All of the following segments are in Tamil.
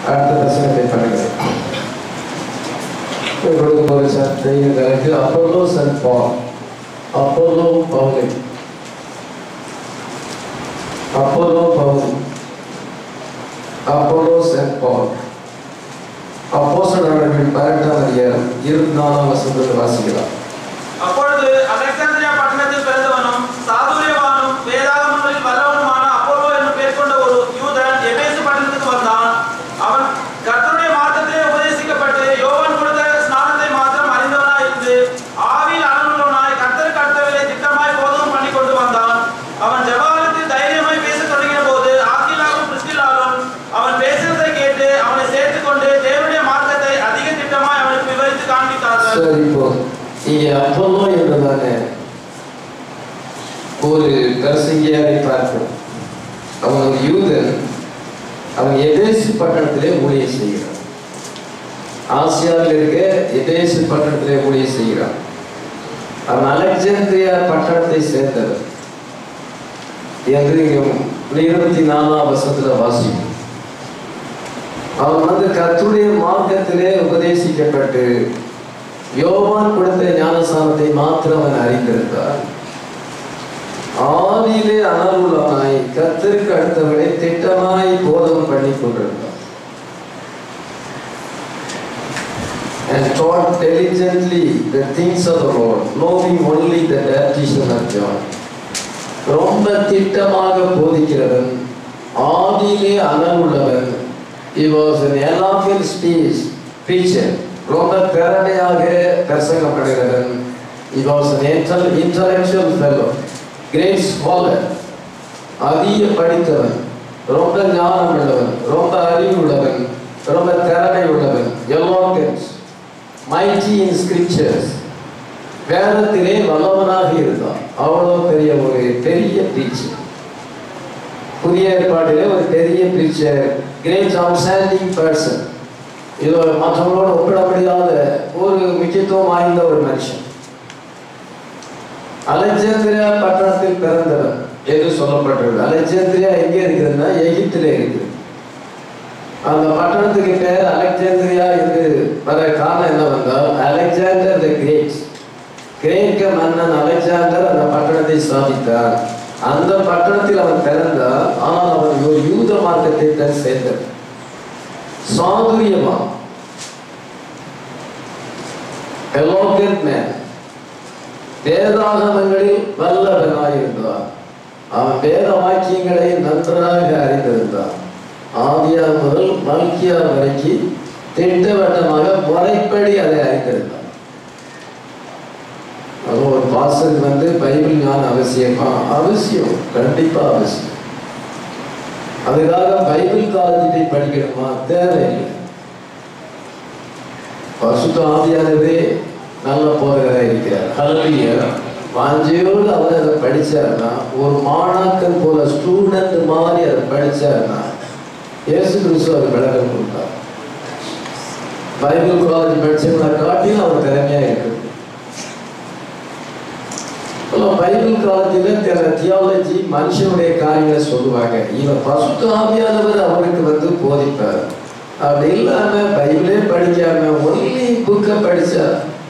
அடுத்த வசனத்தை பண்ணுகிறேன் இப்பொழுது ஒரு சத்தையும் எனக்கு அப்போலோ சன் பால் அப்போலோ பவுலை அப்போலோ பவுல் அப்போலோ சென்ட் பால் அப்போஸ்தலர்கள் பதினெட்டாம் அதிகாரம் இருபத்தி நாலாம் வசனத்தை வாசிக்கலாம் அப்பொழுது அலெக்சாந்திரியா பட்டணத்தில் பிறந்தவனும் சாதுரியவானும் வேதாகமங்களில் வல்லவனுமான அப்போலோ என்று பெயர் கொண்ட ஒரு யூதன் எபேசு பட்டணத்துக்கு வந்தான் அவன் கர்த்தருடைய மார்க்கத்திலே உபதேசிக்கப்பட்டு யோவான் கொடுத்த ஸ்நானத்தை மாத்திரம் அறிந்தவனாய் இருந்து ஆவியில் அனுபவனாய் கர்த்தருக்கு அடுத்தவரை திட்டமாய் போதகம் பண்ணி கொண்டு வந்தான் அவன் ஜெபாலத்தில் தைரியமாய் பேசத் தொடங்கின போது ஆக்கிலாவும் பிரிஸ்கில்லாவும் அவன் பேசுவதை கேட்டு அவனை சேர்த்துக் கொண்டு தேவனுடைய மார்க்கத்தை அதிக திட்டமாய் அவனுக்கு விவரித்து காண்பித்தார்கள் சரி இப்போ இங்கே அப்போலோ என்றதான ஒரு பிரசங்கியாரை பார்க்கிறோம் அவன் ஒரு யூதன் அவன் எதேசு பட்டணத்திலே ஊழியம் செய்கிறான் ஆசியாவில் இருக்க எதேசு பட்டணத்திலே ஊழியம் செய்கிறான் அவன் அலெக்சாந்திரியா பட்டணத்தை சேர்ந்தவர் என்று இங்கே இருபத்தி நாலாம் வருஷத்துல வாசிக்கும் அவன் வந்து கர்த்தருடைய மார்க்கத்திலே உபதேசிக்கப்பட்டு யோவான் கொடுத்த ஞானசானத்தை மாத்திரம் அவன் அறிந்திருந்தார் ஆவியிலே அனலுள்ளவனாய் கர்த்தருக்கு அடுத்தவனை திட்டமாய் போதகம் பண்ணி கொண்டிருந்தார் and taught diligently the things of the Lord, knowing only the baptism of John. ரொம்ப திட்டமாக போதிக்கிறவன் ஆதியிலே அனல் உள்ளவன் he was an eloquent speech preacher ரொம்ப திறமையாக பிரசங்கம் பண்ணுகிறவன் he was an intel- intellectual fellow great scholar அதிக படித்தவன் ரொம்ப ஞானம் உள்ளவன் ரொம்ப அறிவு உள்ளவன் ரொம்ப திறமை உள்ளவன் eloquent mighty in scriptures வேதத்திலே வல்லவனாக இருந்தான் அவ்வளோ பெரிய ஒரு பெரிய பிரீச்சர் புதிய ஏற்பாட்டிலே ஒரு பெரிய பிரீச்சர் கிரேட் அவுட்ஸ்டாண்டிங் பர்சன் இது ஒரு மற்றவங்களோட ஒப்பிட முடியாத ஒரு முக்கியத்துவம் வாய்ந்த ஒரு மனுஷன் அலெக்சாந்திரியா பட்டணத்தில் பிறந்தவன் என்று சொல்லப்பட்டிருக்கு அலெக்சாந்திரியா எங்கே இருக்குதுன்னா எகிப்திலே இருக்குது அந்த பட்டணத்துக்கு பேர் அலெக்சாந்திரியா என்று வர காரணம் என்னவென்றால் அலெக்சாண்டர் த கிரேட் கிரேக்க மன்னன் அலெக்சாண்டர் அந்த பட்டணத்தை ஸ்தாபித்தார் அந்த பட்டணத்தில் அவன் பிறந்தார் ஆனால் அவன் ஒரு யூத மார்க்கத்தை தான் சேர்ந்தார் சாதுரியமா எலோகட் மேன் வேதாகமங்களில் வல்லவனாயிருந்தார் அவன் வேத வாக்கியங்களை நன்றாக அறிந்திருந்தான் ஆதியார் முதல் மல்கியா வரைக்கும் திட்டவட்டமாக முறைப்படி அதை அறிந்திருந்தான் அது ஒரு பாசல் வந்து பைபிள் ஞானம் அவசியமா அவசியம் கண்டிப்பா அவசியம் அதுக்காக பைபிள் காலேஜை படிக்கணுமா தேவையில்லை பசுத்த ஆவியானதே நல்ல போதகராக இருக்கிறார் ஹalleluya வாஞ்சையோடு அவர் அதை படிச்சாருன்னா ஒரு மாணாக்கன் போல ஸ்டூடெண்ட் மாதிரி அதை படிச்சாருன்னா இயேசு கிறிஸ்து அது விளக்கம் கொடுத்தார் பைபிள் காலேஜ் படிச்சவங்களை காட்டிலும் அவர் திறமையா இருக்குது அப்புறம் பைபிள் காலத்தில் சில தியாலஜி மனுஷனுடைய காரியங்களை சொல்லுவாங்க இவன் பசுத்த ஆவியானவர் அவருக்கு வந்து போதிப்பார் அப்படி இல்லாம பைபிளே படிக்காம ஒன்லி புக்கை படிச்சா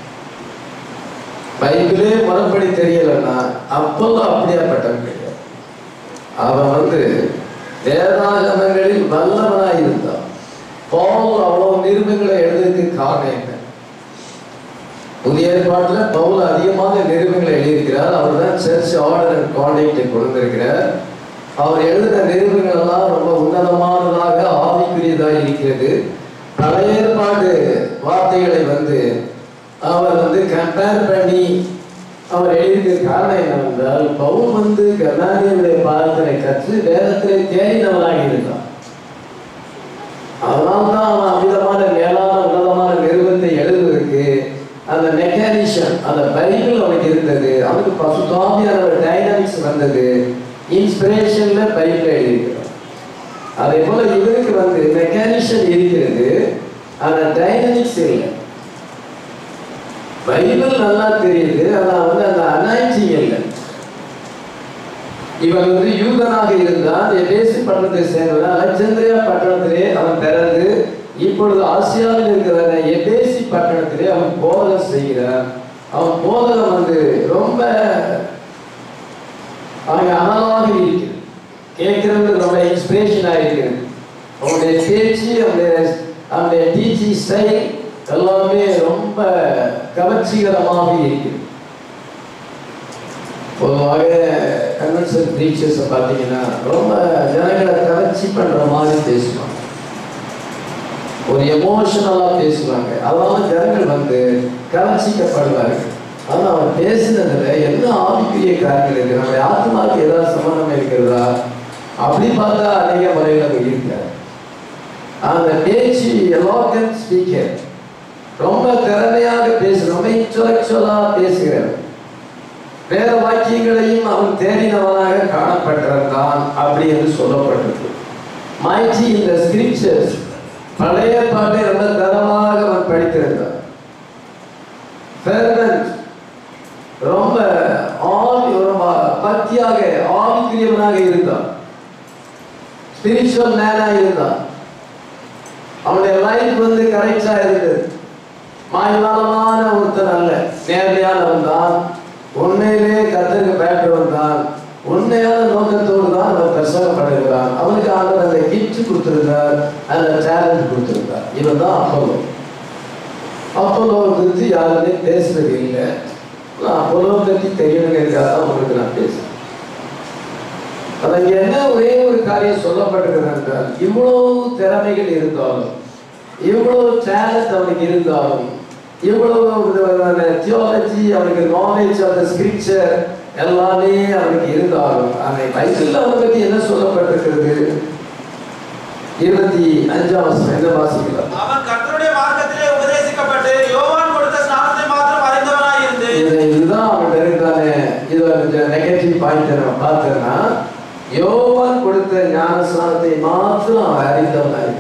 பைபிளே முறைப்படி தெரியலன்னா அப்பெல்லாம் அப்படியாப்பட்டவன் கிடையாது அவன் வந்து வேதாகமங்களில் வல்லவனாய் இருந்தான் பவுல் அவ்வளவு நிருபங்களை எழுதுறதுக்கு காரணம் என்ன புதிய ஏற்பாட்டில் பவுல் அதிகமான நிருபங்களை எழுதியிருக்கிறார் அவர் தான் சர்ச் ஆர்டர் அண்ட் கான்டெக்டை கொடுத்திருக்கிறார் அவர் எழுதின நிருபங்கள் எல்லாம் ரொம்ப உன்னதமானதாக ஆவிக்குரியதாக இருக்கிறது பழைய ஏற்பாடு வார்த்தைகளை வந்து அவர் வந்து கம்பேர் பண்ணி அவர் எழுதிய காரணம் என்னவென்றால் பவுல் வந்து கர்நாடியனுடைய பாதத்தினை கற்று வேதத்திலே தேடினவனாக இருந்தான் அதனால்தான் அவன் அமிதமான மேலான உன்னதமான நிறுவனத்தை எழுதுவதற்கு அந்த மெக்கானிஷம் அந்த பைபிள் அவனுக்கு இருந்தது அவனுக்கு பசுதாமியான ஒரு டைனாமிக்ஸ் வந்தது இன்ஸ்பிரேஷன்ல பைபிள் எழுதியிருக்கிறான் அதே போல இவருக்கு வந்து மெக்கானிஷம் இருக்கிறது ஆனா டைனமிக்ஸ் இல்லை பைபிள் நல்லா தெரியுது ஆனா வந்து அந்த அனாய்ச்சிங் இல்லை இவன் வந்து யூதனாக இருந்தான் எபேசு பட்டணத்தை சேர்ந்தவன் அலெக்சாந்திரியா பட்டணத்திலே அவன் பிறந்து இப்பொழுது ஆசியாவில் இருக்கிற எபேசி பட்டணத்திலே அவன் போதகம் செய்கிறார் அவன் போதகம் வந்து ரொம்ப அவங்க அனலாக இருக்கிறது கேட்கறது ரொம்ப இன்ஸ்பிரேஷனாக இருக்கிறது அவனுடைய பேச்சு அவனுடைய அவனுடைய டீச்சிங் ஸ்டைல் எல்லாமே ரொம்ப கவர்ச்சிகரமாக இருக்கிறது பொதுவாக கன்வென்ஷன் ப்ரீச்சர்ஸை பார்த்தீங்கன்னா ரொம்ப ஜனங்களை கவர்ச்சி பண்ணுற மாதிரி பேசுவாங்க ஒரு எமோஷனலாக பேசுவாங்க அதனால ஜனங்கள் வந்து கவர்ச்சிக்கப்படுவார்கள் ஆனால் அவன் பேசுனதுல என்ன ஆவிக்குரிய காரியங்கள் இருக்கு நம்முடைய ஆத்மாவுக்கு ஏதாவது சம்பந்தம் இருக்கிறதா அப்படி பார்த்தா அநேக முறையில் அங்க இருக்காரு அந்த பேச்சு எலோகன் ஸ்பீக்கர் ரொம்ப திறமையாக பேசு ரொம்ப இன்டலெக்சுவலாக பேசுகிறார் வேற வாக்கியங்களையும் அவன் தேடினவனாக காணப்பட்டிருந்தான் அப்படி என்று சொல்லப்பட்டிருக்கு மைட்டி இந்த ஸ்கிரிப்சர்ஸ் பழைய பாட்டை ரொம்ப தரமாக அவன் படித்திருந்தான் Fervent, ரொம்ப ஆவி ரொம்ப பக்தியாக ஆவிக்குரியவனாக இருந்தான் ஸ்பிரிச்சுவல் மேனாக இருந்தான் அவனுடைய லைஃப் வந்து கரெக்டா இருந்தது மாயமானமான ஒருத்தன் அல்ல நேர்மையானவன் தான் உண்மையிலே கத்தருக்கு பேட்டவன் தான் உண்மையான நோக்கத்தோடு தான் அவன் பிரசவப்படுகிறான் அவனுக்கு ஆண்டவர் அந்த கிஃப்ட் கொடுத்திருந்தார் அந்த டேலண்ட் கொடுத்திருந்தார் இவன் தான் அப்போலோ அப்போலோ குறித்து யாருமே பேசுறது இல்லை நான் அப்போலோ பற்றி தெரியணுங்கிறதுக்காக தான் உங்களுக்கு நான் பேசுறேன் அதற்கு என்ன ஒரே ஒரு காரியம் சொல்லப்பட்டிருக்கிறது என்றால் இவ்வளவு திறமைகள் இருந்தாலும் இவ்வளவு டேலண்ட் அவனுக்கு இருந்தாலும் இவ்வளவு தியாலஜி அவனுக்கு நாலேஜ் ஆஃப் த ஸ்கிரிப்சர் எல்லாமே அவனுக்கு இருந்தாலும் அந்த பைபிளில் அவனை பற்றி என்ன சொல்லப்பட்டிருக்கிறது இருபத்தி அஞ்சாம் வருஷம் என்ன வாசிக்கலாம் அவன் கர்த்தருடைய மார்க்கத்திலே உபதேசிக்கப்பட்டு யோவான் கொடுத்த ஸ்நானத்தை மாத்திரம் அறிந்தவனாய் இருந்து இது இதுதான் அவன்கிட்ட இருக்கிறானே இது கொஞ்சம் நெகட்டிவ் பாயிண்ட் நம்ம பார்த்தோம்னா யோவான் கொடுத்த ஞானஸ்நானத்தை மாத்திரம் அவன் அறிந்தவனாய்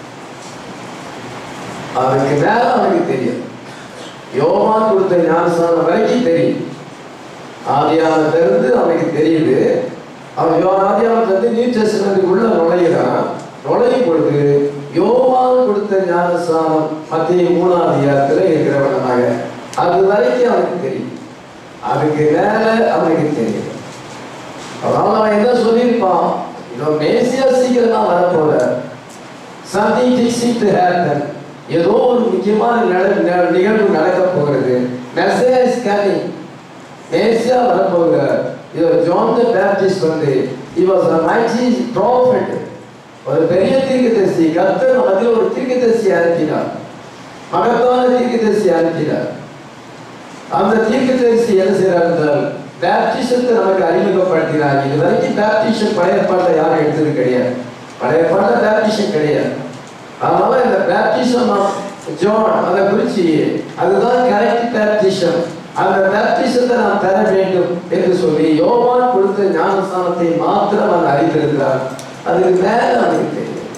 அவனுக்கு மேல அவனுக்கு தெரியும் யோவான் கொடுத்த ஞானஸ்நானம் வரைக்கும் தெரியும் ஆதியானத்திலிருந்து அவனுக்கு தெரியுது அவன் யோ ஆதியானத்திலிருந்து நியூ டெஸ்டமெண்ட்டுக்குள்ள நுழையிறான் நுழையும் பொழுது யோவான் கொடுத்த ஞானஸ்நானம் மத்திய மூணாம் அதிகாரத்தில் இருக்கிறவனாக அது வரைக்கும் அவனுக்கு தெரியும் அதுக்கு மேல அவனுக்கு தெரியும் அதனால அவன் என்ன சொல்லியிருப்பான் இதோ மேசியா சீக்கிரம் தான் வரப்போற சம்திங் ஃபிக்ஸிங் டு ஹேப்பன் ஏதோ ஒரு முக்கியமான நட- ந- நிகழ்வு நடக்க போகிறது மெசேஜ் இஸ் கமிங் மேசியா வரப்போகிறார் இதோ ஜான் த பேப்டிஸ்ட் வந்து he was a mighty prophet ஒரு பெரிய தீர்க்கதரிசி கர்த்தர் நமக்கு ஒரு தீர்க்கதரிசி அனுப்பினார் மகத்தான தீர்க்கதரிசி அனுப்பினார் அந்த தீர்க்கதரிசி என்ன செய்யறார் என்றால் பேப்டிசத்தை நமக்கு அறிமுகப்படுத்தினார் இது வரைக்கும் பேப்டிஷன் பழைய பாட்டில் யாரும் எடுத்தது கிடையாது பழைய பாட்டில் பேப்டிஷன் கிடையாது அதனால இந்த பேப்டிசம் ஜோன் அதை குறிச்சு அதுதான் கரெக்ட் பேப்டிஷன் அந்த பேப்டிசத்தை நாம் பெற வேண்டும் என்று சொல்லி யோவான் கொடுத்த ஞானஸ்தானத்தை மாத்திரம் அவன் அறிந்திருக்கிறார் அதுக்கு மேல அவனுக்கு தெரியும்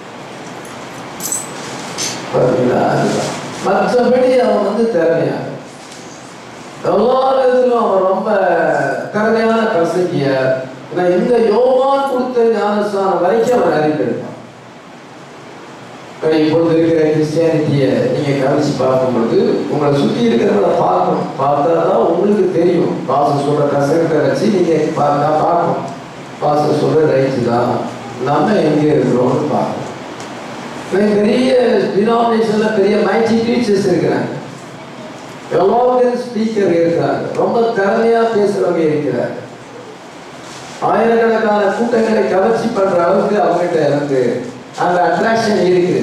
பாத்தீங்களா? அதுதான். மற்றபடி அவன் வந்து திறமையாக எல்லா விதத்திலும் அவன் ரொம்ப திறமையான பிரசங்கியார் ஆனா இந்த யோவான் கொடுத்த ஞானஸ்தானம் வரைக்கும் அவன் அறிந்திருப்பான் இப்ப இப்பொழுது இருக்கிற கிறிஸ்டியானிட்டியை நீங்க கவனிச்சு பார்க்கும்பொழுது உங்களை சுத்தி இருக்கிறவங்கள பார்க்கணும் பார்த்தா தான் உங்களுக்கு தெரியும் பாச சொல்ற கசகத்தை வச்சு நீங்க பார்த்தா பார்க்கணும் பாச சொல்ற ரைட்டு தான் நம்ம எங்க இருக்கிறோம்னு பார்க்கணும் இப்ப பெரிய டினாமினேஷன்ல பெரிய மைட்டி டீச்சர்ஸ் இருக்கிறாங்க எலோகன் ஸ்பீக்கர் இருக்கிறாங்க ரொம்ப திறமையா பேசுறவங்க இருக்கிறாங்க ஆயிரக்கணக்கான கூட்டங்களை கவர்ச்சி பண்ற அளவுக்கு அவங்ககிட்ட வந்து அந்த அட்ராக்ஷன் இருக்குது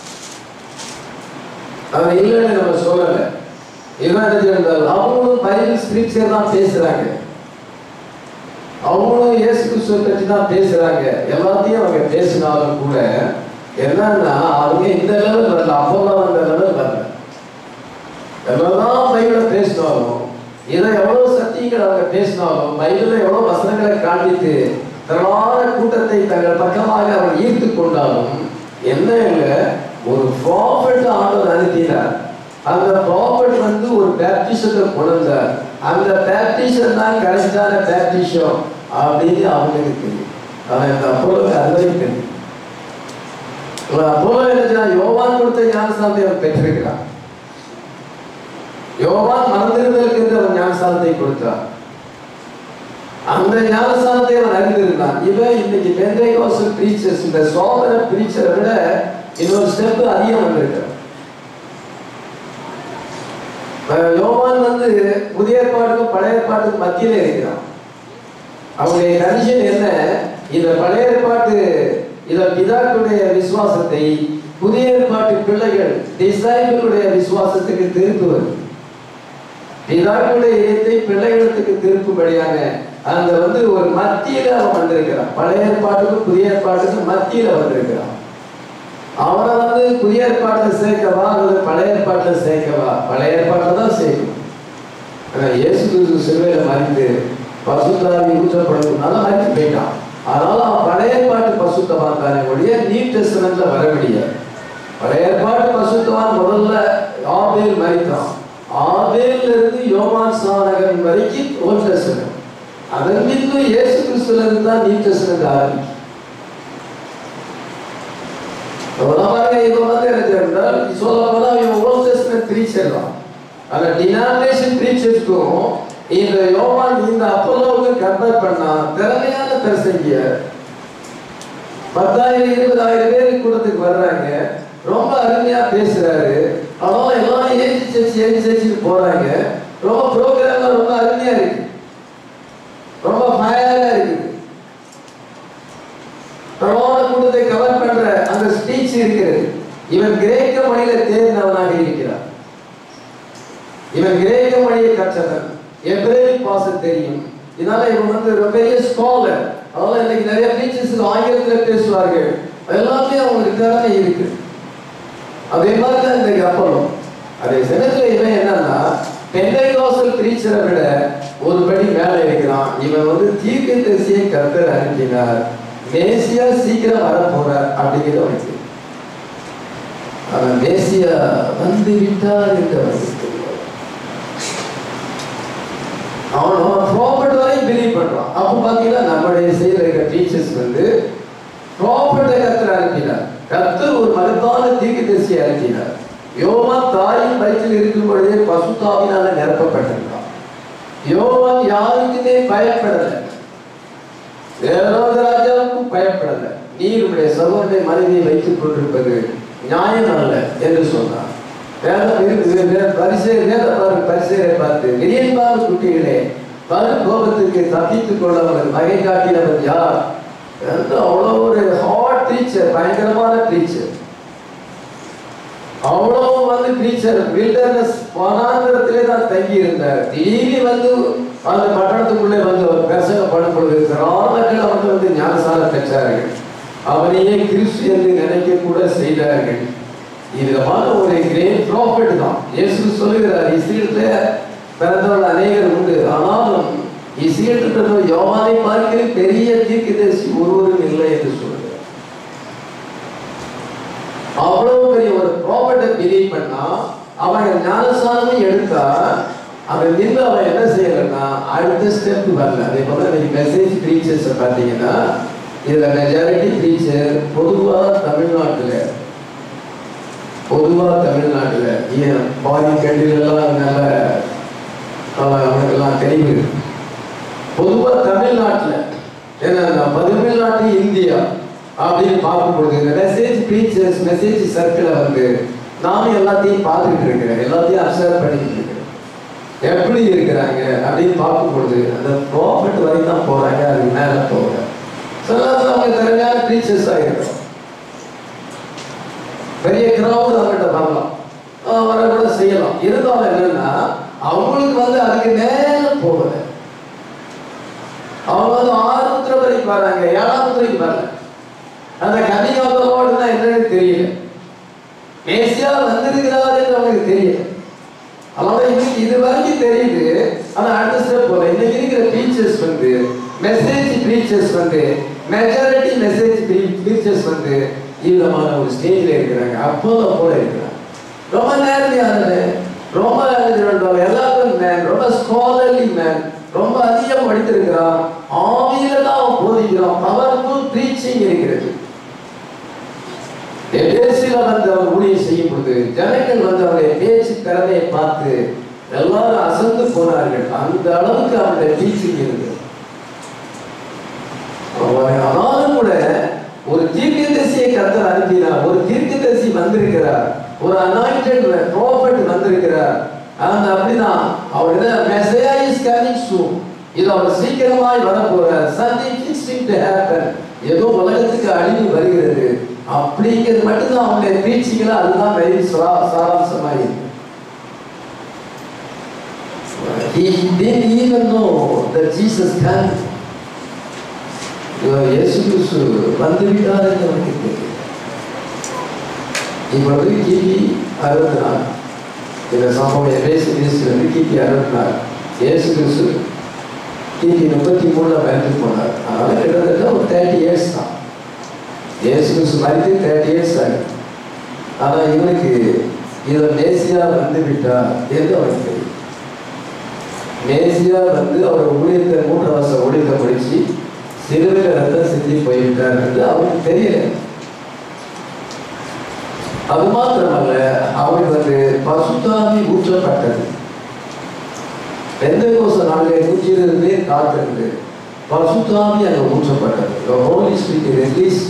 அது இல்லைன்னு நம்ம சொல்லலை இவன் என்ன இருந்தால் அவங்களும் பைபிள் ஸ்கிரிப்சர் தான் பேசுறாங்க அவங்களும் இயேசு கிறிஸ்துவை பற்றி தான் பேசுறாங்க எல்லாத்தையும் அவங்க பேசினாலும் கூட என்னன்னா அவங்க இந்த லெவல் வரல அப்போல்லாம் அந்த லெவல் வரல எவ்வளவுதான் பைபிளை பேசினாலும் இதை எவ்வளவு சத்தியங்கள் அவங்க பேசினாலும் பைபிளில் எவ்வளவு வசனங்களை காண்பித்து திரளான கூட்டத்தை தங்கள் பக்கமாக அவர் ஈர்த்து கொண்டாலும் என்ன இல்லை ஒரு ப்ராஃபட் ஆண்டவர் அனுப்பினார் அந்த ப்ராஃபட் வந்து ஒரு பேப்டிசத்தை கொண்டார் அந்த பேப்டிஷன் தான் கரெக்டான பேப்டிஷம் அப்படின்னு அவங்களுக்கு தெரியும் அவன் இந்த அப்போலோ அதுவரைக்கும் தெரியும் அப்போலோ என்ன யோவான் கொடுத்த ஞானஸ்தானத்தை அவன் பெற்றிருக்கிறான் யோவான் மறந்திருந்ததற்கு என்று அவன் ஞானஸ்தானத்தை கொடுத்தார் அந்த ஞானஸ்தானத்தை அவன் அறிந்திருந்தான் இவன் இன்னைக்கு பெந்தைகோசல் பிரீச்சர்ஸ் இந்த சோதர பிரீச்சரை விட இன்னொரு ஸ்டெப் அதிகம் வந்திருக்கிறான் அஹ் யோவான் வந்து புதிய ஏற்பாட்டுக்கும் பழைய ஏற்பாட்டுக்கும் மத்தியில இருக்கிறான் அவருடைய கண்டிஷன் என்ன இந்த பழைய ஏற்பாட்டு இத பிதாக்களுடைய விசுவாசத்தை புதிய ஏற்பாட்டு பிள்ளைகள் டிசைபிளுடைய விசுவாசத்துக்கு திருப்புவது பிதாக்களுடைய இதயத்தை பிள்ளைகளுக்கு திருப்பும்படியாக அந்த வந்து ஒரு மத்தியில அவன் வந்திருக்கிறான் பழைய ஏற்பாட்டுக்கும் புதிய ஏற்பாட்டுக்கும் மத்தியில வந்திருக்கிறான் அவனை வந்து புதிய ஏற்பாட்டில் சேர்க்கவா அல்லது பழைய ஏற்பாட்டில் சேர்க்கவா பழைய ஏற்பாட்டில் தான் சேர்க்கணும் ஆனா இயேசு கிறிஸ்து சிலுவையில மறித்து பசுத்தாவி ஊற்றப்படுறதுனால மறித்து போயிட்டான் அதனால அவன் பழைய ஏற்பாட்டு பசுத்தவான் தானே ஒழிய நியூ டெஸ்டமெண்ட்ல வர முடியாது பழைய ஏற்பாட்டு பசுத்தவான் முதல்ல ஆபேல் மறித்தான் ஆபேல்ல இருந்து யோவான் ஸ்நானகன் வரைக்கும் ஓல்ட் டெஸ்டமெண்ட் அதன் பின்பு இயேசு கிறிஸ்துல இருந்து தான் நியூ டெஸ்டமெண்ட் ஆரம்பிக்கும் பாருங்க இப்போ வந்து எனக்கு என்றால் சொல்ல போனா இவன் ஓல்ட் டெஸ்டமெண்ட் பிரீச்சர் தான் அந்த டினாமினேஷன் பிரீச்சர்ஸ்க்கும் இந்த யோவான் இந்த அப்போலோவுக்கு கம்பேர் பண்ணா திறமையான பிரசங்கியர் பத்தாயிரம் இருபதாயிரம் பேர் கூட்டத்துக்கு வர்றாங்க ரொம்ப அருமையா பேசுறாரு அதனால எல்லாம் ஏஞ்சி சேர்ச்சி ஏஞ்சி சேர்ச்சிட்டு போறாங்க ரொம்ப ப்ரோக்ராம் ரொம்ப அருமையா இருக்கு ரொம்ப ஃபயரா இருக்குது பிரமாண கூட்டத்தை கவர் பண்ற அந்த ஸ்பீச் இருக்கிறது இவன் கிரேக்க மொழியில தேர்ந்தவனாக இருக்கிறான் இவன் கிரேக்க மொழியை கற்றவன் எப்ரேல் பாச தெரியும் இதனால இவன் வந்து ஒரு பெரிய ஸ்காலர் அதனால இன்னைக்கு நிறைய டீச்சர்ஸ் ஆங்கிலத்துல பேசுவார்கள் எல்லாமே அவங்களுக்கு திறமை இருக்கு அதே மாதிரி தான் இன்னைக்கு அப்பளம் அதே சமயத்துல இவன் என்னன்னா பெந்தைகோசல் பிரீச்சரை விட ஒரு படி மேல இருக்கிறான் இவன் வந்து தீர்க்க தரிசியை கர்த்தர் அனுப்பினார் மேசியா சீக்கிரம் வரப்போறார் அப்படிங்கிறது அவனுக்கு அவன் மேசியா வந்து விட்டார் என்று அவனுக்கு தெரியும். அவன் அவன் ப்ராஃபிட் வரையும் பிலீவ் பண்றான் அப்போ பார்த்தீங்கன்னா நம்முடைய செய்யற இருக்க டீச்சர்ஸ் வந்து ப்ராஃபிட்டை கத்தர் அனுப்பினார் கத்தர் ஒரு மகத்தான தீர்க்கதரிசியை அனுப்பினார் யோவான் தாயின் வயிற்றில் இருக்கும் பொழுதே பசுத்தாவினால நிரப்பப்பட்டிருக்கான் யோவான் யாருக்குமே பயப்படலை வேறொரு ராஜாவுக்கும் பயப்படல நீர் உடைய சகோதரனை மனைவியை வைத்துக் கொண்டிருப்பது நியாயம் அல்ல என்று சொன்னார் வேதம் இருக்குது வே- பரிசே வேத பாரு பரிசேரை பார்த்து விரியன்பான குட்டிகளே பரு கோபத்துக்கு தப்பித்துக் கொள்ள அவர் வகை காட்டினவர் யார் என்று அவ்வளோ ஒரு ஹாட் டீச்சர் பயங்கரமான டீச்சர் அவ்வளவு வந்து டீச்சர் வில்டர்னஸ் வனாந்திரத்திலே தான் தங்கி இருந்தார் திடீர்னு வந்து அந்த பட்டணத்துக்குள்ளே வந்து அவர் பிரசங்கம் பண்ணும் பொழுது திராணர்கள் அவர்கள் வந்து ஞானசார பெற்றார்கள் அவனையே கிறிஸ்து என்று நினைக்க கூட செய்தார்கள் இதுமான ஒரு கிரேட் ப்ராஃபிட் தான் இயேசு சொல்லுகிறார் இஸ்ரீலத்துல பிறந்தவர்கள் அநேகர் உண்டு ஆனாலும் இஸ்ரீல் யோவானை பார்க்கிற பெரிய தீர்க்கதரிசி ஒருவரும் இல்லை என்று சொல்லுகிறார் அவ்வளவு பெரிய ஒரு ப்ராப்பர்ட்டை பிலீவ் பண்ணா அவன் ஞானசானமே எடுத்தா அவன் நின்று அவன் என்ன செய்யலன்னா அடுத்த ஸ்டெப் வரல அதே போல இன்னைக்கு மெசேஜ் ப்ரீச்சர்ஸ் பார்த்தீங்கன்னா இதுல மெஜாரிட்டி ப்ரீச்சர் பொதுவா தமிழ்நாட்டுல பொதுவா தமிழ்நாட்டுல ஏன் பாதி கண்டிலெல்லாம் நல்ல அவன் அவனுக்கெல்லாம் தெரிவு இருக்கு. பொதுவா தமிழ்நாட்டுல ஏன்னா நான் தமிழ்நாட்டு இந்தியா அப்படின்னு பார்க்கும் பொழுது இந்த மெசேஜ் ப்ரீச்சர்ஸ் மெசேஜ் சர்க்கிளை வந்து நானும் எல்லாத்தையும் பார்த்துட்டு இருக்கிறேன் எல்லாத்தையும் அப்சர்வ் பண்ணிட்டு இருக்கிறேன் எப்படி இருக்கிறாங்க அப்படின்னு பார்க்கும் பொழுது அந்த ப்ராஃபிட் வரைக்கும் தான் போறாங்க அதுக்கு மேல போகிறாங்க சில நேரத்துல அவங்க திறமையான ப்ரீச்சர்ஸாக இருக்கிறோம் பெரிய கிரௌட் அவங்கள்ட்ட வரலாம் ஆஹ் வர கூட செய்யலாம் இருந்தாலும் என்னன்னா அவங்களுக்கு வந்து அதுக்கு மேல போகல அவங்க வந்து ஆறுமுத்திர வரைக்கும் வராங்க ஏழாம் வரைக்கும் வரல அந்த கம்மிங் ஆஃப் த லார்ட்னா என்னன்னு தெரியல மேசியா வந்திருக்கிறார் என்று அவங்களுக்கு தெரியல அதனால இன்னைக்கு இது வரைக்கும் தெரியுது ஆனா அடுத்த ஸ்டெப் போல இன்னைக்கு இருக்கிற டீச்சர்ஸ் வந்து மெசேஜ் ப்ரீச்சர்ஸ் வந்து மெஜாரிட்டி மெசேஜ் ப்ரீச்சர்ஸ் வந்து இவ்விதமான ஒரு ஸ்டேஜ்ல இருக்கிறாங்க அப்போல போல இருக்கிறாங்க ரொம்ப நேர்மையானது ரொம்ப எழுதுறவங்க எல்லாரும் மேன் ரொம்ப ஸ்காலர்லி மேன் ரொம்ப அதிகம் படித்திருக்கிறான் ஆவியில தான் அவன் போதிக்கிறான் பவர்ஃபுல் ப்ரீச்சிங் இருக்கிறது எபேசி சர்ச்சில் வந்து அவர் ஊழியம் செய்யும் பொழுது ஜனங்கள் வந்து அவருடைய பேச்சு திறமையை பார்த்து எல்லாரும் அசந்து போனார்கள் அந்த அளவுக்கு அவருடைய டீச்சிங் இருந்தது அவர் ஆனாலும் கூட ஒரு தீர்க்கதரிசியை கர்த்தர் அனுப்பினார் ஒரு தீர்க்கதரிசி வந்திருக்கிறார் ஒரு அனாயிண்டட் ப்ராஃபட் வந்திருக்கிறார் அந்த அப்படிதான் அவர் மெசேயா இஸ் கமிங் சூன் இது அவர் சீக்கிரமாய் வர போறார் சம்திங் ஃபிக்ஸிங் டு ஹேப்பன் ஏதோ உலகத்துக்கு அழிவு வருகிறது அப்படிங்கிறது மட்டும்தான் அவங்களுடைய பேச்சுகளா அதுதான் வெரி சாராம்சமாக இருக்கு He didn't even know that Jesus can இவர் இயேசு கிறிஸ்து வந்து விட்டார் என்று அவனுக்கு தெரியும் இப்பொழுது கிபி அறுபத்தி நாலு இந்த சம்பவம் எபேசு கிறிஸ்து வந்து கிபி அறுபத்தி நாலு இயேசு கிறிஸ்து கிபி முப்பத்தி மூணுல மறைத்து போனார் அதனால கிட்டத்தட்ட ஒரு தேர்ட்டி இயர்ஸ் தான் இயேசு கிறிஸ்து மறைத்து தேர்ட்டி இயர்ஸ் ஆகும் ஆனால் இவனுக்கு இவர் மேசியா வந்து விட்டார் என்று அவனுக்கு தெரியும் மேசியா வந்து அவர் ஊழியத்தை மூன்று வருஷம் ஊழியத்தை முடிச்சு சிறுவில் ரத்தம் சிந்தி போய்விட்டார் என்று அவருக்கு தெரியல அது மாத்திரமல்ல அவருக்கு வந்து பசுத்தாவி ஊற்றப்பட்டது எந்த கோச நாளிலே நூற்றி இருபது பேர் காத்திருந்து பசுத்தாவி அங்கே ஊற்றப்பட்டது The Holy Spirit is released.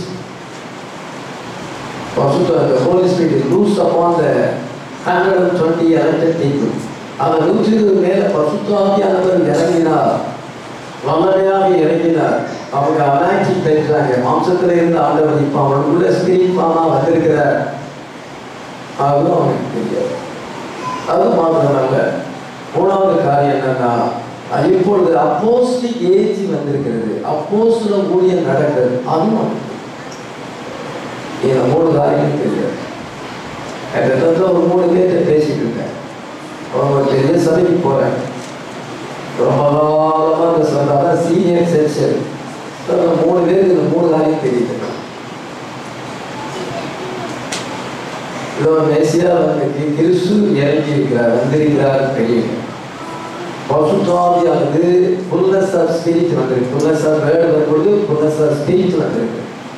பசுத்த the Holy Spirit is loosed upon the 120 elected people. அந்த நூற்றி இருபது மேல பசுத்தாவியானவர் இறங்கினார் வல்லமையாக இறங்கினார் அவங்க அனாட்சி பெற்றாங்க மாம்சத்துல இருந்து ஆண்டவர் இப்ப அவனுக்குள்ள ஸ்பிரிட் பாமா வந்திருக்கிறார் அதுவும் அவனுக்கு தெரியாது அது மாத்திரமல்ல மூணாவது காரியம் என்னன்னா அது இப்பொழுது அப்போஸ்டிக் ஏஜ் வந்திருக்கிறது அப்போஸ்ல ஊழியம் நடக்கிறது அதுவும் அவனுக்கு தெரியும். இந்த மூணு காரியம் தெரியாது கிட்டத்தட்ட ஒரு மூணு பேர்கிட்ட பேசிட்டு இருக்கேன் அவங்க ஒரு பெரிய சபைக்கு போறேன் ரொம்ப காலமா இந்த சபை அதான் சீனியர் செக்ஷன் அந்த மூணு பேருக்கு இந்த மூணு காரியம் தெரியுது இதோ மேசியா வந்து கிறிஸ்து இறங்கி இருக்கிறார் வந்திருக்கிறார் தெரியும் பசுத்தாவியானது புல்லஸ் ஆஃப் ஸ்பிரிட் வந்திருக்கு புல்லஸ் ஆஃப் வேர்டு வரும்பொழுது புல்லஸ் ஆஃப் ஸ்பிரிட் வந்திருக்கு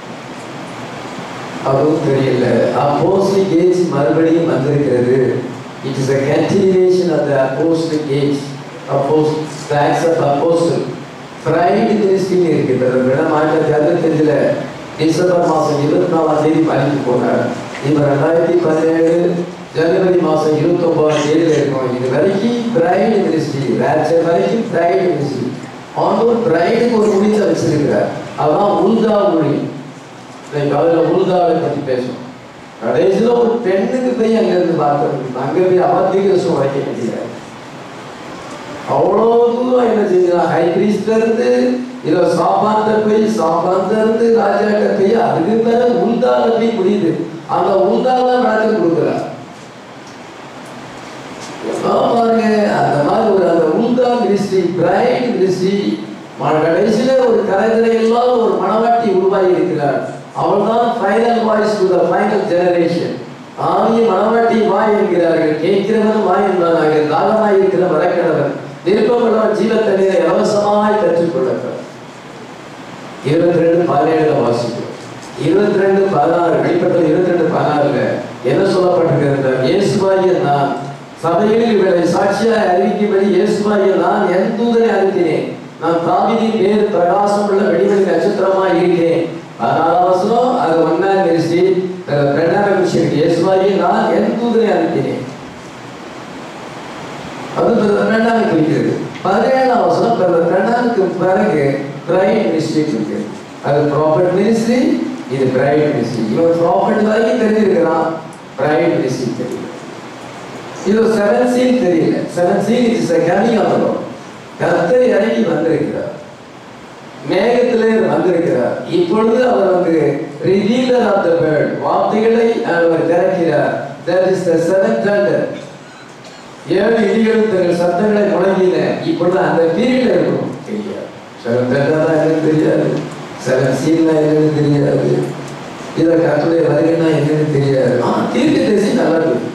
அதுவும் தெரியல அப்போஸ்லிக் ஏஜ் மறுபடியும் வந்திருக்கிறது it is a continuation of the apostolic age apostles of apostle bride மினிஸ்ட்ரின்னு இருக்குது மேடம் ஆயிரத்தி தொள்ளாயிரத்தி அறுபத்தஞ்சில் டிசம்பர் மாதம் இருபத்தி நாலாம் தேதி பணிக்கு போனார் இப்போ ரெண்டாயிரத்தி பதினேழு ஜனவரி மாதம் இருபத்தொம்பதாம் தேதியில் இருக்கும் இது வரைக்கும் பிரைடு மினிஸ்ட்ரி ரேச்சர் வரைக்கும் பிரைடு மினிஸ்ட்ரி ஆண்டவர் பிரைடுக்கு ஒரு முடித்தை வச்சிருக்கிறார் அதான் உல்தா மொழி இன்னைக்கு அதில் உல்தாவை பற்றி பேசும் கடைசியில் ஒரு பெண்ணுக்கு போய் அங்கேருந்து பார்க்க முடியும் அங்கே போய் அவத்திகசம் வைக்க முடியாது அவ்வளோ தூரம் என்ன செஞ்சான் ஹை பிரீஸ்ட்ல இருந்து இதோ சாப்பாந்த போய் சாப்பாந்த இருந்து ராஜாட்ட போய் அதுக்கு பிறகு உல்தால போய் முடியுது அந்த உல்தால விளக்கம் கொடுக்குறார் பாருங்க அந்த மாதிரி ஒரு அந்த உல்தா மினிஸ்ட்ரி பிரைட் மினிஸ்ட்ரி கடைசியில ஒரு கரைதிரை இல்லாத ஒரு மணவாட்டி உருவாகி இருக்கிறார் அவள் தான் final voice to the final generation ஆவிய மணவாட்டி வாய் என்கிறார்கள் கேட்கிறவன் வாய் என்பார்கள் தாகமாய் இருக்கிற வரக்கிழவன் விருப்பமுள்ளவன் ஜீவ தண்ணீரை இலவசமாய் பெற்றுக்கொள்ளப்படும் இருபத்தி ரெண்டு பதினேழுல வாசிக்கும் இருபத்தி ரெண்டு பதினாறு வெளிப்பட்டது இருபத்தி ரெண்டு பதினாறுல என்ன சொல்லப்பட்டிருக்கிறது இயேசுவாகிய நான் சபையில் இவளை சாட்சியாய் அறிவிக்கும்படி இயேசுவாகிய நான் என் தூதனை அனுப்பினேன் நான் தாவிதின் வேறு பிரகாசம் உள்ள வெடிவெளி நட்சத்திரமாய் இருக்கிறேன் பதினாறாம் வசனம் அது ஒன்னாம் மினிஸ்ட்ரி ரெண்டாம் விஷயம் இயேசுவாகிய நான் என் தூதனை அனுப்பினேன் அது ரெண்டாவது குறிக்கிறது பதினேழாம் வசனம் ரெண்டாவதுக்கு பிறகு பிரைட் மினிஸ்ட்ரி இருக்கு அது ப்ராஃபிட் மினிஸ்ட்ரி இது பிரைட் மினிஸ்ட்ரி இவன் ப்ராஃபிட் வரைக்கும் தெரிஞ்சிருக்கிறான் பிரைட் மினிஸ்ட்ரி தெரியல இது செவன் சீல் தெரியல seven seal it's coming of கர்த்தர் இறங்கி வந்திருக்கிறார் மேகத்திலே வந்திருக்கிறார் இப்பொழுது அவர் வந்து ரிவீலர் ஆஃப் த பேர்ட் வார்த்தைகளை அவர் திறக்கிறார் that is the seven thunder ஏழு இடிகளும் தங்கள் சத்தங்களை முழங்கின இப்பொழுது அந்த பீரியட்ல இருக்கணும் தெரியாது செவன் தண்டர் என்னன்னு தெரியாது செவன் சீல்னா என்னன்னு தெரியாது இதை கத்துடைய வருகைனா என்னன்னு தெரியாது ஆ தீர்க்க தரிசி நல்லா இருக்கு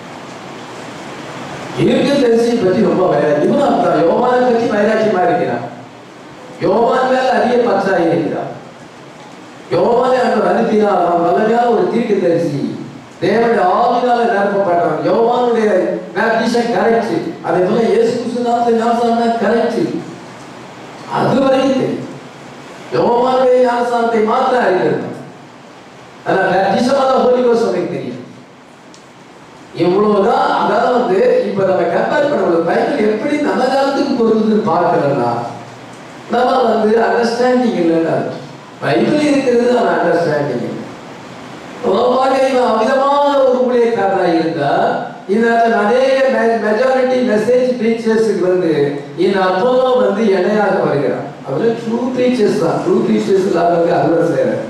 தீர்க்க தரிசி பற்றி ரொம்ப வைராக்கியம் இவனும் அப்படிதான் யோவானை பற்றி வைராக்கியமா இருக்கிறான் யோவான் மேல அதிக பற்றாகி இருக்கிறான் யோவானை அவர் அனுப்பினார் அவன் வல்லமையான ஒரு தீர்க்க தரிசி தேவனுடைய ஆவினால நிரப்பப்பட்டவன் யோவானுடைய பேப்டிஷன் கரெக்ட் அதே போல இயேசு கிறிஸ்து நாமத்தை ஞானசானம் கரெக்ட் அது வரைக்கும் தெரியும் யோவானுடைய ஞானசானத்தை மாத்திரம் அறிந்திருந்தான் ஆனா பேப்டிசம் ஆன ஹோலி கோஸ்ட் உனக்கு தெரியும் இவ்வளவுதான் அதாவது வந்து இப்ப நம்ம கம்பேர் பண்ணும்போது பைபிள் எப்படி நம்ம காலத்துக்கு பொருந்துன்னு பார்க்கலன்னா நம்ம வந்து அண்டர்ஸ்டாண்டிங் இல்லைன்னா பைபிள் இருக்கிறது அவன் அண்டர்ஸ்டாண்டிங் உலகமாக இவன் அமிதமான ஒரு ஊழியக்காரனாக இருந்தா இந்த அநேக மெஜாரிட்டி மெசேஜ் பிரீச்சர்ஸுக்கு வந்து இந்த அப்போலோ வந்து இணையாக வருகிறான் அவரு ட்ரூ பிரீச்சர்ஸ் தான் ட்ரூ பிரீச்சர்ஸ் இல்லாதவங்க அலுவலர் செய்யறாரு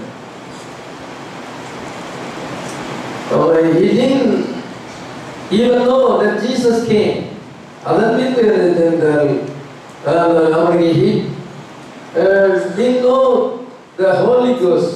he didn't even know that Jesus came. அதன் மீது இருந்தால் அவனுக்கு he uh, didn't know the Holy Ghost.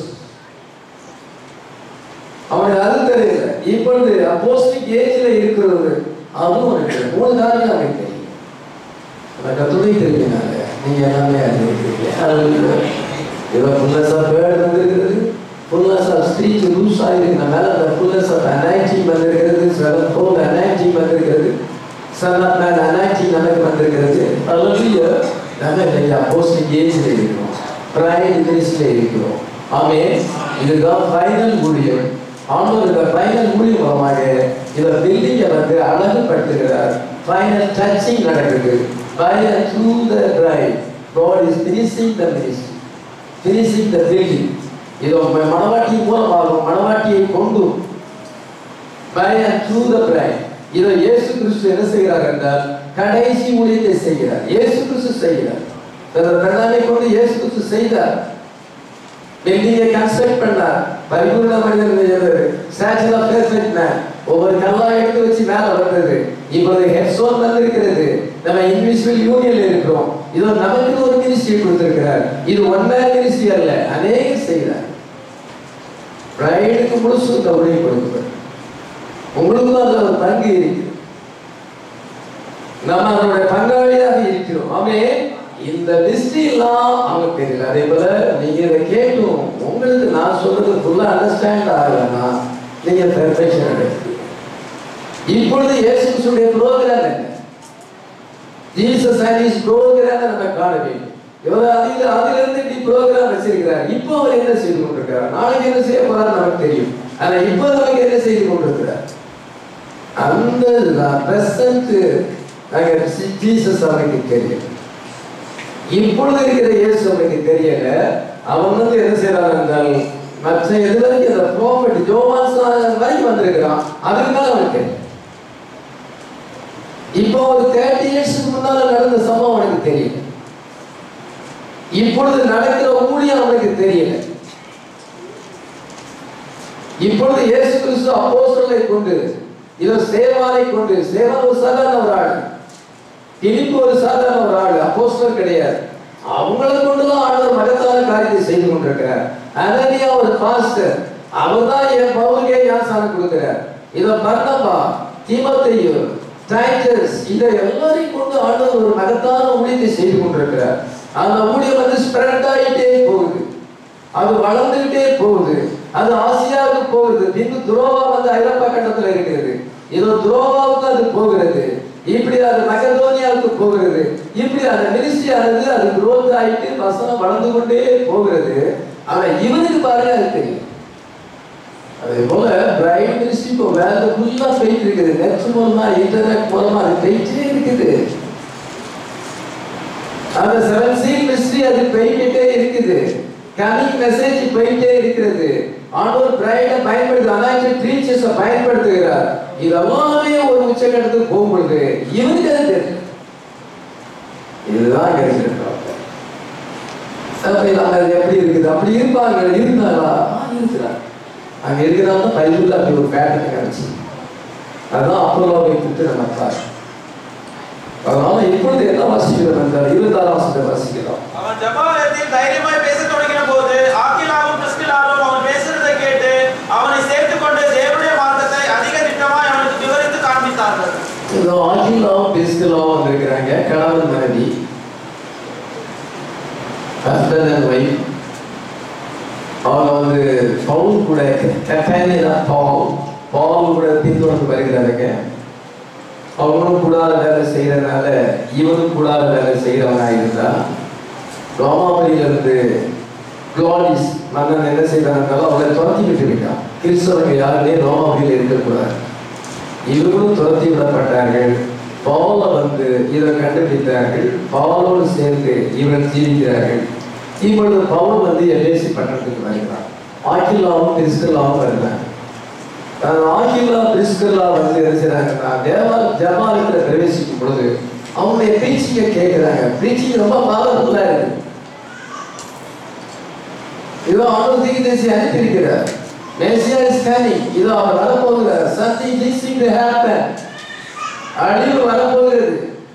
அவனுக்கு அது தெரியல இப்பொழுது அப்போஸ்டிக் ஏஜ்ல இருக்கிறது அதுவும் அவனுக்கு மூணு காரியம் அவனுக்கு தெரியும் எனக்கு துணை தெரியுனாங்க நீங்க எல்லாமே அறிவிக்கிறீங்க அது ஏதோ ஃபுல்னஸ் ஆஃப் வேர்டு வந்திருக்கிறது ஃபுல்னஸ் ஆஃப் ஸ்பீச் லூஸ் ஆகிருக்கு நம்ம மேல அந்த ஃபுல்னஸ் ஆஃப் அனாய்டிங் வந்திருக்கிறது செவன் ஃபோல் அனாய்டிங் வந்திருக்கிறது சன் ஆஃப் மேன் அனாய்டிங் நமக்கு வந்திருக்கிறது அல்லது நம்ம இல்லையா போஸ்டிங் ஏஜ்ல இருக்கிறோம் பிரைட் மினிஸ்ட்ல இருக்கிறோம் ஆமே இதுதான் ஃபைனல் ஊழியம் ஆண்டவர் இந்த ஃபைனல் ஊழியம் மூலமாக இந்த பில்டிங்கை வந்து அழகுபடுத்துகிறார் ஃபைனல் டச்சிங் நடக்குது by and through the bride God is finishing the ministry finishing the building இதோ மணவாட்டி மூலமாகும் மணவாட்டியை கொண்டு by and through the bride இதோ இயேசு கிறிஸ்து என்ன செய்கிறார் என்றால் கடைசி ஊழியத்தை செய்கிறார் இயேசு கிறிஸ்து செய்கிறார் தனது பிரதானை கொண்டு இயேசு கிறிஸ்து செய்தார் பில்டிங்கை கன்ஸ்ட்ரக்ட் பண்ணார் பரிபூர்ண மனிதன் ஸ்டாச்சுல் ஆஃப் பெர்ஃபெக்ட் மேன் ஒவ்வொரு கல்லா எடுத்து வச்சு மேல வந்தது இப்பொழுது ஹெட்ஸோன் வந்திருக்கிறது நம்ம இன்விசிபிள் யூனியன்ல இருக்கிறோம் இதோ நமக்கு ஒரு மினிஸ்ட்ரி கொடுத்திருக்கிறார் இது ஒன் மேன் மினிஸ்ட்ரி அல்ல அநேக செய்கிறார் பிரைடுக்கு முழுசு இந்த உதவி கொடுக்கிறார் உங்களுக்கும் அதுல ஒரு பங்கு இருக்கு நம்ம அதனுடைய பங்காளியாக இருக்கிறோம் ஆமே இந்த லிஸ்ட் எல்லாம் அவனுக்கு தெரியல அதே போல நீங்க இதை கேட்டும் உங்களுக்கு நான் சொல்றது ஃபுல்லா அண்டர்ஸ்டாண்ட் ஆகலன்னா நீங்க பெர்ஃபெக்ஷன் அடைவீங்க இப்பொழுது இயேசு கிறிஸ்துடைய ப்ரோக்ராம் என்ன ஜீசஸ் அண்ட் இஸ் ப்ரோக்ராம் நம்ம காண வேண்டும் இவர் அதில் அதிலிருந்து இப்படி ப்ரோக்ராம் வச்சிருக்கிறார் இப்போ அவர் என்ன செய்து கொண்டிருக்கிறார் நாளைக்கு என்ன செய்ய போறார் நமக்கு தெரியும் ஆனா இப்போ நமக்கு என்ன செய்து கொண்டிருக்கிறார் அந்த பிரசன்ட் ஜீசஸ் அவனுக்கு தெரியும் இப்பொழுது இருக்கிற இயேசு அவனுக்கு தெரியல அவன் வந்து என்ன செய்யறான் என்றால் மற்ற எது வரைக்கும் அந்த ப்ரோஃபட் ஜோவான் வரைக்கும் வந்திருக்கிறான் அதுக்கு தான் அவனுக்கு தெரியும் இப்போ ஒரு தேர்ட்டி இயர்ஸ்க்கு முன்னால நடந்த சம்பவம் அவனுக்கு தெரியல இப்பொழுது நடக்கிற ஊழியம் அவனுக்கு தெரியல இப்பொழுது இயேசு கிறிஸ்து அப்போஸ்தலரை கொண்டு இதோ சேவானை கொண்டு சேவான் ஒரு சாதாரண ஒரு ஆள் பிலிப்பு ஒரு சாதாரண ஒரு ஆள் அப்போஸ்தலர் கிடையாது அவங்கள கொண்டுதான் ஆண்டவர் மகத்தான காரியத்தை செய்து கொண்டிருக்கிறார் அனனியா ஒரு பாஸ்டர் அவர் தான் என் பவுலுக்கே ஞானசானம் கொடுக்கிறார் இத பர்னபா தீமத்தையு டைட்டஸ் இதை எல்லாரையும் கொண்டு ஆண்டவர் ஒரு மகத்தான ஊழியத்தை செய்து கொண்டிருக்கிறார் அந்த ஊழியம் வந்து ஸ்ப்ரெட் ஆகிட்டே போகுது அது வளர்ந்துகிட்டே போகுது அது ஆசியாவுக்கு போகுது பின்பு துரோவா வந்து ஐரோப்பா கண்டத்துல இருக்கிறது இதோ துரோவாவுக்கு அது போகிறது இப்படி அது மகதோனியாவுக்கு போகிறது இப்படி அந்த மினிஸ்ட்ரி ஆனது அது growth ஆயிட்டு வசனம் வளர்ந்து கொண்டே போகிறது ஆனா இவனுக்கு பாருங்க அது தெரியும் அதே போல பிரைட் மினிஸ்ட்ரி இப்போ வேலை ஃபுல்லா போயிட்டு இருக்குது நெட் மூலமா இன்டர்நெட் மூலமா அது போயிட்டே இருக்குது அந்த செவன் சீல் மிஸ்ட்ரி அது போய்கிட்டே இருக்குது கமிங் மெசேஜ் போயிட்டே இருக்கிறது ஆண்டவர் பிரைட பயன்படுத்து அனாய்டட் ப்ரீச்சர்ஸ பயன்படுத்துகிறார் இதெல்லாமே ஒரு உச்சகட்டத்துக்கு போகும்பொழுது இவனுக்கு அது தெரியும் இதுதான் கிடைச்சிருக்காங்க சபையில் அங்க எப்படி இருக்குது அப்படி இருப்பாங்க இருந்தாங்களா ஆ, இருக்கிறார் அங்க இருக்கிறாங்க பைபிள் அப்படி ஒரு பேட்டர்ன் கிடைச்சு அதுதான் அப்போலோவை கொடுத்து நம்ம பார்க்கணும் அதனால இப்பொழுது என்ன வாசிக்கிறோம் என்றால் இருபத்தாறு வாசத்தை வாசிக்கிறோம் அவன் ஜபாலயத்தில் தைரியமாய் பேசத் தொடங்கின போது ஆக்கிலாவும் பிரிஸ்கிலாவும் அவன் பேசுறதை கேட்டு அவனை சேர்த்துக் கொண்டு தேவனுடைய மார்க்கத்தை அதிக திட்டமாய் அவனுக்கு விவரித்து காண்பித்தார்கள் இதோ ஆகிலாவும் பிரிஸ்கிலாவும் வந்திருக்கிறாங்க கணவன் மனைவி ஹஸ்பண்ட் அண்ட் ஒய்ஃப் அவங்க வந்து பவுல் கூட கட்டானியனா பால் பால் தொடர்ந்து வருகிறாருங்க அவங்களும் கூடாத வேலை செய்யறதுனால இவனும் கூடாத வேலை செய்யறவனா இருந்தா ரோமாபுரியிலிருந்து குளோரிஸ் மன்னன் என்ன செய்தாங்க அவளை துரத்தி விட்டு விட்டான் கிறிஸ்தவங்க யாருமே ரோமாபுரியில் இருக்கக்கூடாது இவர்களும் துரத்தி விடப்பட்டார்கள் பவுல வந்து இதை கண்டுபிடித்தார்கள் பவுலோடு சேர்ந்து இவர்கள் ஜீவிக்கிறார்கள் இப்பொழுது பவுல் வந்து எல்ஏசி பட்டணத்துக்கு வருகிறான் ஆக்கில்லாவும் கிறிஸ்தலாவும் வருகிறாங்க அந்த ஆகிலா பிரிஸ்கல்லா வந்து என்ன செய்றாங்கன்னா தேவா ஜமாலத்துல பிரவேசிக்கும் பொழுது அவங்களுடைய பேச்சிங்க கேட்கிறாங்க பிரீச்சிங் ரொம்ப பவர்ஃபுல்லா இருக்கு இதோ ஆண்டு தீர்க்கதரிசி அனுப்பியிருக்கிறார் மேசியா இஸ் கமிங் இதோ அவர் வரப்போகிறார் சம்திங் திங்ஸ் டு ஹேப்பன் அழிவு வரப்போகிறது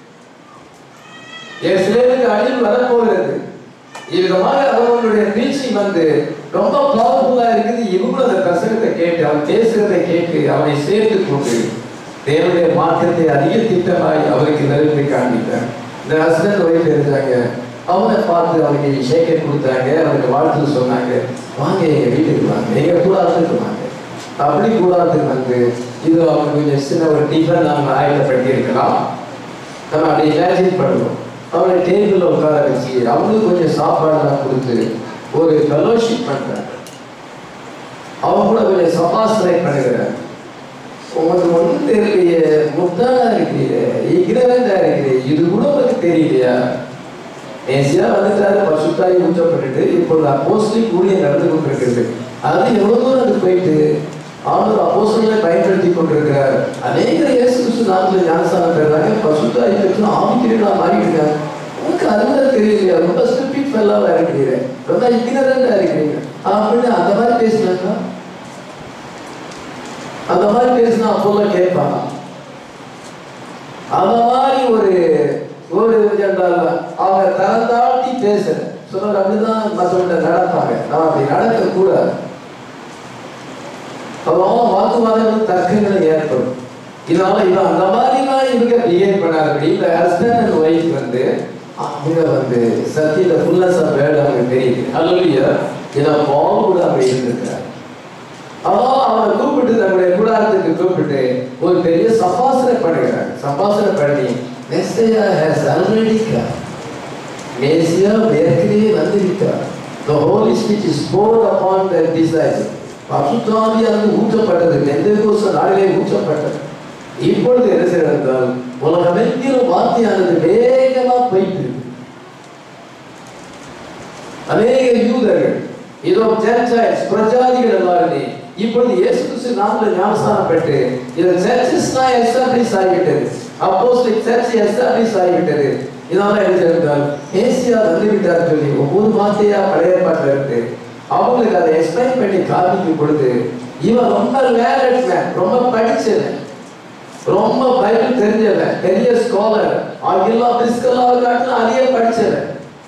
என் சிலருக்கு அழிவு வரப்போகிறது இவ்விதமாக அவர்களுடைய டீச்சிங் வந்து ரொம்ப பவர்ஃபுல்லா இருக்குது இவங்களும் அந்த பிரசங்கத்தை கேட்டு அவன் பேசுறதை கேட்டு அவனை சேர்த்து கொண்டு தேவனுடைய மாற்றத்தை அதிக திட்டமாய் அவருக்கு நிறுத்தி காண்பித்தார் இந்த ஹஸ்பண்ட் ஒய்ஃப் இருந்தாங்க அவனை பார்த்து அவனுக்கு ஷேக்கெட் கொடுத்தாங்க அவனுக்கு வாழ்த்து சொன்னாங்க வாங்க எங்க வீட்டுக்கு வாங்க எங்க கூடாரத்துக்கு வாங்க அப்படி கூடாரத்துக்கு வந்து இது அவங்க கொஞ்சம் சின்ன ஒரு டிஃபன் நாங்கள் ஆயத்தப்படுத்தி இருக்கலாம் நம்ம அப்படி இமேஜின் பண்ணுவோம் அவனை டேபிளில் உட்கார வச்சு அவங்களுக்கு கொஞ்சம் சாப்பாடுலாம் கொடுத்து ஒரு ஃபெலோஷிப் பண்றாங்க அவங்க கூட கொஞ்சம் சபாசனை பண்ணுகிறார் உங்களுக்கு ஒன்றும் தெரியலையே முட்டாளா இருக்கிறீங்க இகிரவெண்டா இருக்கிறீங்க இது கூட உங்களுக்கு தெரியலையா நேசியா வந்துட்டாரு பசுத்தாய் ஊற்றப்பட்டுட்டு இப்பொழுது அப்போஸ்லிக் ஊழியம் நடந்து கொண்டிருக்கிறது அது எவ்வளவு தூரம் அது போயிட்டு ஆண்டவர் அப்போஸ்தலனை பயன்படுத்தி கொண்டிருக்கிறார் அநேகர் இயேசு கிறிஸ்து நாமத்தில் ஞானஸ்தானம் பெறாங்க பசுத்தாய் பெற்று ஆவிக்கிறீங்களா மாறிடுங்க உங்களுக்கு அதுதான் தெரியலையா ரொம்ப ஸ்டூபிட் ஃபெல்லாவா இருக்கிறீங்க ரொம்ப இக்னரண்டா இருக்கிறீங்க அப்படின்னு அந்த மாதிரி பேசினாங்க அந்த மாதிரி பேசினா அப்போல கேட்பாங்க அந்த மாதிரி ஒரு ஒரு என்றால் அவங்க தரம் தாழ்த்தி பேசுற சொல்ற அப்படிதான் மற்றவங்க நடப்பாங்க நான் அப்படி நடக்க கூடாது அவங்க வாக்குவாதங்கள் தர்க்கங்கள் ஏற்படும் இதனால இவன் அந்த மாதிரிலாம் இவங்க பிஹேவ் பண்ணாதபடி இந்த ஹஸ்பண்ட் அண்ட் ஒய்ஃப் வந்து அவங்க வந்து சத்தியில ஃபுல்லஸ் ஆஃப் வேர்டு அவங்க தெரியுது அல்லையா இதை பால் கூட அவங்க இருந்திருக்கிறார் அவன் அவனை கூப்பிட்டு தன்னுடைய கூடாரத்துக்கு கூப்பிட்டு ஒரு பெரிய சபாசனை பண்ணுகிறார் சபாசனை பண்ணி மெஸ்ஸையா ஹேஸ் ஆல்ரெடி மேசியா ஏற்கனவே வந்துவிட்டார் The Holy Spirit is poured upon the disciples. பசுத்தாவியானது ஊற்றப்பட்டது நெந்தகோச நாளிலே ஊற்றப்பட்டது இப்பொழுது என்ன செய்யறது என்றால் உலகமெங்கிலும் வார்த்தையானது வேகமா போயிட்டு இருக்கு அநேக யூதர்கள் இதோ ஜென்டைல்ஸ் பிரஜாதிகள் எல்லாருமே இப்பொழுது இயேசு கிறிஸ்து நாமல ஞானஸ்தானம் பெற்று இது சர்ச்சஸ்லாம் எஸ்டாப்ளிஷ் ஆகிவிட்டது அப்போஸ்லிக் சர்ச் எஸ்டாப்ளிஷ் ஆகிவிட்டது இதனால என்ன இருந்தால் ஏசியா வந்துவிட்டார் சொல்லி ஒவ்வொரு வார்த்தையா பழைய பாட்டில் இருந்து அவங்களுக்கு அதை எக்ஸ்பிளைன் பண்ணி காமிக்கும் பொழுது இவன் ரொம்ப லேரட் மேன் ரொம்ப படிச்சவன் ரொம்ப பைபிள் தெரிஞ்சவன் பெரிய ஸ்காலர் ஆகிலா பிஸ்கலா காட்டிலும் அதிக படிச்சவன்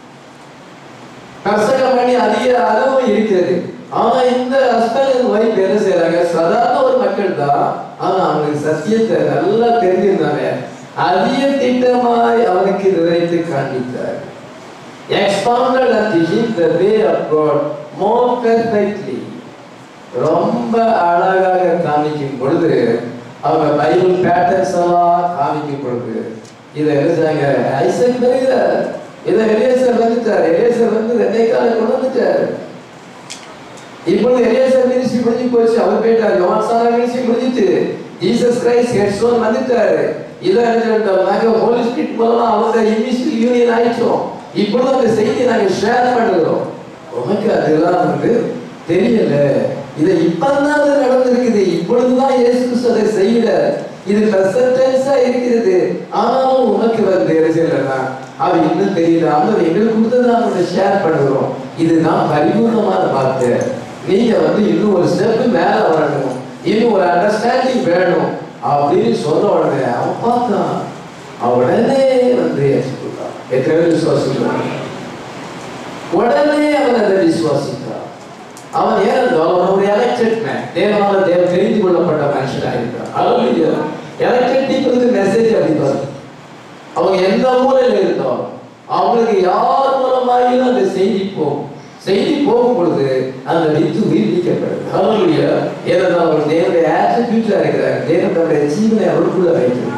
கர்சகம் பண்ணி அதிக அறிவும் இருக்கிறது ஆனா இந்த ஹஸ்பண்ட் ஒய்ஃப் என்ன செய்யறாங்க சாதாரண ஒரு மக்கள் தான் ஆனா அவங்களுக்கு சத்தியத்தை நல்லா தெரிஞ்சிருந்தாங்க அதிக திட்டமாய் அவனுக்கு விவரித்து காண்பித்தார் expounded unto him the way of God more perfectly ரொம்ப அழகாக காமிக்கும் பொழுது அவங்க பைபிள் பேட்டர்ன்ஸ் எல்லாம் காமிக்கும் பொழுது இதை எழுதுறாங்க ஐசக் வருகிறார் இதை எலியேசர் வந்துட்டார் எலியேசர் வந்து ரெண்டே காலம் கொண்டு வந்துட்டார் இப்பொழுது எலியேசர் மினிஸ்ட்ரி முடிஞ்சு போச்சு அவர் போயிட்டார் யோவான் சாரா மினிஸ்ட்ரி முடிஞ்சிட்டு ஜீசஸ் கிரைஸ்ட் ஹெட்ஸோன் வந்துட்டாரு இதை நாங்க ஹோலி ஸ்பிரிட் மூலமா அவங்க இமிஸ்ட்ரி யூனியன் ஆயிட்டோம் இப்பொழுது அந்த செய்தியை நாங்க ஷேர் பண்ணுகிறோம் உனக்கு அதெல்லாம் வந்து தெரியல இதை இப்பதான் அது நடந்திருக்குது இப்பொழுதுதான் இயேசு கிறிஸ்து அதை செய்யல இது பிரசன்டென்ஸா இருக்கிறது ஆனாலும் உனக்கு வந்து என்ன செய்யலன்னா அது இன்னும் தெரியல அவங்க எங்களுக்கு கொடுத்ததை அவங்க ஷேர் பண்ணுகிறோம் இதுதான் பரிபூர்ணமான வார்த்தை நீங்க வந்து இன்னும் ஒரு ஸ்டெப் மேல வரணும் இன்னும் ஒரு அண்டர்ஸ்டாண்டிங் வேணும் அப்படின்னு சொன்ன உடனே அவன் பார்த்தான் அவன் உடனே வந்து ஏற்றுக்கொண்டான் எத்தனை பேர் விசுவாசிக்கிறான் உடனே அவன் அதை விசுவாசித்தான் அவன் ஏனென்றால் அவன் ஒரு எலெக்டட் மேன் தேவனால தேவ தெரிந்து கொள்ளப்பட்ட மனுஷனாக இருக்கிறான் அல்லையா எலெக்டட் பீப்புளுக்கு மெசேஜ் அடிப்பார் அவங்க எந்த மூலையில இருந்தாலும் அவங்களுக்கு யார் மூலமாயிலும் அந்த செய்தி போகும் செய்தி போகும் பொழுது அந்த வித்து உயிர்ப்பிக்கப்படுது ஹalleluya ஏனென்றால் அவர் தேவனுடைய ஆட்ரிபியூட்டா இருக்கிறார் தேவன் தன்னுடைய ஜீவனை அவருக்குள்ள வைத்திருக்கிறார்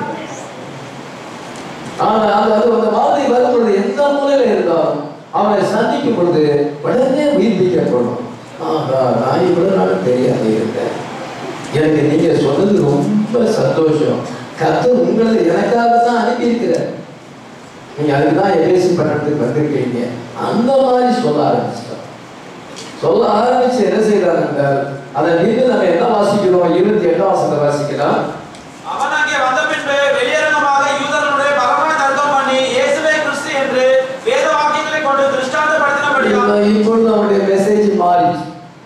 ஆனா அது அது அந்த மாதிரி வரும் பொழுது எந்த மூலையில இருந்தாலும் அவனை சந்திக்கும் பொழுது உடனே உயிர்ப்பிக்கப்படும் ஆஹா நான் இவ்வளவு நாள் தெரியாம இருந்தேன் எனக்கு நீங்க சொன்னது ரொம்ப சந்தோஷம் கர்த்தர் உங்களை எனக்காக தான் அனுப்பியிருக்கிறார் நீங்க அதுக்குதான் எபேசி பட்டணத்துக்கு வந்திருக்கீங்க அந்த மாதிரி சொல்ல ஆரம்பிச்சிட்டார் சொல்ல ஆரம்பிச்சு என்ன செய்யறாரு என்றால் அதை நின்று நம்ம என்ன வாசிக்கிறோம் இருபத்தி எட்டாம் வசனத்தை வாசிக்கலாம் அவன் அங்கே வந்த பின்பு வெளியரங்கமாக யூதர்களுடைய பலமாய் தர்க்கம் பண்ணி இயேசுவே கிறிஸ்து என்று வேத வாக்கியங்களை கொண்டு திருஷ்டாந்தப்படுத்தினபடியால் இப்ப- இப்பொழுது அவருடைய மெசேஜ் மாறிச்சு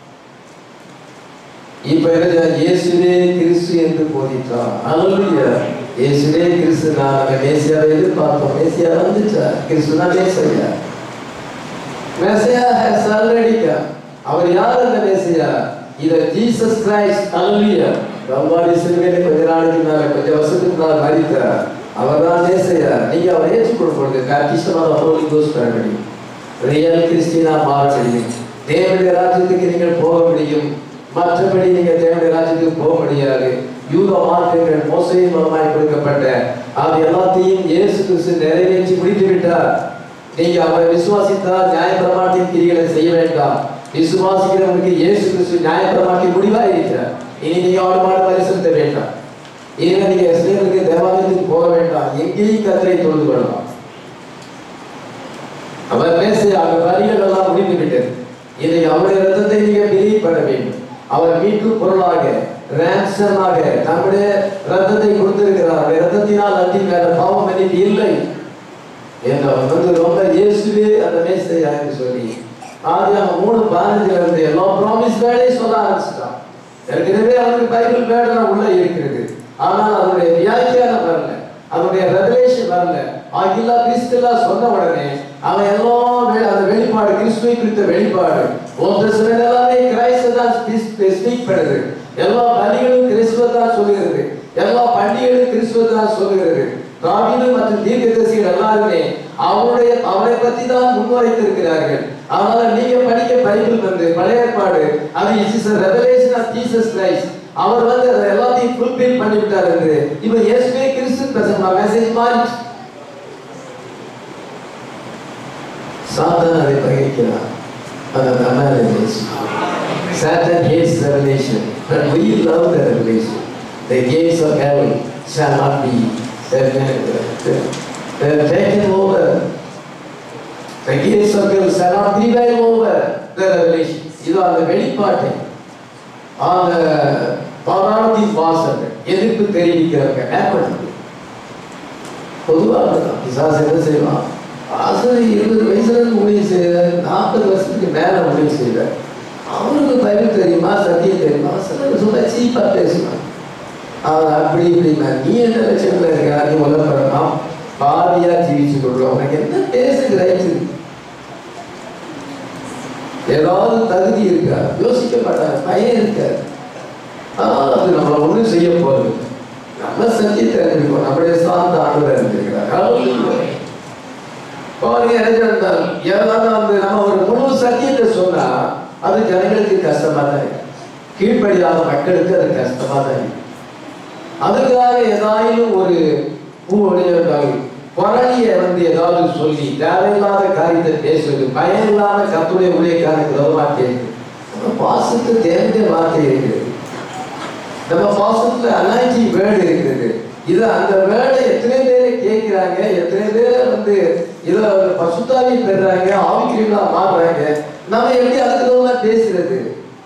இப்ப என்ன இயேசுவே கிறிஸ்து என்று போதித்தார் அல்லேலூயா இயேசுவே கிறிஸ்து நான் மேசியாவை எதிர்பார்த்தோம் மேசியா வந்துச்சா கிறிஸ்து தான் மேசியா மேசியா has already come அவர் யார் அந்த மேசியா இத ஜீசஸ் கிரைஸ்ட் அல்லேலூயா கல்வாரி சிலுவையில கொஞ்ச நாளைக்கு மேல கொஞ்சம் வருஷத்துக்கு மேல மரித்தார் அவர் தான் மேசியா நீங்க அவரை ஏற்றுக்கொள்ளும் பொழுது பேப்டிஸ்டமாக ஹோலி கோஸ்ட் பெற முடியும் ரியல் கிறிஸ்டினா மாற முடியும் தேவனுடைய ராஜ்யத்துக்கு நீங்கள் போக முடியும் மற்றபடி நீங்க தேவனுடைய ராஜ்யத்துக்கு போக முடியாது யூத மார்க்கங்கள் மோசையின் மூலமாய் கொடுக்கப்பட்ட அது எல்லாத்தையும் இயேசு கிறிஸ்து நிறைவேற்றி முடித்து விட்டார் நீங்க அவரை விசுவாசித்தால் நியாயப்பிரமாணத்தின் கிரிகளை செய்ய வேண்டாம் விசுவாசிக்கிறவனுக்கு இயேசு கிறிஸ்து நியாயப்பிரமாணத்தின் முடிவா இருக்கிறார் இனி நீங்க அவரு மாடு பரிசுத்த வேண்டாம் இனி நீங்க இஸ்ரேலுக்கு தேவாலயத்துக்கு போக வேண்டாம் எங்கேயும் கத்தரை தொழுது கொள்ளலாம் அவர் பேச அவர் வரிகள் எல்லாம் முடிந்து விட்டது இதை அவருடைய ரத்தத்தை நீங்க பிலீவ் பண்ண வேண்டும் அவர் மீட்பு பொருளாக ரேன்சமாக நம்முடைய ரத்தத்தை கொடுத்திருக்கிறார் அந்த ரத்தத்தினால் அன்றி வேற பாவம் மன்னிப்பு இல்லை என்று அவர் வந்து ரொம்ப இயேசுவே அந்த மேசையா என்று சொல்லி ஆதியாகமம் மூணு பதினஞ்சுல இருந்து எல்லா ப்ராமிஸ் வேலையும் சொல்ல ஆரம்பிச்சிட்டான் ஏற்கனவே அவருக்கு பைபிள் வேர்டெல்லாம் உள்ள இருக்கிறது ஆனால் அதனுடைய வியாக்கியானம் வரல அதனுடைய ரெவலேஷன் வரல ஆகிலா கிறிஸ்துலா சொன்ன உடனே அவன் எல்லாம் வெ- அந்த வெளிப்பாடு கிறிஸ்துவை குறித்த வெளிப்பாடு ஒன்று சில எல்லாமே கிரைஸ்த தான் ஸ்பீக் பண்ணுது எல்லா பலிகளும் கிறிஸ்துவ தான் சொல்லுகிறது எல்லா பண்டிகைகளும் கிறிஸ்துவ தான் சொல்லுகிறது தாவீது மற்றும் தீர்க்கதரிசிகள் எல்லாருமே அவருடைய அவரை பத்தி தான் முன்வைத்திருக்கிறார்கள் அதனால நீங்க படிக்க பைபிள் வந்து பழைய ஏற்பாடு அது is revelation of Jesus Christ அவர் வந்து அதை எல்லாத்தையும் ஃபுல்பில் பண்ணிவிட்டார் என்று இவன் இயேசுவே கிறிஸ்து பேசுமா மெசேஜ் மாறி சாத்தான் அதை பகிர்க்கிறான் அதை நம்ம Satan hates revelation, but we love the revelation. The gates of heaven shall not be uh, taken over. The gates of hell shall not prevail over the revelation. இது அந்த வெளிப்பாட்டை அந்த பாதாளத்தின் வாசல் எதிர்ப்பு தெரிவிக்கிறவங்க ஏற்படுது பொதுவாக தான் பிசாசு என்ன செய்வான் வாசல் இருபது வயசுல இருந்து ஊழியம் செய்தார் நாற்பது வருஷத்துக்கு மேல ஊழியம் செய்தார் அவனுக்கு பைபிள் தெரியுமா சத்தியம் தெரியுமா சிலர் சும்மா சீப்பா பேசுவான் அவன் அப்படி இப்படின்னா நீ என்ன லட்சத்துல இருக்கா நீ உலகப்படமா பாதியா ஜீவிச்சு கொள்ளும் உனக்கு என்ன பேசுக்கு ரைட்ஸ் இருக்கு ஏதாவது தகுதி இருக்கா யோசிக்க மாட்டாங்க பயம் இருக்காது ஆனால் அது நம்மளை ஒன்றும் செய்ய போறது நம்ம சத்தியத்தை அறிஞ்சிருக்கோம் நம்முடைய சார்ந்த ஆண்டு அறிஞ்சிருக்கிறார் பாருங்க இறைஞ்சிருந்தால் ஏதாவது வந்து நம்ம ஒரு முழு சத்தியத்தை சொன்னா அது ஜனங்களுக்கு கஷ்டமா தான் இருக்கு கீழ்ப்படியாத மக்களுக்கு அது கஷ்டமா தான் இருக்கு அதுக்காக ஏதாயிலும் ஒரு பூவுடைய புரளிய வந்து ஏதாவது சொல்லி தேவையில்லாத காரியத்தை பேசுவது பயம் இல்லாத கத்துடைய ஊழியக்காரனுக்கு விதமா கேட்கு நம்ம பாசத்து தேவைய வார்த்தை இருக்கிறது நம்ம பாசத்துல அனாய்ச்சி வேர்டு இருக்கிறது இது அந்த வேர்டை எத்தனை பேரை கேட்கிறாங்க எத்தனை பேர் வந்து இதை பசுத்தாவி பெறுறாங்க ஆவிக்கிறீங்களா மாறுறாங்க நம்ம எப்படி அதுக்கு தகுந்த பேசுறது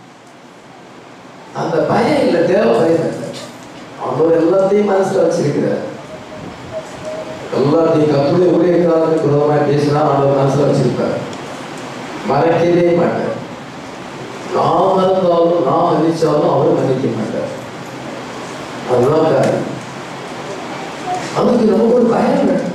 அந்த பயம் இல்லை தேவ பயம் இல்லை அவர் எல்லாத்தையும் மனசுல வச்சிருக்கிறார் எல்லாத்தையும் கத்துடைய ஊழியக்காரனுக்கு விரோதமாக பேசினா அவர் மனசுல வச்சிருப்பார் மறைக்கவே மாட்டார் நான் மறந்தாலும் நான் மன்னிச்சாலும் அவர் மன்னிக்க மாட்டார் அதுதான் காரணம் அதுக்கு நமக்கு ஒரு பயம் வேணும்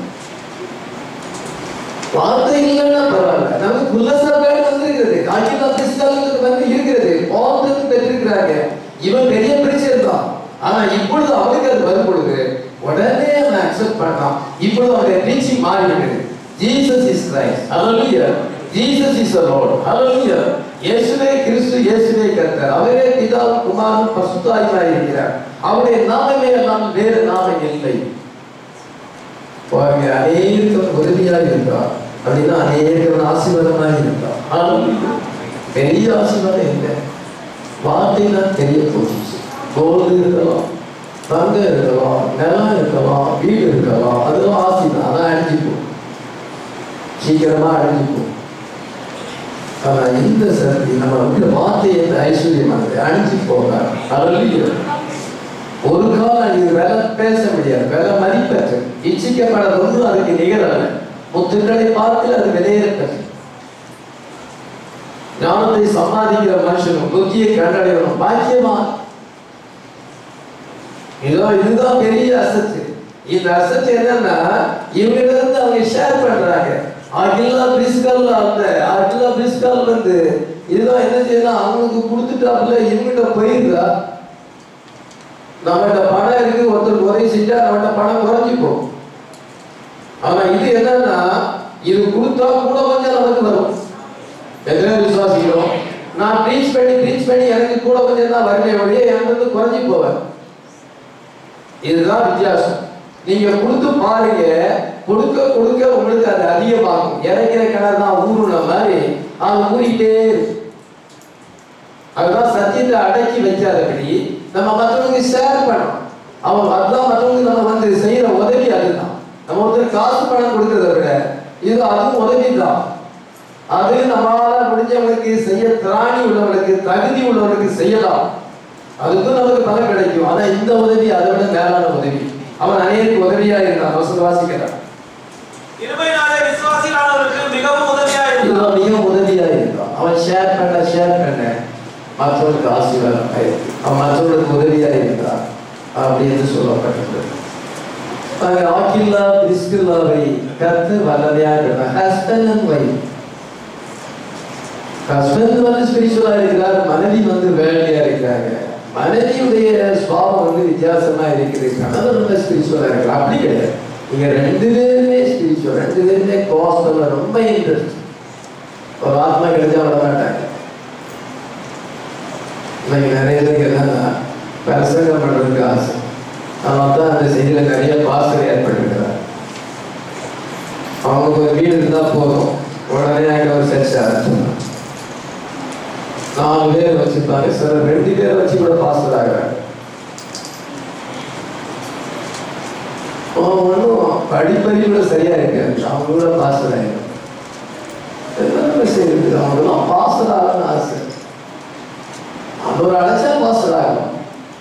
வார்த்தை இல்லைன்னா பரவாயில்ல நமக்கு குலசபைகள் வந்திருக்கிறது காக்கிதா கிறிஸ்தவர்களுக்கு வந்து இருக்கிறது பாவத்துக்கு பெற்றிருக்கிறாங்க இவன் பெரிய பிரச்சனை தான் ஆனா இப்பொழுது அவனுக்கு அது வரும் பொழுது உடனே அவன் அக்செப்ட் பண்ணான் இப்பொழுது அவனுடைய டீச்சிங் மாறிவிட்டது ஜீசஸ் இஸ் கிரைஸ்ட் ஹalleluya ஜீசஸ் இஸ் the lord ஹalleluya இயேசுவே கிறிஸ்து இயேசுவே கர்த்தர் அவரே பிதா குமாரன் பசுத்தாயுமாய் இருக்கிறார் அவருடைய நாமமே எல்லாம் வேறு நாமம் இல்லை பாருங்க அநேகம் உதவியாக இருக்கிறார் அப்படின்னா அநேகம் ஆசீர்வாதமாக இருக்கிறார் ஆனால் பெரிய ஆசீர்வாதம் இல்லை வார்த்தை தான் தெரிய போச்சு கோல்டு இருக்கலாம் தங்கம் இருக்கலாம் நிலம் இருக்கலாம் வீடு இருக்கலாம் அதெல்லாம் ஆசை தான் அதான் அழிஞ்சு போகும் சீக்கிரமா அழிஞ்சு போகும் ஆனா இந்த சக்தி நம்ம வந்து வார்த்தை என்ற ஐஸ்வர்யமானது அழிஞ்சு போகாது அழலிய ஒரு காலம் இது விலை பேச முடியாது விலை மதிப்பற்று இச்சிக்கப்படாத ஒன்றும் அதுக்கு நிகழல்ல முத்துக்களை பார்த்து அது விலையேறப்பற்று ஞானத்தை சம்பாதிக்கிற மனுஷனும் புத்தியை கண்டடையணும் பாக்கியவான் இதோ இதுதான் பெரிய அசத்து இந்த அசத்து என்னன்னா இவங்க இருந்து அவங்க ஷேர் பண்றாங்க அகிலா பிரிஸ்கல் அந்த அகிலா பிரிஸ்கல் வந்து இதுதான் என்ன செய்யலாம் அவங்களுக்கு கொடுத்துட்டாப்புல இவங்கிட்ட போயிருந்தா நம்மகிட்ட பணம் இருக்கு ஒருத்தர் உதவி செஞ்சா நம்மகிட்ட பணம் குறைஞ்சி போகும் ஆனா இது என்னன்னா இது கொடுத்தா கூட கொஞ்சம் நமக்கு வரும் எத்தனை விசுவாசிக்கிறோம் நான் ப்ரீச் பண்ணி ப்ரீச் பண்ணி எனக்கு கூட கொஞ்சம் தான் வருமே ஒழிய எனக்கு வந்து குறைஞ்சி போவேன் இதுதான் வித்தியாசம் நீங்க கொடுத்து பாருங்க கொடுக்க கொடுக்க உங்களுக்கு அது அதிகமாகும் இறக்கிற கிணறு தான் ஊறுன மாதிரி அது ஊறிட்டே இருக்கு. அதுதான் சத்தியத்தை அடக்கி வைக்காதபடி நம்ம மற்றவங்களுக்கு ஷேர் பண்ணணும் அவன் அதுதான் மற்றவங்களுக்கு நம்ம வந்து செய்யற உதவி அதுதான் நம்ம ஒருத்தர் காசு பணம் கொடுக்கறத விட இது அதுவும் உதவி தான் அது நம்மளால முடிஞ்சவங்களுக்கு செய்ய திராணி உள்ளவர்களுக்கு தகுதி உள்ளவர்களுக்கு செய்யலாம் அதுக்கும் நமக்கு பலன் கிடைக்கும் ஆனா இந்த உதவி அதை விட மேலான உதவி அவன் அநேருக்கு உதவியா இருந்தான் வசந்த வாசிக்கிறான் இருமையினாலே விசுவாசிகளானவருக்கு மிகவும் உதவியா இருந்தார் இதுதான் மிக உதவியா இருந்தான் அவன் ஷேர் பண்ண ஷேர் பண்ண மற்றவர்களுக்கு ஆசீர்வாதம் ஆயிருக்கு அவன் மற்றவர்களுக்கு உதவியா இருந்தான் அப்படின்னு சொல்லப்பட்டிருக்கிறது அங்க ஆக்கில்லா பிரிஸ்கில்லாவை கத்து வல்லமையா இருந்தான் ஹஸ்பண்ட் அண்ட் ஒய்ஃப் ஹஸ்பண்ட் வந்து ஸ்பிரிச்சுவலா இருக்கிறார் மனைவி வந்து வேலையா இருக்கிறாங்க மனைவியுடைய சுவாபம் வந்து வித்தியாசமா இருக்குது கணவர் ரொம்ப ஸ்பிரிச்சுவலா இருக்கிறார் அப்படி கிடையாது நீங்க ரெண்டு பேருமே ஸ்பிரிச்சுவல் ரெண்டு பேருமே கோஸ்டல்ல ரொம்ப இன்ட்ரெஸ்ட் ஒரு ஆத்மா கிடைச்சா விட மாட்டாங்க இன்னைக்கு நிறைய பேருக்கு என்னன்னா பிரசங்கம் பண்றதுக்கு ஆசை அதனால தான் அந்த செய்தியில நிறைய பாஸ்டர் ஏற்பட்டிருக்கிறார் அவங்களுக்கு ஒரு வீடு இருந்தா போதும் உடனே அங்க ஒரு சர்ச் ஆரம்பிச்சிடலாம் நாலு பேர் வச்சிருப்பாங்க சார் ரெண்டு பேர் வச்சு கூட பாஸ்டர் ஆகிறாங்க அவன் ஒன்றும் படிப்பறிவுல சரியா இருக்காது அவங்க கூட பாஸ்டர் ஆகிடும் எல்லாருமே செய்யுது அவங்களாம் பாஸ்டர் ஆகணும்னு ஆசை அவர் அழைச்சா பாஸ்டர் ஆகணும்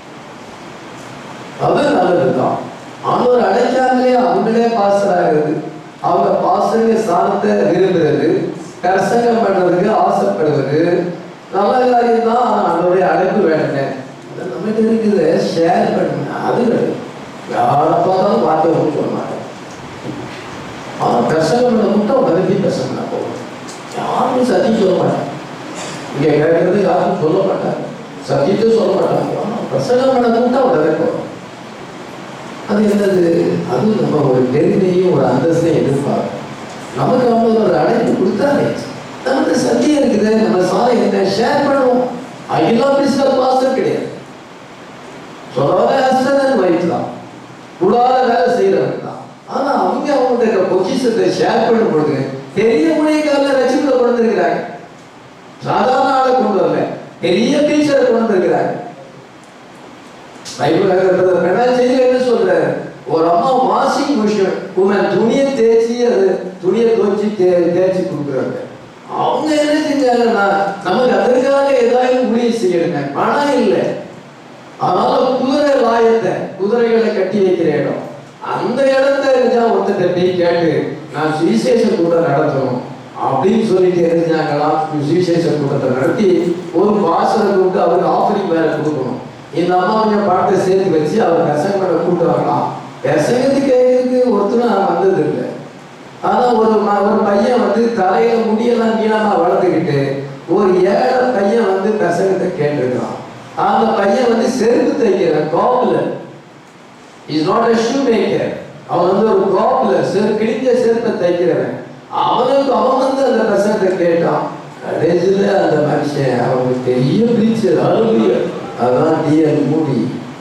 அது நல்லதுதான் அவர் அழைக்காமலே அவங்களே பாஸ்டர் ஆகிறது அவங்க பாஸ்டருங்க ஸ்தானத்தை விரும்புறது கரசங்கம் பண்றதுக்கு ஆசைப்படுவது நல்ல காரியம் தான் ஆனா அதனுடைய அழைப்பு வேணுங்க அது நமக்கு இருக்குது ஷேர் பண்ணுங்க அது கிடையாது யாரை பார்த்தாலும் வார்த்தை ஒன்று சொல்ல மாட்டேன் ஆனா பிரசங்கம் பண்ண மட்டும் உதவி பிரசங்கம் பண்ண போகும் யாரும் சத்தியம் சொல்ல மாட்டாங்க இங்க கேட்கறது யாரும் சொல்ல மாட்டாங்க சத்தியத்தை சொல்ல மாட்டாங்க ஆனா பிரசங்கம் பண்ண மட்டும் உடனே போகும் அது என்னது அது நம்ம ஒரு பெருமையும் ஒரு அந்தஸ்தையும் எதிர்பார்க்கும் நமக்கு அவங்க ஒரு அழைப்பு கொடுத்தாலே நமக்கு சத்தியம் இருக்குது நம்ம சாலை என்ன ஷேர் பண்ணுவோம் அகிலா பிரிஸ்கல் பாஸ்டர் கிடையாது சொல்லாத ஹஸ்பண்ட் அண்ட் ஒய்ஃப் தான் கூடாத வேலை செய்யறவங்க தான் ஆனா அவங்க அவங்களுடைய பொக்கிஷத்தை ஷேர் பண்ணும் பொழுது பெரிய முனைக்கால ரசிகளை கொண்டு வந்திருக்கிறாங்க சாதாரண ஆளை கொண்டு வரல பெரிய டீச்சரை கொண்டு வந்திருக்கிறாங்க பைபிள் பெண்ணா செய்தி என்ன சொல்றாரு ஒரு அம்மா வாஷிங் மிஷின் உமன் துணியை தேய்ச்சி அது துணியை துவைச்சி தே தேய்ச்சி கொடுக்குறாங்க அவங்க என்ன செஞ்சாங்கன்னா நமக்கு அதற்காக ஏதாவது ஊழியம் செய்யணுங்க பணம் இல்லை அதனால குதிரை லாயத்தை குதிரைகளை கட்டி வைக்கிற இடம் அந்த இடத்த இருந்தா ஒருத்தர் போய் கேட்டு நான் சுவிசேஷ கூட்டம் நடத்தணும் அப்படின்னு சொல்லிட்டு எரிஞ்சாங்களாம் சுவிசேஷ கூட்டத்தை நடத்தி ஒரு பாசனை கூப்பிட்டு அவருக்கு ஆஃபரிங் வேற கொடுக்கணும் இந்த அம்மா கொஞ்சம் பணத்தை சேர்த்து வச்சு அவர் பிரசங்கம் பண்ண கூட்டுவாங்களாம் பிரசங்கத்துக்கு கேட்கறதுக்கு ஒருத்தரும் வந்தது இல்லை ஆனா ஒரு ம- ஒரு பையன் வந்து தலையில முடியெல்லாம் நீளமா வளர்த்துக்கிட்டு ஒரு ஏழை பையன் வந்து பிரசங்கத்தை கேட்டிருக்கான் அந்த பையன் வந்து செருப்பு தைக்கிறான் cobbler is not a shoe maker அவன் வந்து ஒரு காப்புலர் செரு கிழிஞ்ச செருப்பை தைக்கிறவன் அவனுக்கு அவன் வந்து அந்த பிரசங்கத்தை கேட்டான் கடைசியில் அந்த மனுஷன் அவங்க பெரிய பிரீச்சர் அழுகிய அதான் டிஎல் மூடி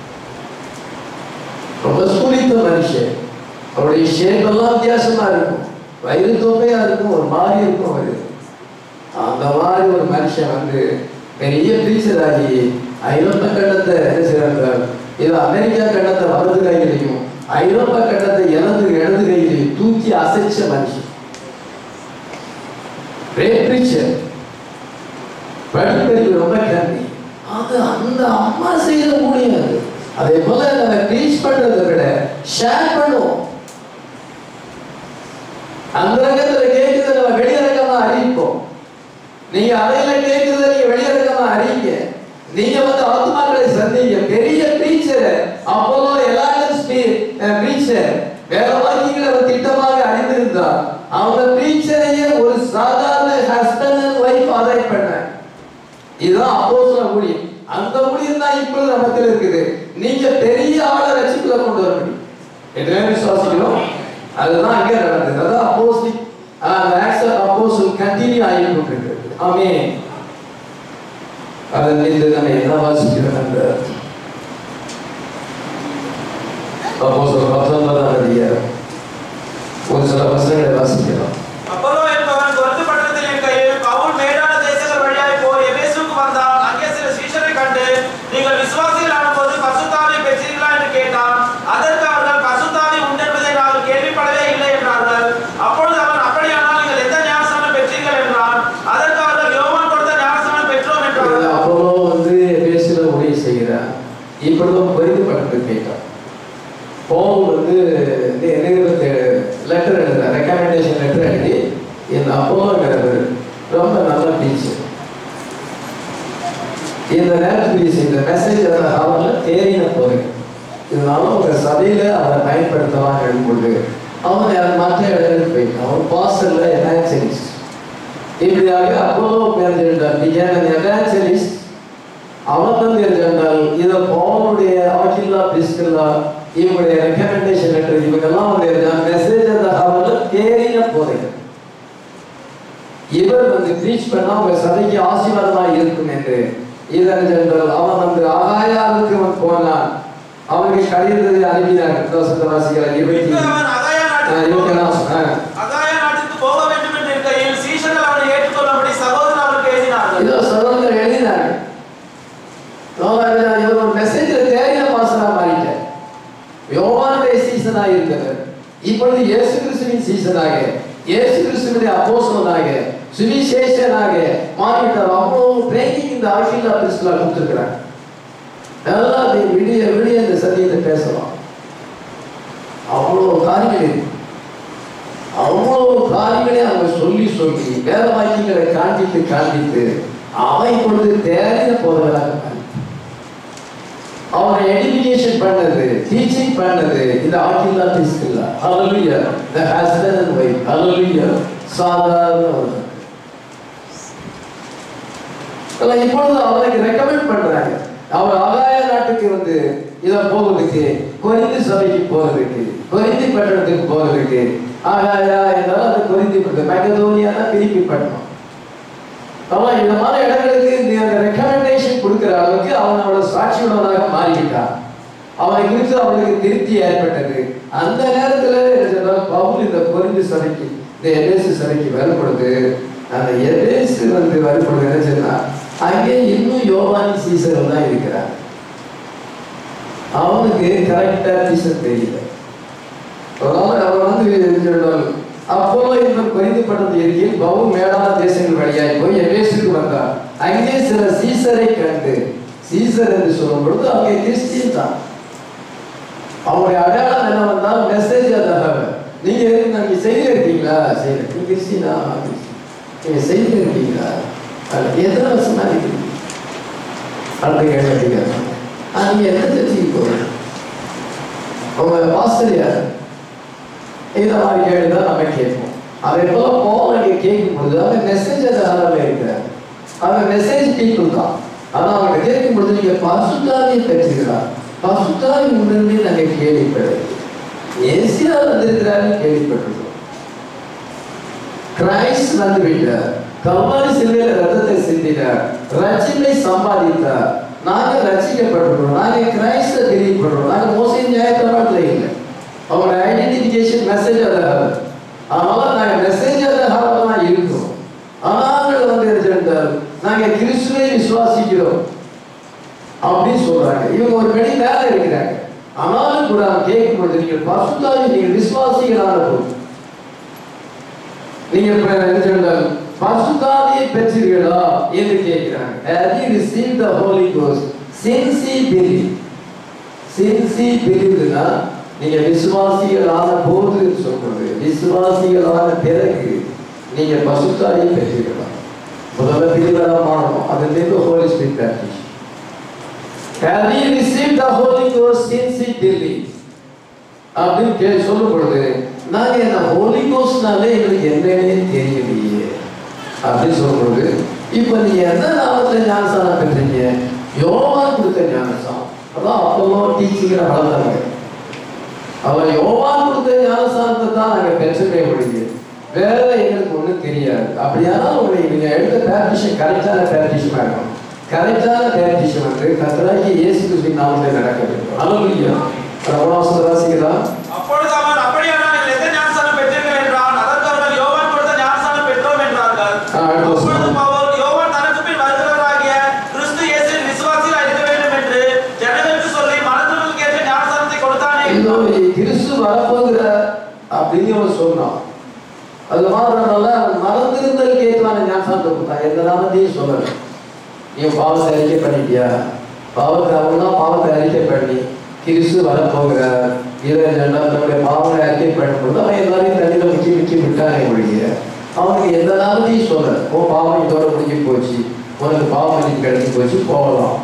ரொம்ப சுழித்த மனுஷன் அவருடைய ஷேப் எல்லாம் வித்தியாசமா இருக்கும் வயிறு தொப்பையா இருக்கும் ஒரு மாதிரி இருக்கும் அவரு அந்த மாதிரி ஒரு மனுஷன் வந்து பெரிய பிரீச்சர் ஆகி ஐரோப்பா கண்டத்தை என்ன செய்யறாங்க இது அமெரிக்கா கண்டத்தை வலது கையிலையும் ஐரோப்பா கண்டத்தை இடது இடது கையிலையும் தூக்கி அசைச்ச மனுஷன் great preacher படிப்பறிவு ரொம்ப கம்மி அது அந்த அம்மா செய்த முடியாது அதே போல நம்ம டீச் பண்றதை விட ஷேர் பண்ணுவோம் அந்த ரகத்துல கேட்குறத நம்ம வெளியரங்கமா அறிவிப்போம் நீங்க அறையில கேட்குறத நீங்க வெளியரங்கமா அறிவிங்க நீங்க வந்து ஆத்மாக்களை சந்திங்க பெரிய டீச்சர் அப்போலோ எலாகன்ஸ் டீச்சர் வேற வாக்கியங்களை அவர் திட்டமாக அறிந்திருந்தார் அவங்க டீச்சரையே ஒரு சாதாரண ஹஸ்பண்ட் அண்ட் ஒய்ஃப் ஆதாய் பண்ணாங்க இதுதான் அப்போஸ்தல ஊழியம் அந்த ஊழியம் தான் இப்பொழுது நமக்கு இருக்குது நீங்க பெரிய ஆளை ரட்சிப்புல கொண்டு வர முடியும் எத்தனை விசுவாசிக்கிறோம் அதுதான் இங்க நடந்தது அதான் அப்போஸ்லிக் அந்த ஆக்ஸ் ஆஃப் அப்போஸ்தல் கண்டினியூ ஆகி கொண்டிருக்கிறது ஆமென் அதில் இருந்து நம்ம என்ன வாசிக்கிறோம் அந்த அப்போஸ்தலர் பத்தொன்பதாம் அதிகாரம் ஒரு சில வசனங்களை வாசிக்கலாம் அப்போலோ என்பவன் கொருந்து பட்டணத்தில் இருக்கையில் பவுல் மேடான தேசங்கள் வழியாய் போய் எபேசுவுக்கு வந்தான் அங்கே சில சீஷரை கண்டு நீங்கள் விசுவாசிகள் ஆனபோது பசுத்தாவி பெற்றீர்களா என்று கேட்டான் அதற்கு அவர்கள் பசுத்தாவி உண்டென்பதை நாங்கள் கேள்விப்படவே இல்லை என்றார்கள் அப்பொழுது அவன் அப்படியானால் நீங்கள் எந்த ஞானஸ்நானம் பெற்றீர்கள் என்றான் அதற்கு அவர்கள் யோவான் கொடுத்த ஞானஸ்நானம் பெற்றோம் என்றார்கள் அப்போலோ வந்து பேசுகிற உதவி செய்கிறார் இப்பொழுதும் பெரிதுபட்டு கேட்டார் பவுல் வந்து நிறுவனத்தை லெட்டர் எழுதுறார் ரெக்கமெண்டேஷன் லெட்டர் எழுதி இந்த அப்போலோங்கிறவர் ரொம்ப நல்ல டீச்சர் இந்த நேரத்தில் இந்த மெசேஜ் அவரில் தேறின போறீங்க இதனால உங்க சபையில அவரை பயன்படுத்தலாம் எழும்பொழுது அவன் மற்ற இடங்களுக்கு போயிட்டான் அவன் பாஸ்டர்ல எவான்சலிஸ்ட் இப்படியாக அப்போலோ பேர் இருந்தார் பிகேன் எவான்சலிஸ்ட் அவன் வந்து இருந்தால் இதை பவுனுடைய ஆக்கில்லா பிஸ்கில்லா இவங்களுடைய ரெக்கமெண்டேஷன் லெட்டர் இவங்கெல்லாம் வந்து இருந்தால் மெசேஜ் அந்த அவரில் தேறின போறீங்க இவர் வந்து ப்ரீச் பண்ணா உங்க சபைக்கு ஆசீர்வாதமா இருக்கும் என்று இதன் ஜெனரல் அவன் வந்து ஆகாயாவுக்கு அவன் போனான் அவனுக்கு கடிதத்தை அனுப்பினார் தோசத்தை வாசிக்கிறார் இருபத்தி பின்பு அவன் அகாயா ஆ, நாட்டுக்கு இருபத்தி போக- நாலு, ஆ. அகாயா நாட்டுக்கு போக வேண்டும் என்று இருக்கையில் சீஷர்கள் அவனை ஏற்றுக்கொள்ளும்படி சகோதரன் அவனுக்கு எழுதினார்கள் இதோ சகோதரர் எழுதினாங்க யோவான் இவர் ஒரு மெசேஜ்ல தேறின மாசனா மாறிட்டார் யோவானுடைய சீசனா இருந்தவர் இப்பொழுது இயேசு கிறிஸ்துவின் சீசனாக இயேசு கிறிஸ்துவினுடைய அப்போஸ்தலனாக சுவிசேஷனாக மாறிட்டார் அவ்வளவு ட்ரைனிங் இந்த ஆட்சியில் பிரிஸ்லா கொடுத்துருக்கிறாங்க நல்லா அதை விடிய விடிய இந்த சத்தியத்தை பேசலாம் அவ்வளோ காரியங்கள் இருக்கு அவ்வளோ காரியங்களை அவங்க சொல்லி சொல்லி வேத வாக்கியங்களை காண்பித்து காண்பித்து அவை கொண்டு தேவையான போதவராக மாறி அவனை எடுமினேஷன் பண்ணது டீச்சிங் பண்ணது இந்த ஆக்கில்லா பிஸ்கில்லா ஹalleluya the husband and wife hallelujah சாதாரண ஒரு அதெல்லாம் இப்பொழுது அவனுக்கு ரெக்கமெண்ட் பண்றாங்க அவர் ஆகாய நாட்டுக்கு வந்து இதை போகிறதுக்கு கொரிந்து சபைக்கு போறதுக்கு கொரிந்தி பட்டணத்துக்கு போறதுக்கு ஆகாயா என்றால் அது கொரிந்தி பட்டணம் மெகதோனியானா பிலிப்பி பட்டணம் அவன் இந்த மாதிரி இடங்களுக்கு இந்த ரெக்கமெண்டேஷன் கொடுக்கிற அளவுக்கு அவன் அவளோட சாட்சியுள்ளவனாக மாறிவிட்டான் அவனை குறித்து அவனுக்கு திருப்தி ஏற்பட்டது அந்த நேரத்துல என்ன சொன்னால் பவுல் இந்த பொறிந்து சபைக்கு இந்த எபேசு சபைக்கு வரும்பொழுது அந்த எபேசு வந்து வரும்பொழுது என்ன சொன்னா அங்கே இன்னும் யோவானி சீசர்கள் தான் இருக்கிறார் அவனுக்கு கரெக்டா சீசன் தெரியல அதனால அவன் வந்து என்ன சொன்னால் அப்போலோ இவர் கொரிந்துபட்டது இருக்கையில் பவு மேடான தேசங்கள் வழியாய் போய் எபேசுக்கு வந்தார் அங்கே சில சீசரை கண்டு சீசர் என்று சொல்லும் பொழுது அங்கே கிறிஸ்டியன் தான் அவங்களுடைய அடையாளம் என்ன வந்தால் மெசேஜ் அதாக நீங்க நீங்க செய்தி இருக்கீங்களா சரி நீங்க கிறிஸ்டினா நீங்க செய்தி இருக்கீங்களா அல்ல எத்தனை வருஷமா இருக்கீங்க அடுத்த கேள்வி கேட்கறாங்க நீங்க எந்த சர்ச்சைக்கு போறீங்க உங்க பாஸ்டர் யார் இந்த மாதிரி கேள்வி தான் நம்ம கேட்போம் அதே போல போல நீங்க கேட்கும் பொழுது அவங்க மெசேஜ் அது அளவில் இருக்கிறார் அவங்க மெசேஜ் பீப்புள் தான் ஆனா அவங்க கேட்கும் பொழுது நீங்க பசுத்தாவியை பெற்றுகிறார் பசுத்தாவி உடனே நாங்க கேள்விப்படவில்லை ஏசியா வந்திருக்கிறாரு கேள்விப்பட்டிருக்கோம் கிரைஸ்ட் வந்து விட்டார் கல்வாரி சிலுவையில ரத்தத்தை சிந்தினார் ரட்சிப்பை சம்பாதித்தார் நாங்க ரட்சிக்கப்பட்டிருக்கிறோம் நாங்க கிரைஸ்த தெரியப்படுறோம் நாங்க மோசடி நியாயத்தோட இல்லை அவங்களோட ஐடென்டிஃபிகேஷன் மெசேஜ் அதாவது அதனால நாங்க மெசேஜ் அதாக தான் இருக்கிறோம் ஆனால் வந்து இருந்தால் நாங்க கிறிஸ்துவை விசுவாசிக்கிறோம் அப்படின்னு சொல்றாங்க இவங்க ஒரு பெரிய வேலை இருக்கிறாங்க ஆனாலும் கூட அவங்க கேட்கும் பொழுது நீங்கள் பசுத்தாவி நீங்கள் விசுவாசிகளான போது நீங்க இப்ப என்ன சொன்னால் பசுத்தாவியை பெற்றீர்களா என்று கேட்கிறாங்க have you received the holy ghost since he believed since he believedனா நீங்க விசுவாசிகளான போது சொல்றது விசுவாசிகளான பிறகு நீங்க பசுத்தாவியை பெற்றீர்களா முதல்ல பிரிவரா மாறணும் அதுலேருந்து Holy Spirit baptism Have you received the Holy Ghost since he believed? அப்படின்னு கே சொல்லும் பொழுது நாங்க என்ன ஹோலி கோஸ்ட்னாலே எங்களுக்கு என்னன்னே தெரியலையே அப்படின்னு சொல்லும் பொழுது இப்போ நீங்க எந்த நாமத்துல ஞானசானம் பெற்றீங்க யோவான் கொடுத்த ஞானசானம் அதான் அப்போ டீச்சிங்கிற வளர்ந்தாங்க அவர் யோவான் கொடுத்த ஞானசானத்தை தான் நாங்க பெற்றுக்கவே முடியும் வேற எங்களுக்கு ஒண்ணும் தெரியாது அப்படியானா உங்களுக்கு நீங்க எடுத்த பேப்டிஷன் கரெக்டான பேப்டிஷனா இருக்கும் கரெக்டான பேப்டிஷன் வந்து கத்தராகி இயேசு கிறிஸ்துவின் நாமத்தில் நடக்க வேண்டும் அலுவலியா பிரபலாசன ராசிகளா அப்பொழுது அவன் அப்படியானால் நீங்கள் எந்த ஞானஸ்நானம் பெற்றீர்கள் என்றான் அதற்கு அவர்கள் யோவான் கொடுத்த ஞானஸ்நானம் பெற்றோம் என்றார்கள் ஆ, அடுத்த வசனம். அப்பொழுது பவுல் யோவான் தனக்கு பின் வருகிறவராகிய கிறிஸ்து இயேசுவின் விசுவாசிகளாய் இருக்க வேண்டும் என்று ஜனங்களுக்கு சொல்லி மனதுக்கு ஏற்ற ஞானஸ்நானத்தை கொடுத்தானே இன்னும் கிறிஸ்து வரப்போகிற அப்படின்னு அவன் சொன்னான் அது மாத்திரமல்ல அவன் மறந்திருந்தல் கேட்கலான ஞானசானத்தை கொடுத்தான் எந்த நாமத்தையும் சொல்லல நீ பாவத்தை அறிக்கை பண்ணிட்டியா பாவத்தை அவன் தான் பாவத்தை அறிக்கை பண்ணி கிறிஸ்து வரப்போகிறார் இதை தன்னுடைய பாவங்களை அறிக்கை பண்ணும்போது அவன் எல்லாரையும் தண்ணியில் முக்கி முக்கி விட்டானே ஒழிய அவனுக்கு எந்த நாமத்தையும் சொல்லல ஓ பாவம் இதோட முடிஞ்சு போச்சு உனக்கு பாவம் மன்னிப்பு கிடைச்சி போச்சு போகலாம்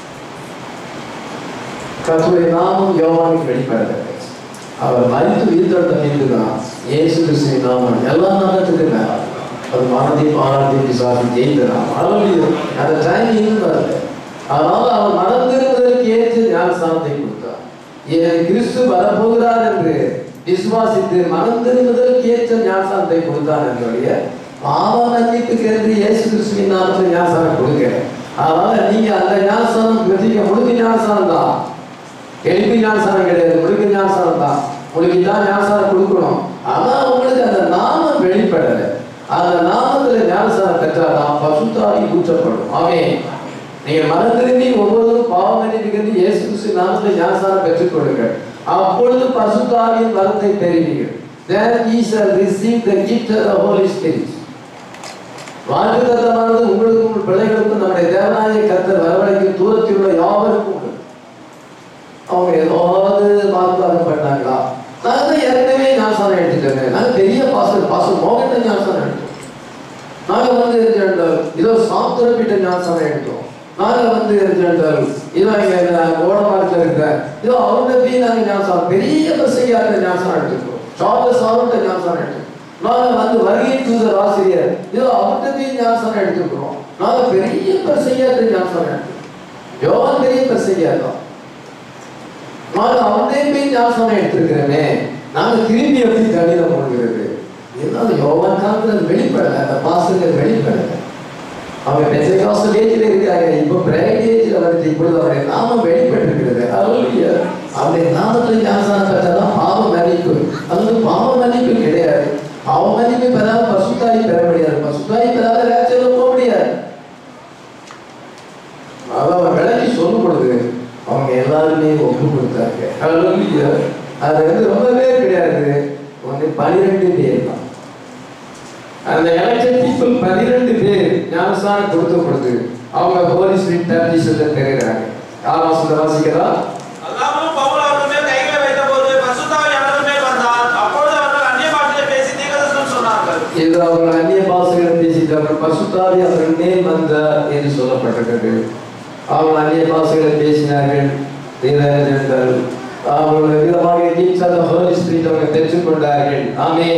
கர்த்தருடைய நாமம் யோவானுக்கு வெளிப்படுகிறது அவர் மறித்து உயிர்த்தெழுந்த பின்புதான் இயேசு கிறிஸ்துவின் நாமம் எல்லா நாமத்துக்கு மேல அது மனதை பாராட்டி விசாரி ஜெயித்தலாம் அளவில் அந்த டைம் இன்னும் வரல அதனால அவர் மறந்திருந்ததற்கு ஏற்ற ஞானஸ்தானத்தை கொடுத்தார் ஏன் கிறிஸ்து வரப்போகிறார் என்று விசுவாசித்து மறந்திருந்ததற்கு ஏற்ற ஞானஸ்தானத்தை கொடுத்தார் என்னுடைய பாவ மன்னிப்புக்கு என்று இயேசு கிறிஸ்துவின் நாமத்தில் ஞானஸ்தானம் கொடுங்க அதனால நீங்க அந்த ஞானஸ்தானம் பெற்றீங்க முழுக்க ஞானஸ்தானம் தான் எழுப்பி ஞானசானம் கிடையாது முழுக்க ஞானசானம் தான் உங்களுக்கு தான் ஞானசானம் கொடுக்கணும் ஆனா உங்களுக்கு அந்த நாமம் வெளிப்படலை அந்த நாமத்துல ஞானசானம் பெற்றாதான் பசுத்தாவி ஊற்றப்படும் ஆமே நீங்க மனதிருந்தி ஒவ்வொருவரும் பாவம் மன்னிப்புக்கு இயேசு கிறிஸ்து நாமத்தில் ஞானசானம் பெற்றுக் கொடுங்கள் அப்பொழுது பசுத்தாவியின் வரத்தை பெறுவீர்கள் then ye shall receive the gift of the Holy Spirit வாக்குத்தத்தமானது உங்களுக்கும் உங்கள் பிள்ளைகளுக்கும் நம்முடைய தேவனாய கர்த்தர் வரவழைக்கும் தூரத்தில் உள்ள யாவருக்கும் உண்டு அவங்க ஏதாவது வாக்குவாதம் பண்ணாங்களா நாங்க தான் ஏற்கனவே ஞானசானம் எடுத்துட்டோங்க நாங்க பெரிய பாசல் பாசல் மோகன் ஞானசானம் எடுத்தோம் நாங்க வந்து இருந்தால் இதோ சாத்திரப்பிட்ட ஞானசானம் எடுத்தோம் நாங்க வந்து இருந்தால் இதோ இங்க ஓடமாட்டில் இருக்க இதோ அவங்க போய் நாங்க ஞானசானம் பெரிய பசையாட்ட ஞானசானம் எடுத்துக்கிறோம் சார்லஸ் அவர்கிட்ட ஞானசானம் எடுத்துக்கிறோம் நாங்க வந்து வருகை தூதர் ஆசிரியர் இதோ அவர்கிட்ட போய் ஞானசானம் எடுத்துக்கிறோம் நாங்க பெரிய பசையாட்ட ஞானசானம் எடுத்துக்கிறோம் யோகன் பெரிய பசையார் தான் நாங்கள் அவனே போய் ஞாபகம் எடுத்திருக்கிறோமே நாங்கள் திரும்பி எப்படி தண்ணியில போடுகிறது இருந்தாலும் யோவான் காலத்துல அது வெளிப்படல அந்த பாசங்கள் வெளிப்படல அவங்க பெசகாசல் ஏஜில் இருக்காங்க இப்போ பிரைட் ஏஜில் வந்து இப்பொழுது அவருடைய நாமம் வெளிப்பட்டிருக்கிறது அதுல அவருடைய நாமத்தில் ஞானசானம் பெற்றாதான் பாவ மன்னிப்பு அது வந்து பாவ மன்னிப்பு கிடையாது பாவ மன்னிப்பு பெறாத பசுத்தாய் பெற முடியாது பசுத்தாய் பெறாத ராஜ்யம் போக முடியாது அதை அவர் விளக்கி சொல்லும் பொழுது அவங்க எல்லாருமே ஒப்பு கொடுத்தாங்க Hallelujah. அது வந்து ரொம்பவே கிடையாது ஒன்று பனிரெண்டு பேர் தான் அந்த எலெக்ஷன் பீப்புள் பனிரெண்டு பேர் ஞானஸ்தானம் கொடுத்த பொழுது அவங்க ஹோலி ஸ்பிரிட் பேப்டிசத்தை பெறுகிறாங்க ஆறு மாசத்துல வாசிக்கிறா அல்லாமலும் பவுல் அவர்கள் மேல் கைகளை வைத்தபோது பரிசுத்தாவி அவர்கள் மேல் வந்தார் அப்பொழுது அவர்கள் அந்நிய பாஷையை பேசி தீர்க்கதரிசனம் சொன்னார்கள் இது அவங்க அந்நிய பாஷைகளை பேசிட்டார்கள் பசுத்தாவி அவர்கள் மேல் வந்தார் என்று சொல்லப்பட்டிருக்கிறது அவங்க அந்நிய பாஷைகளை பேசினார்கள் தீர்ந்தார்கள் அவர்கள் விதமாக நீச்சாத ஹோலி ஸ்பிரிட் அவங்க பெற்றுக்கொண்டார்கள் ஆமே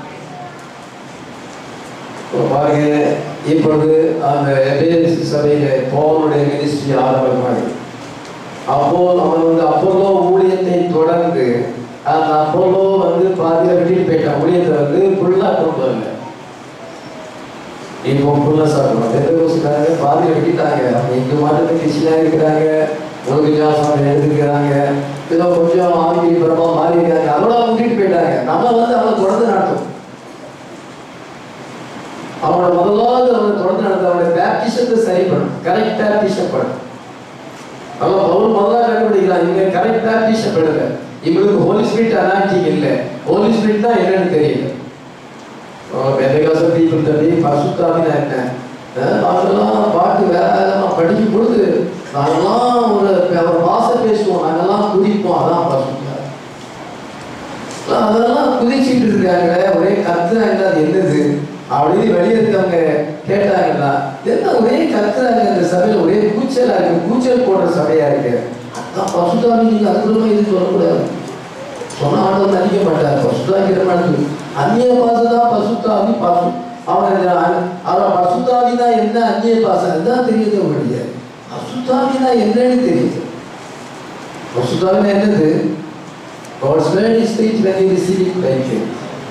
பாருங்க இப்பொழுது அந்த எபேசு சபையில பவுலுடைய மினிஸ்ட்ரி ஆரம்பமாகி அப்போ அவன் வந்து அப்போலோ ஊழியத்தை தொடர்ந்து அந்த அப்போலோ வந்து பாதியில விட்டுட்டு போயிட்டான் ஊழியத்தை வந்து ஃபுல்லா கொண்டு வரல இப்போ ஃபுல்லாக சாப்பிடுவோம் எந்த கோசுக்காரங்க பாதி வெட்டிட்டாங்க அவங்க இங்கே மாட்டு கிருஷ்ணாக இருக்கிறாங்க உங்களுக்கு ஜாசம் எடுத்துக்கிறாங்க ஏதோ கொஞ்சம் ஆங்கிலபுரமா மாறி இருக்காங்க அதோட முட்டிட்டு போயிட்டாங்க நம்ம வந்து அவனை தொடர்ந்து நடத்தும் அவனோட முதலாவது அவனை தொடர்ந்து நடத்த அவனுடைய பேப்டிசத்தை சரி பண்ணும் கரெக்ட் பேப்டிஷன் பண்ணும் அவன் பவுல் முதல்ல கண்டுபிடிக்கிறான் இங்க கரெக்ட் பேப்டிஷன் பண்ணுங்க இவங்களுக்கு ஹோலி ஸ்பிரிட் அனாக்டிங் இல்லை ஹோலி ஸ்பிரிட் தான் என்னன்னு தெரியல பெந்தகாச பீப்புள் தம்பி பசுத்தாவினா என்ன அஹ் நாங்கெல்லாம் பாட்டு வேற விதமாக படிக்கும் பொழுது நாங்கெல்லாம் ஒரு ஒரு பாசை பேசுவோம் நாங்கெல்லாம் குதிப்போம் அதான் பசுத்தாவி அதெல்லாம் குதிச்சுட்டு இருக்காங்களே ஒரே கத்துறாங்க அது என்னது அப்படின்னு வெளியே இருக்கவங்க கேட்டாங்கன்னா என்ன ஒரே கத்துறாங்க இந்த சபையில ஒரே கூச்சலா இருக்கு கூச்சல் போடுற சபையா இருக்கு அதான் பசுதாவி நீங்க அதுக்குள்ள இது சொல்லக்கூடாது சொன்ன ஆண்டவன் நடிக்க மாட்டார் பசுதாகிற மாதிரி அந்நிய பாசை தான் பசுத்தாவி பசு அவன் அவன் பசுத்தாவினா என்ன அந்நிய பாசை அதுதான் தெரியுது உங்களுடைய பசுத்தாவினா என்னன்னு தெரியுது பசுத்தாவினா என்னது God's word is spirit when you receive it by faith.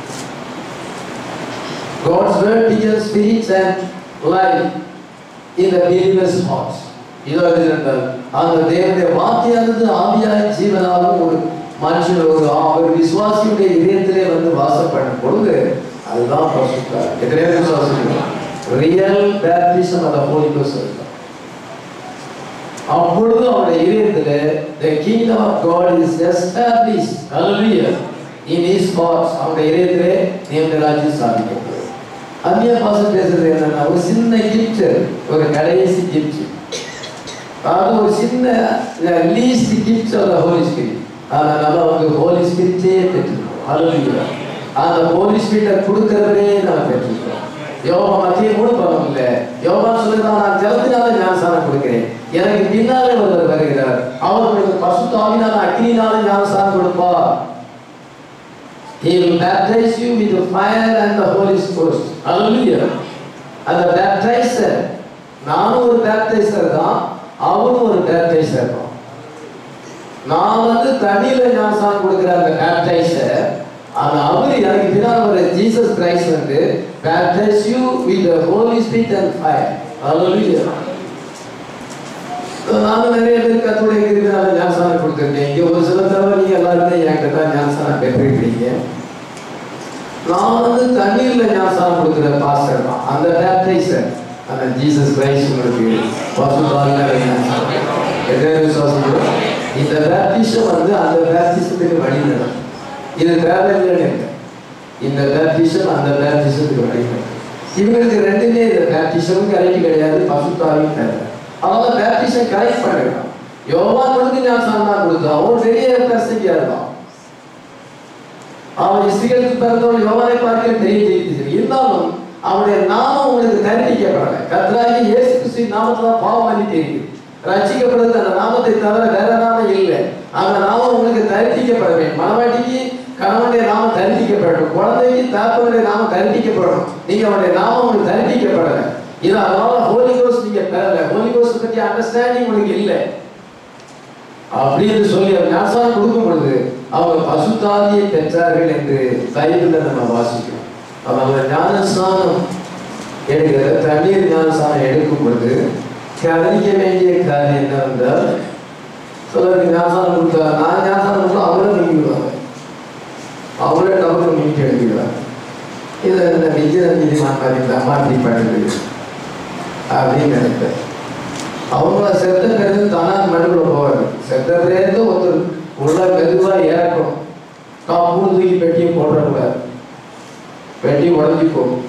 God's word becomes spirit and life in the believer's heart. இதோ இருந்தால் அந்த தேவனுடைய வார்த்தையானது ஆவியாய் ஜீவனாலும் ஒரு மனுஷன் ஒரு ஆ- ஒரு விசுவாசியுடைய இதயத்திலே வந்து வாசப்படும் பொழுது அதுதான் பசுத்தார் எத்தனை பேர் விசுவாசிக்கிறோம் ரியல் பேப்டிசம் அந்த ஹோலி கோஸ்ட் அப்பொழுது அவருடைய இதயத்திலே the kingdom of God is established hallelujah in his heart அவருடைய இதயத்திலே தேவனுடைய ராஜ்யம் ஸ்தாபிக்கப்படும் அந்நிய பாசம் பேசுறது என்னன்னா ஒரு சின்ன கிஃப்ட் ஒரு கடைசி கிஃப்ட் அதாவது ஒரு சின்ன least gift of the Holi Spirit ஆனா நம்ம வந்து ஹோலி ஸ்பிரிட்டே பெற்றுக்கிறோம் ஹalleluya அந்த ஹோலி ஸ்பிரிட்டை கொடுக்கறதே நம்ம பெற்றுக்கிறோம் யோகா மத்திய மூணு பலம் இல்லை யோகா சொல்லுதான் நான் ஜலத்தினால ஞானசானம் கொடுக்கிறேன் எனக்கு பின்னாலே ஒருவர் வருகிறார் அவர் உங்களுக்கு பசுத்தாவினால அக்னினால ஞானசானம் கொடுப்பார் He will baptize you with the fire and the Holy Ghost. Hallelujah. அந்த baptizer நானும் ஒரு baptizer தான் அவரும் ஒரு baptizer தான் நான் வந்து தண்ணியில ஞானசானம் கொடுக்குற அந்த baptizer ஆனா அவர் எனக்கு பின்னால் வர ஜீசஸ் கிரைஸ்ட் வந்து baptize you with the Holy Spirit and fire. Hallelujah. நானும் நிறைய பேர் கத்துடைய இருக்கிறதுனால ஞானசானம் கொடுத்துருக்கேன் இங்க ஒரு சில தடவை நீங்க எல்லாருமே என்கிட்ட தான் ஞானசானம் பெற்றிருக்கீங்க நான் வந்து தண்ணீர்ல ஞானசானம் கொடுக்குற பாஸ்டர் தான் அந்த பேப்டைசர் அந்த ஜீசஸ் கிரைஸ்ட் உங்களுக்கு பசுதாவில ஞானசானம் எத்தனை விசுவாசம் கூட? இந்த பேப்டிசம் வந்து அந்த பேப்டிசத்துக்கு வழி நடக்கும் இது தேவையில்லைன்னு இல்லை இந்த பேப்டிசம் அந்த பேப்டிசத்துக்கு வழி நடக்கும் இவங்களுக்கு ரெண்டுமே இந்த பேப்டிசமும் கரெக்ட் கிடையாது பசுத்தாவியும் தேவை அதனால பேப்டிசம் கரெக்ட் பண்ணிடலாம் யோவான் கொடுத்து ஞானசானம் தான் கொடுத்தான் அவன் பெரிய பிரசங்கியா இருக்கான் அவன் இஸ்ரேலுக்கு பிறந்தவன் யோவானை பார்க்க தெரிய ஜெயித்து இருந்தாலும் அவனுடைய நாமம் உங்களுக்கு தரிப்பிக்கப்படல கத்ராகி இயேசு கிறிஸ்து நாமத்துல பாவம் பண்ணி தெரியுது ரட்சிக்கப்படுறது அந்த நாமத்தை தவிர வேற நாமம் இல்லை அந்த நாமம் உங்களுக்கு தரிப்பிக்கப்பட வேண்டும் மனவாட்டிக்கு கணவனுடைய நாமம் தரிப்பிக்கப்படணும் குழந்தைக்கு தாப்பனுடைய நாமம் தரிப்பிக்கப்படணும் நீங்க அவனுடைய நாமம் உங்களுக்கு தரிப்பிக்கப்படல இது அதனால ஹோலி கோஸ்ட் நீங்க பெறல ஹோலி கோஸ்ட் பத்தி அண்டர்ஸ்டாண்டிங் உங்களுக்கு இல்லை அப்படின்னு சொல்லி அவர் ஞானசானம் கொடுக்கும் பொழுது அவங்க பசுத்தாதியை பெற்றார்கள் என்று பைபிள்ல நம்ம வாசிக்கிறோம் அவங்க ஞானஸ்நானம் எடுக்கிற தண்ணீர் ஞானஸ்நானம் எடுக்கும் பொழுது கவனிக்க வேண்டிய காரியம் என்னவென்றால் சிலருக்கு ஞானஸ்நானம் கொடுத்தா நான் ஞானஸ்நானம் கொடுத்தா அவரை நீங்கிடுவாங்க அவரே டபுள் நீக்கி எழுதிடுவாங்க இதை இந்த விஜய நீதிமான் மாதிரி மாற்றி பண்ணுது அப்படின்னு நினைப்பேன் அவங்கள செத்த பிறகு தானா மடுக்குள்ள போவாரு செத்த பிறகு ஒருத்தர் உள்ள மெதுவா ஏறக்கணும் காப்பு தூக்கி பெட்டியை போடக்கூடாது பெட்டி உடஞ்சி போகும்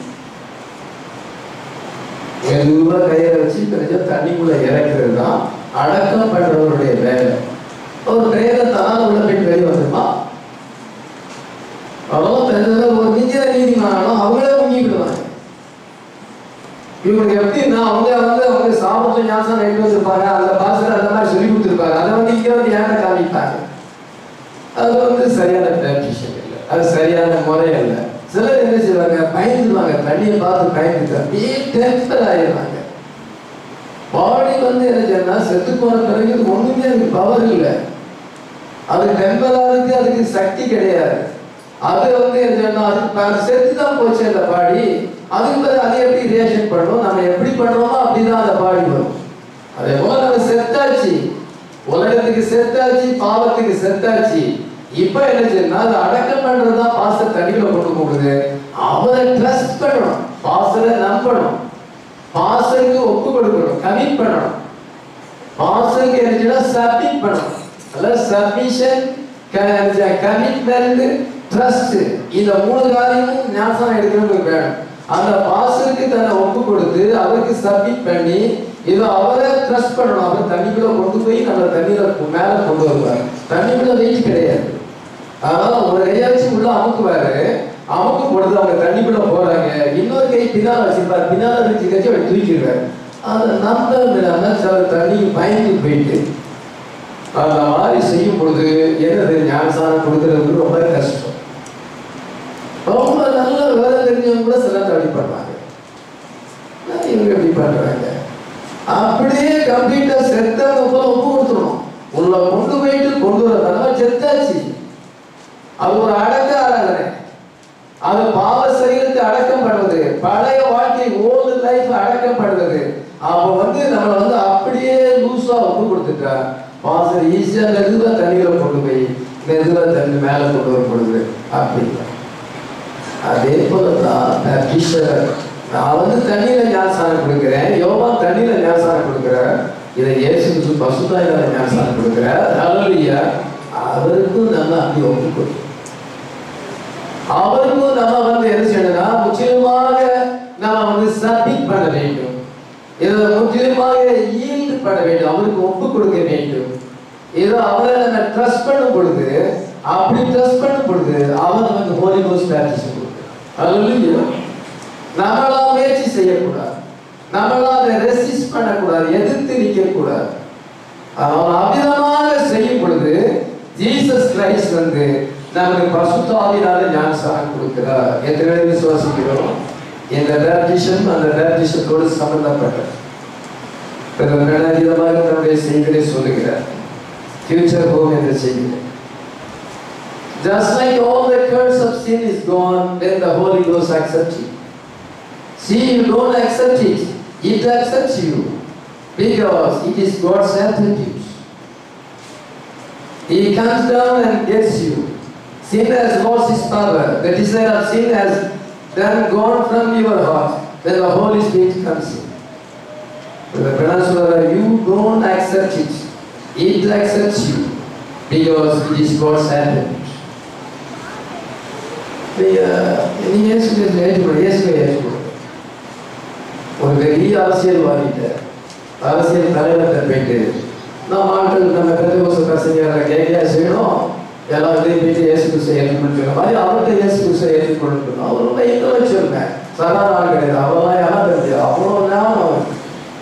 மெதுவா கையில வச்சு பிறகு தண்ணிக்குள்ள இறக்கிறது தான் அடக்கம் பண்றவருடைய வேலை ஒரு கையில தானா உள்ள போய் வெளியே வந்துருமா அதெல்லாம் தெரிஞ்சது ஒரு நிஜ நீதிமானாலும் அவங்களே முங்கிக்கிடுவாங்க இவங்களுக்கு எப்படின்னா அவங்க வந்து அவங்க சாமர்த்தியம் ஞாசம் எடுத்து வந்திருப்பாங்க அந்த பாசத்தை அந்த மாதிரி சொல்லி கொடுத்துருப்பாங்க அதை வந்து இங்க வந்து ஏன்ட காமிப்பாங்க அது வந்து சரியான பிராக்டிஷன் இல்லை அது சரியான முறை இல்லை சிலர் என்ன செய்வாங்க பயந்துருவாங்க தண்ணியை பார்த்து பயந்துட்டு அப்படியே டெம்பர் ஆயிடுவாங்க பாடி வந்து என்ன செய்யணும்னா செத்து போன பிறகு இது ஒண்ணுமே அதுக்கு பவர் இல்லை அது டெம்பராருக்கு அதுக்கு சக்தி கிடையாது அது வந்து என்ன செய்யணும் அது செத்து தான் போச்சு அந்த பாடி அதுக்கு பிறகு அது எப்படி ரியாக்ஷன் பண்ணும் நம்ம எப்படி பண்றோமோ அப்படிதான் அந்த பாடி வரும் அதே போல நம்ம செத்தாச்சு உலகத்துக்கு செத்தாச்சு பாவத்துக்கு செத்தாச்சு இப்ப என்ன செய்யணும் அதை அடக்கம் பண்றதுதான் பாஸ்டர் தண்ணியில கொண்டு போகுது அவரை ட்ரஸ்ட் பண்ணணும் பாஸ்டரை நம்பணும் பாஸ்டருக்கு ஒப்பு கொடுக்கணும் கமிட் பண்ணணும் பாஸ்டருக்கு என்ன சப்மிட் பண்ணணும் அதாவது சப்மிஷன் கமிட்மெண்ட் ட்ரஸ்ட் இந்த மூணு காரியமும் ஞாபகம் எடுக்கணும் வேணும் அந்த பாஸ்டருக்கு தன்னை ஒப்பு கொடுத்து அவருக்கு சப்மிட் பண்ணி இது அவரை ட்ரஸ்ட் பண்ணணும் அவர் தண்ணிக்குள்ள கொண்டு போய் நம்ம தண்ணியில மேல கொண்டு வருவார் தண்ணிக்குள்ள வெயிட் கிடையாது அதனால ஒரு கையை வச்சு உள்ள அமுக்குவாரு அமுக்கு பொழுது அவங்க தண்ணிக்குள்ள போறாங்க இன்னொரு கை பின்னால வச்சிருப்பாரு பின்னால வச்சு கட்சி அவர் தூக்கிடுவார் அதை நம்ப விடாம சில தண்ணிக்கு பயந்து போயிட்டு அந்த மாதிரி செய்யும் பொழுது என்னது ஞானசானம் கொடுக்கறது ரொம்ப கஷ்டம் ரொம்ப நல்ல வேலை தெரிஞ்சவங்க கூட சில தடி பண்ணுவாங்க இவங்க எப்படி பண்றாங்க அப்படியே கம்ப்ளீட்டா செத்தவங்க போல ஒப்பு கொடுத்துரும் உள்ள கொண்டு போயிட்டு கொண்டு வர நம்ம செத்தாச்சு அது ஒரு அடக்க ஆராதனை அது பாவ சரீரத்தை அடக்கம் பண்ணுவது பழைய வாழ்க்கை ஓல்டு லைஃப் அடக்கம் பண்ணுவது அப்ப வந்து நம்மளை வந்து அப்படியே லூசா ஒப்பு கொடுத்துட்டா பாசர் ஈஸியா மெதுவா தண்ணியில கொண்டு போய் மெதுவா தண்ணி மேல கொண்டு வர பொழுது அப்படி அதே போலதான் டீச்சர் நான் வந்து தண்ணியில ஞானசானம் கொடுக்கிறேன் யோவா தண்ணியில ஞானசானம் கொடுக்கிறேன் இதை இயேசு கிறிஸ்து பசுதாயில ஞானசானம் கொடுக்கிறார் ஹalleluya அவருக்கும் நம்ம அப்படி ஒப்பு கொடுக்கணும் அவருக்கும் நம்ம வந்து என்ன செய்யணும்னா முற்றிலுமாக நம்ம வந்து சப்மிட் பண்ண வேண்டும் இதை முற்றிலுமாக ஈல்டு பண்ண வேண்டும் அவருக்கு ஒப்பு கொடுக்க வேண்டும் ஏதோ அவரை நம்ம ட்ரஸ்ட் பண்ணும் பொழுது அப்படி ட்ரஸ்ட் பண்ணும் பொழுது அவர் நமக்கு ஹோலி கோஸ்ட் பேப்டிசம் கொடுக்கிறார் நம்மளா முயற்சி செய்யக்கூடாது நம்மளா அதை ரெசிஸ்ட் பண்ணக்கூடாது எதிர்த்து நிற்கக்கூடாது அவன் அமிதமாக செய்யும் பொழுது ஜீசஸ் கிரைஸ்ட் வந்து நமக்கு பசுத்தாவினால ஞானசானம் கொடுக்கிறார் எத்தனை பேர் விசுவாசிக்கிறோம் இந்த பேப்டிஷன் அந்த பேப்டிஷத்தோடு சம்பந்தப்பட்டது விதமாக தன்னுடைய செய்திகளை சொல்லுகிறார் ஃபியூச்சர் ஹோம் என்ற செய்திகள் Just like all the curse of sin is gone when the Holy Ghost accepts you. See, you don't accept it. It accepts you because it is God's attributes. He comes down and gets you. Sin has lost its power. The desire of sin has then gone from your heart when the Holy Spirit comes in. But the Pranaswara, you don't accept it. It accepts you because it is God's attributes. நீங்க இயேசுவை ஏற்றுக்கொள்ள இயேசுவை ஏற்றுக்கொள்ள ஒரு பெரிய அரசியல்வாதிகிட்ட அரசியல் தலைவர்கிட்ட போயிட்டு நம்ம ஆட்கள் நம்ம பெருதோச பசங்க கேட்க செய்யணும் எல்லாம் இதே போயிட்டு இயேசு கிறிஸ்துவை ஏற்றுக்கொண்டு மாதிரி அவர்கிட்ட இயேசு கிறிஸ்துவை ஏற்றுக்கொண்டு அவர் ரொம்ப இன்டலெக்சுவலுங்க சாதாரண ஆள் கிடையாது அவரெல்லாம் யாரும் தெரிஞ்சு அவ்வளோ ஞானம் அவருக்கு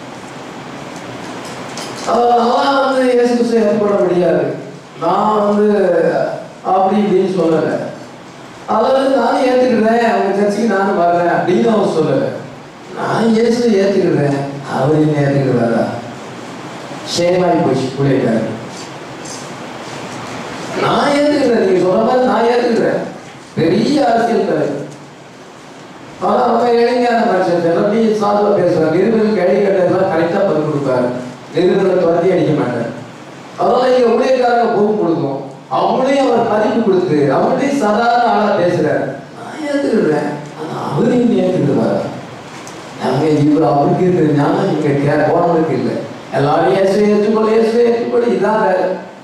அதெல்லாம் வந்து இயேசு கிறிஸ்துவை ஏற்றுக்கொள்ள முடியாது நான் வந்து அப்படி இப்படின்னு சொல்லலை அதாவது நானும் ஏற்றுக்கிறேன் அவங்க சர்ச்சுக்கு நானும் வர்றேன் அப்படின்னு அவர் சொல்லலை நான் இயேசுவை ஏற்றுக்கிறேன் அவர் என்ன ஏற்றுக்கிறாரா சேமாய் போச்சு பிள்ளைக்காரு நான் ஏற்றுக்கிறேன் நீங்க சொல்ற மாதிரி நான் ஏற்றுக்கிறேன் பெரிய அரசியல் தலைவர் ஆனா ரொம்ப எளிமையான மனுஷன் எப்படி சாதுவா பேசுவார் நிருபர்கள் கேள்வி கேட்டதெல்லாம் கரெக்டா பதில் கொடுப்பாரு நிருபர்களை துரத்தி அடிக்க மாட்டார் அதெல்லாம் இங்க ஊழியக்காரங்க போகும் பொழுதும் அவங்களையும் அவர் மதிப்பு கொடுத்து அவங்களையும் சாதாரண ஆளா பேசுறாரு நான் ஏத்துக்கிறேன் ஆனா அவரையும் ஏத்துக்கிறாரா நாங்க இவர் அவருக்கு இருக்கிற ஞானம் இங்க கே போனவருக்கு இல்லை எல்லாரும் இயேசுவை ஏற்றுக்கொள்ள இயேசுவை ஏற்றுக்கொள்ள இதான் வேலை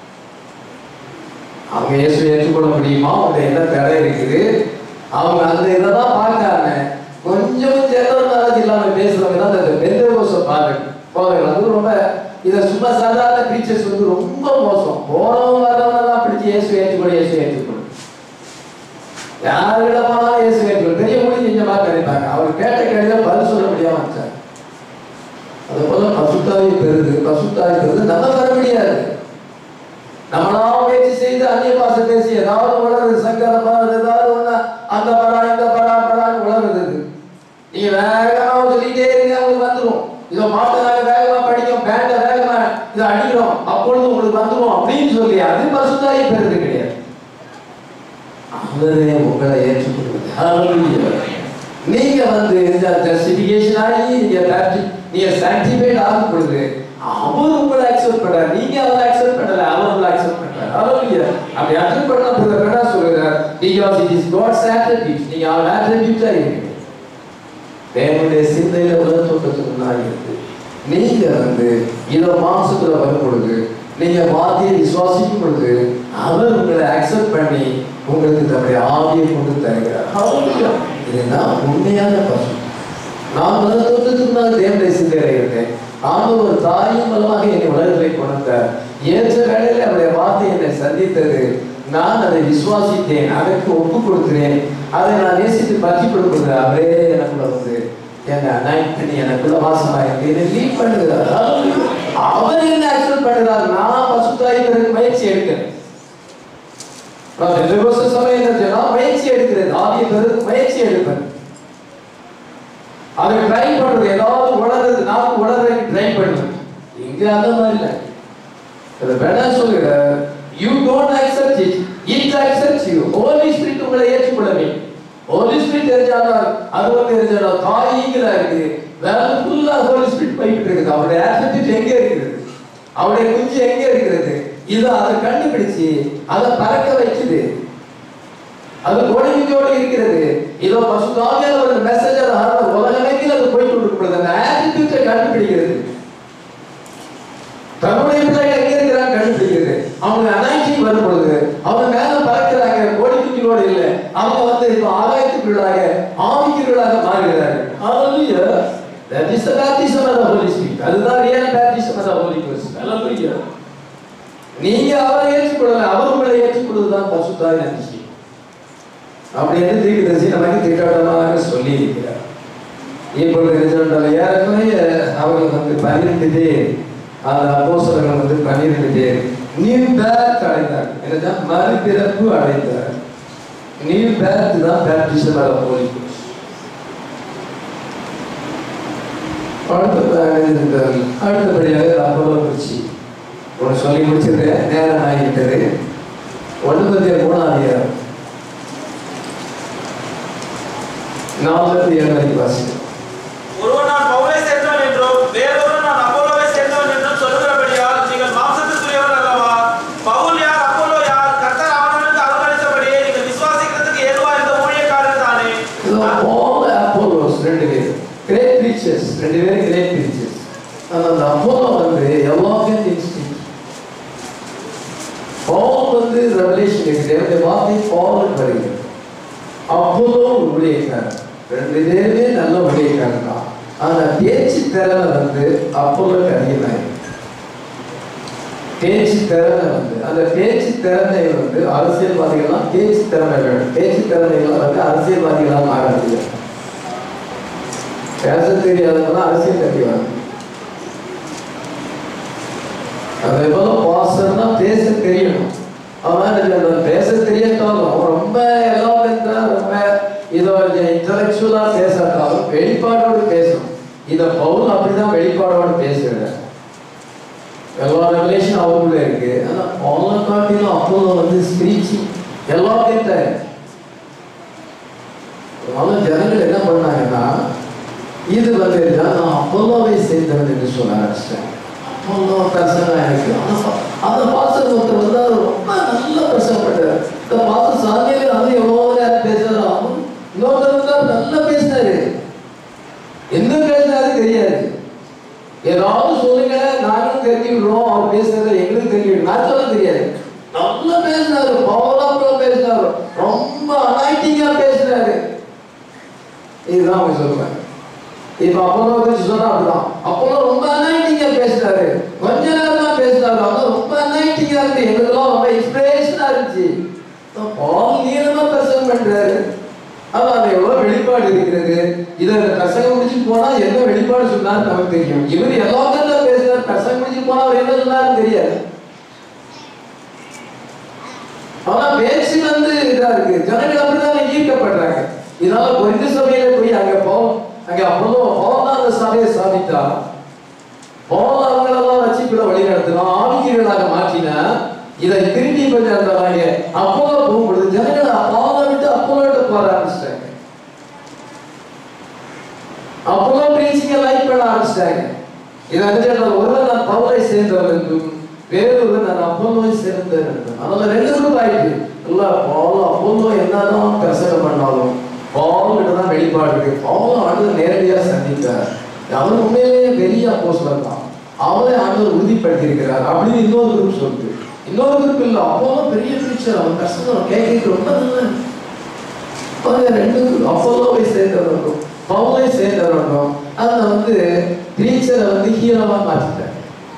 அவங்க இயேசுவை ஏற்றுக்கொள்ள முடியுமா அவங்க என்ன தடை இருக்குது அவங்க அந்த இதை தான் பார்க்காம கொஞ்சம் ஜெனரல் நாலேஜ் இல்லாம பேசுறவங்க தான் அந்த பெந்தகோச பாருங்க போவாங்க அது ரொம்ப இதை சும்மா சாதாரண டீச்சர்ஸ் வந்து ரொம்ப மோசம் போறவங்க வரவங்கலாம் பிடிச்சி இயேசு ஏற்றுக்கொள்ள இயேசு ஏற்றுக்கொள்ள யாருக்கிட்ட போனாலும் இயேசு ஏற்றுக்கொள்ள பெரிய மொழி செஞ்ச மாதிரி நினைப்பாங்க அவர் கேட்ட கேள்வியில பதில் சொல்ல முடியாம வச்சாங்க அது போல பசுத்தாவி பெறுது பசுத்தாவி பெறுது நம்ம பெற முடியாது நம்மளா முயற்சி செய்து அந்நிய பாசை பேசி ஏதாவது உலருது சங்கரம் பாருது ஏதாவது ஒண்ணு அந்த படா இந்த படா படான்னு உலருது இது. நீங்க வேகமா சொல்லிட்டே இருங்க உங்களுக்கு வந்துரும் இதோ பாட்டு நாங்க வேகமா படிக்கும் பேண்ட வேகமா இதை அடிக்கிறோம் அப்பொழுது உங்களுக்கு வந்துரும் அப்படின்னு சொல்லி அது பசுத்தாயி பெறுது கிடையாது அவரே உங்களை ஏற்றுக்கொள்வது Hallelujah. நீங்க வந்து இந்த ஜஸ்டிபிகேஷன் ஆகி நீங்க bapti- நீங்க சாங்டிஃபைட் ஆகும் பொழுது அவர் உங்களை அக்செப்ட் பண்றாரு நீங்க அவரை அக்செப்ட் பண்ணல அவர் உங்களை அக்செப்ட் பண்றாரு ஹalleluya அப்படி அக்செப்ட் பண்ண பிறகு என்ன சொல்றார் because it is god's attributes நீங்க அவர் attributes ஆ இருக்கீங்க தேவனுடைய சிந்தையில உலகத்தோட்டத்துக்கு முன்னாடி இருக்கு நீங்க வந்து இத மாம்சத்துல வரும் பொழுது நீங்க வார்த்தையை விசுவாசிக்கும் பொழுது அவர் உங்களை அக்செப்ட் பண்ணி உங்களுக்கு தன்னுடைய ஆவியை கொண்டு தருகிறார் Hallelujah. இதுதான் உண்மையான பசு நான் உலகத்தோட்டத்துக்கு முன்னால் தேவனுடைய சிந்தையில இருந்தேன் ஆண்டவர் தாயும் மூலமாக என்னை உலகத்தை கொண்டார் ஏற்ற வேளையில் அவருடைய வார்த்தை என்னை சந்தித்தது நான் அதை விசுவாசித்தேன் அதற்கு ஒப்பு கொடுக்கிறேன் அதை நான் நேசித்து பற்றி கொடுக்கிறேன் அவரே எனக்குள்ள வந்து என்ன அனாய்ட் பண்ணி எனக்குள்ள வாசமாக இதை லீட் பண்ணுகிறார் Hallelujah. அவர் என்ன அக்செப்ட் பண்ணுகிறார் நான் பசுத்தாய் பிறகு முயற்சி எடுக்கிறேன் நான் ரெண்டு வருஷம் சமயம் என்ன நான் முயற்சி எடுக்கிறேன் ஆவிய பிறகு முயற்சி எடுப்பேன் அதை ட்ரை பண்றது ஏதாவது உணர்றது நான் உணர்றதுக்கு ட்ரை பண்ணுவேன் இங்க அந்த மாதிரி இல்லை அது வேணா சொல்லுற you don't accept it it accepts you Holy Spirit உங்களை ஏற்றுக்கொள்ள வேண்டும் ஹோலி ஸ்பிரிட் தெரிஞ்சாலும் அது வந்து தெரிஞ்சாலும் தாயிங்களா இருக்குது வேற ஃபுல்லா ஹோலி ஸ்பிரிட் போயிட்டு இருக்குது அவருடைய ஆட்டிடியூட் எங்க இருக்குது அவருடைய குஞ்சு எங்க இருக்கிறது இது அதை கண்டுபிடிச்சு அதை பறக்க வைக்குது அது கோடிக்கையோடு இருக்கிறது இதோ பசுதாவியான ஒரு மெசேஜ் அது உலகமெங்கில் அது போய் கொண்டிருக்கிறது அந்த ஆட்டிடியூட்டை கண்டுபிடிக்கிறது தன்னுடைய பிள்ளைகள் எங்க இருக்கிறாங்க கண்டுபிடிக்கிறது அவங்க அனாய்ச்சிங் வரும் பொழுது அவங்க மேல பறக்கிறாங்க கோடி குஞ்சுகளோடு இல்ல அவங்க வந்து இப்ப ஆகாயத்துக்குள்ளாக ஆவிக்குள்ளாக மாறுகிறார்கள் Hallelujah. That is the baptism of the Holy Spirit. அதுதான் real baptism of the Holy Ghost. Hallelujah. நீங்க அவரை ஏற்றுக்கொள்ளல அவர் உங்களை ஏற்றுக்கொள்வதுதான் பசுத்தாய் நன்றி அப்படின்னு தீர்க்கதரிசி நமக்கு திட்டவட்டமாக சொல்லி இருக்கிறார் இப்பொழுது ரிசல்ட்டில் ஏறக்குறைய அவர்கள் வந்து பன்னிரெண்டு பேர் அந்த அப்போஸ்தலர்கள் வந்து பன்னிரெண்டு பேர் நியூ பேர்த் அடைந்தார் என்னதான் மறுபிறப்பு அடைந்தார் நியூ பேர்த் தான் பேப்டிசம் ஆஃப் ஹோலி அடுத்ததாக அடுத்தபடியாக அப்போலோ குறிச்சி ஒன்று சொல்லி முடிச்சிருக்கேன் நேரம் ஆகிவிட்டது ஒன்று பத்திய மூணாம் அதிகாரம் நாற்பத்தி ஏழு வரைக்கும் வாசிக்கிறேன் ஒருவன் நான் பவுலை சேர்ந்தவன் என்றும் வேறொருவன் நான் அப்போலோவை சேர்ந்தவன் என்றும் சொல்லுகிறபடியால் நீங்கள் மாம்சத்திற்குரியவர் அல்லவா பவுல் யார் அப்போலோ யார் கர்த்தர் அவனவனுக்கு அவமளித்தபடியே நீங்கள் விசுவாசிக்கிறதுக்கு ஏதுவா இந்த ஊழியக்காரர் தானே So all the Apollos ரெண்டு பேர் கிரேட் preachers ரெண்டு பேரும் கிரேட் preachers ஆனா அந்த அப்போலோ வந்து எவாகன் இன்ஸ்டியூட் பால் வந்து ரெவலேஷன் தேவனுடைய வார்த்தை பால் வருகிறது அப்போலோ ஒரு ஊழியக்காரர் ரெண்டு பேருமே நல்ல ஊழியக்காரர் தான் ஆனா பேச்சு திறமை வந்து அப்போலோக்கு அதிகமாயிருக்கு பேச்சு திறமை வந்து அந்த பேச்சு திறமை வந்து அரசியல்வாதிகள்லாம் பேச்சு திறமை வேணும் பேச்சு திறமைகள் வந்து அரசியல்வாதிகளாக மாற முடியும் பேச தெரியாதவங்களாம் அரசியல் தெரியும் அதே போல பாசம்னா பேச தெரியணும் அவன் அந்த பேச தெரியட்டாலும் ரொம்ப எல்லாம் ரொம்ப இதோ இன்டலெக்சுவலா பேசாட்டாலும் வெளிப்பாடோடு பேசணும் இதை பவுல் அப்படிதான் வெளிப்பாடோடு பேசுகிறேன் எல்லா ரெவலேஷன் அவருக்குள்ள இருக்கு ஆனா பவுல காட்டிலும் அப்போலோ வந்து ஸ்பீச்சிங் எல்லாம் கேட்டாரு அதனால ஜனங்கள் என்ன பண்ணாங்கன்னா இது வந்து நான் அப்போலோவை சேர்ந்தவன் என்று சொல்ல ஆரம்பிச்சிட்டேன் அப்போலோ பிரசங்கம் எனக்கு அந்த பா- அந்த பாசம் ஒருத்தர் வந்து அவர் ரொம்ப நல்ல பிரசங்கப்பட்டார் இந்த பாசம் சாமியாவே அது எவ்வளோ நேரம் பேசுறாரு அவன் இன்னொருத்தர் வந்து அவர் நல்லா பேசினாரு என்ன பேசினாரு தெரியாது ஏதாவது சொல்லுங்க நாங்களும் தெரிஞ்சுக்கிறோம் அவர் பேசுறது எங்களுக்கு தெரியும் நான் சொல்ல தெரியாது நல்லா பேசினாரு பவரா பேசினாரு ரொம்ப அனாய்டிங்கா பேசினாரு இதுதான் அவங்க சொல்லுவாங்க இப்ப அப்போலோ குறிச்சு சொன்னா அப்படிதான் அப்போலோ ரொம்ப அனாய்டிங்கா பேசினாரு கொஞ்ச நேரம் தான் பேசினாரு ஆனா ரொம்ப அனாய்டிங்கா இருக்கு எங்களுக்கெல்லாம் ரொம்ப இன்ஸ்பிரேஷனா இருந்துச்சு பால் நீளமா பிரசங்கம் பண்றாரு ஆனா அது எவ்வளவு வெளிப்பாடு இருக்கிறது இதை பிரசங்கம் முடிச்சு போனா என்ன வெளிப்பாடு சொன்னாரு நமக்கு தெரியும் இவர் எல்லாத்தையும் தான் பேசுறாரு பிரசங்கம் முடிச்சு போனா அவர் என்ன சொன்னாருன்னு தெரியாது ஆனா பேச்சு வந்து இதா இருக்கு ஜனங்கள் அப்படிதான் ஈர்க்கப்படுறாங்க இதனால பொறிந்த சபையில போய் அங்க போ அங்க அப்போ போனா அந்த சபையை சாதித்தா போல அவங்களெல்லாம் வச்சு கூட வழி நடத்தினா ஆவிக்கிறவர்களாக மாற்றினா இதை திருப்பி கொஞ்சம் இருந்தாங்க அப்போலோ போகும்பொழுது ஜனங்கள் அப்போலோ விட்டு அப்போலோ விட்டு போற ஆரம்பிச்சிட்டாங்க இது என்ன சொல்றாரு? ஒருவன் நான் பவுலை சேர்ந்தவன் என்றும் வேறொருவன் நான் அப்போலோவை சேர்ந்தவன் என்றும் அதனால ரெண்டு குரூப் ஆயிடுச்சு இல்ல பவுல் அப்போலோ என்னதான் பிரசங்கம் பண்ணாலும் பவுல் கிட்ட தான் வெளிப்பாடு இருக்கு பவுல் ஆண்டு நேரடியா சந்தித்தார் அவன் உண்மையிலேயே பெரிய அப்போஸ்தலன் தான் அவரை ஆண்டவர் உறுதிப்படுத்தி இருக்கிறார் அப்படின்னு இன்னொரு குரூப் சொல்லுது இன்னொரு குரூப் இல்ல அப்போலோ பெரிய டீச்சர் அவன் கஷ்டம் கேட்க ரொம்ப நல்ல பாருங்க ரெண்டு அப்போலோவை சேர்ந்தவர்களும் பவுலை சேர்ந்தவர்களும் அதுல வந்து பிரீச்சரை வந்து ஹீரோவா மாற்றிட்டார்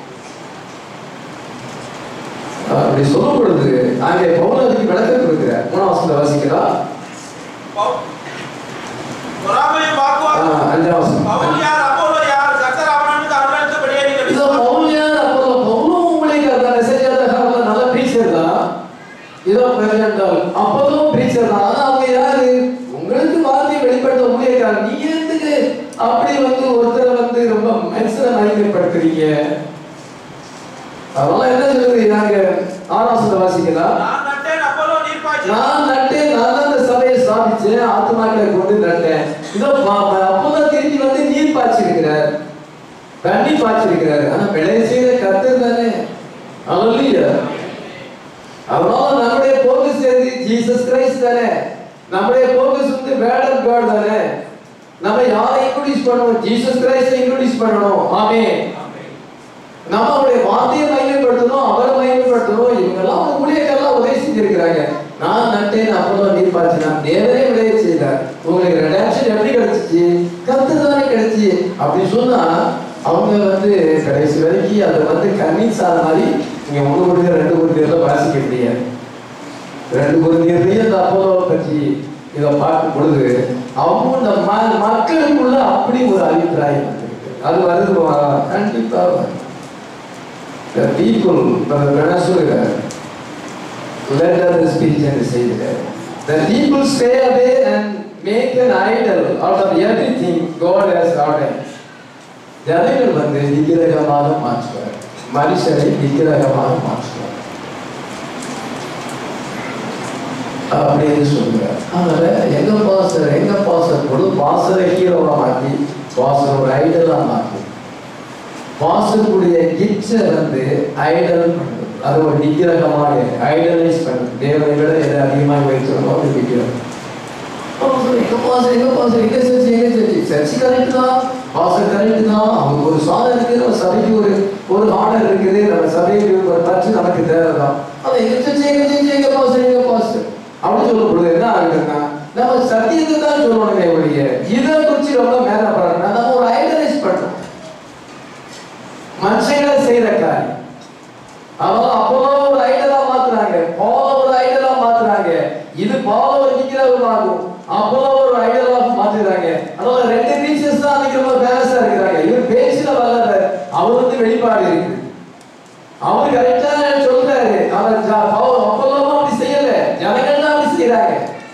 அப்படி சொல்லும் பொழுது அங்கே பவுல் அதுக்கு விளக்கம் கொடுக்கிறார் மூணாம் வசனத்தை வாசிக்கிறா பவு- பொறாமையும் வாக்குவாதம் ஆஹ் அஞ்சாம் வசனம் பவுல் யார் அப்போலோ யார் கர்த்தர் அவனுக்கு அருளளித்தபடியே நீங்கள் இதோ பவுல் யார் அப்போலோ பவுலும் உங்களுக்கு அந்த மெசேஜ் அந்த நல்ல பிரீச்சர் தான் இதோ பிரசிடென்டால் அப்போதும் பிரீச்சர் தான் ஆனா அவங்க யாரு உங்களுக்கு வார்த்தையை வெளிப்படுத்த ஊழியக்காரர் நீங்க எதுக்கு அப்படி வந்து ஒருத்தரை வந்து ரொம்ப மனுஷனை மகிமைப்படுத்துறீங்க அதெல்லாம் என்ன சொல்லுது நாங்க ஆராசத்தை வாசிக்கலாம் நான் நட்டேன் அப்போலோ நீர் பாய்ச்சினார் நான் நட்டேன் நான் தான் இந்த சபையை ஸ்தாபிச்சேன் ஆத்மாக்களை கொண்டு நட்டேன் இதோ அப்போதான் திரும்பி வந்து நீர் பாய்ச்சிருக்கிறார் தண்ணி பாய்ச்சிருக்கிறார் ஆனா விளைய செய்த கத்தர் தானே அல்லையா அதனால நம்முடைய போக்கஸ் எது ஜீசஸ் கிரைஸ்ட் தானே நம்முடைய போக்கஸ் வந்து வேர்ட் ஆஃப் காட் தானே நம்ம யாரை இன்ட்ரோடியூஸ் பண்ணணும் ஜீசஸ் கிரைஸ்ட இன்ட்ரோடியூஸ் பண்ணணும் ஆமென் நம்ம அவருடைய வார்த்தையை மகிமைப்படுத்தணும் அவரை மகிமைப்படுத்தணும் இவங்கெல்லாம் அவங்க ஊழியர்கள்லாம் உதவி செஞ்சிருக்கிறாங்க நான் நட்டேன் அப்பதான் நீர் பாய்ச்சினா தேவரே விளைய செய்தார் உங்களுக்கு ரெடாக்ஷன் எப்படி கிடைச்சிச்சு கத்து தானே கிடைச்சி அப்படி சொன்னா அவங்க வந்து கடைசி வரைக்கும் அதை வந்து கன்வின்ஸ் ஆன மாதிரி நீங்க ஒண்ணு கொடுக்க ரெண்டு கொடுக்கிறத வாசிக்க முடியாது ரெண்டு குருந்தியர்லயும் இந்த அப்போலோவை பற்றி இதை பார்க்கும் பொழுது அவங்க இந்த ம- மக்களுக்குள்ள அப்படி ஒரு அபிப்பிராயம் வந்திருக்கு. அது வருது வா- கண்டிப்பா வரும். The people, என்ன சொல்லுகிறார் let others speak என்று செய்கிறார் The people stay away and make an idol out of everything God has ordained. ஜனங்கள் வந்து விக்கிரகமாக மாற்றுவார் மனுஷனை விக்கிரகமாக மாற்றுவார் அப்படின்னு சொல்லுறார் அதனால எங்க பாசர் எங்க பாசர் கூட பாசரை ஹீரோவா மாத்தி பாசர் ஒரு ஐடலா மாத்தி பாசருடைய கிச்சை வந்து ஐடல் பண்ணுது அது ஒரு விக்கிரகமாக ஐடலைஸ் பண்ணுது தேவனை விட எதை அதிகமாக வைக்கிறோமோ அது விக்கிரகம் பாஸ்டர், எங்க பாஸ்டர், எங்க பாஸ்டர், எங்க சர்ச்சு, எங்க சர்ச்சு? சர்ச்சு correct தான், பாஸ்டர் correct தான். அவங்களுக்கு ஒரு சாதம் இருக்குது, நம்ம சபைக்கு ஒரு ஒரு ஆர்டர் இருக்குது, நம்ம சபைக்கு ஒரு பற்று நமக்கு தேவைதான். ஆனா எங்க சர்ச்சு, எங்க சர்ச்சு, எங்க பாஸ்டர், எங்க பாஸ்டர்? அப்படி சொல்லும் பொழுது என்ன ஆகுதுன்னா, நம்ம சத்தியத்தை தான் சொல்லணுமே ஒழிய, இதை குறிச்சு ரொம்ப மேலப்படணும் நம்ம ஒரு ஐடலைஸ் பண்றோம் மனுஷங்களை செய்யற காரியம் அவன் அப்போலோ ஒரு ஐடலா மாத்துறாங்க போல ஒரு ஐடலா மாத்துறாங்க இது போல ஒரு விக்கிரகமாகும் அப்போலோ ஒரு ஐடலாக மாத்துறாங்க அதனால ரெண்டு டீச்சர்ஸ் தான் அன்னைக்கு ரொம்ப ஃபேமஸா இருக்கிறாங்க இவர் பேச்சுல வளர அவர் வந்து வெளிப்பாடு இருக்கு அவர் கரெக்டா சொல்றாரு அவர் ஜ- பவுல் அப்போலோவும் அப்படி செய்யல ஜனங்கள் தான் அப்படி செய்யறாங்க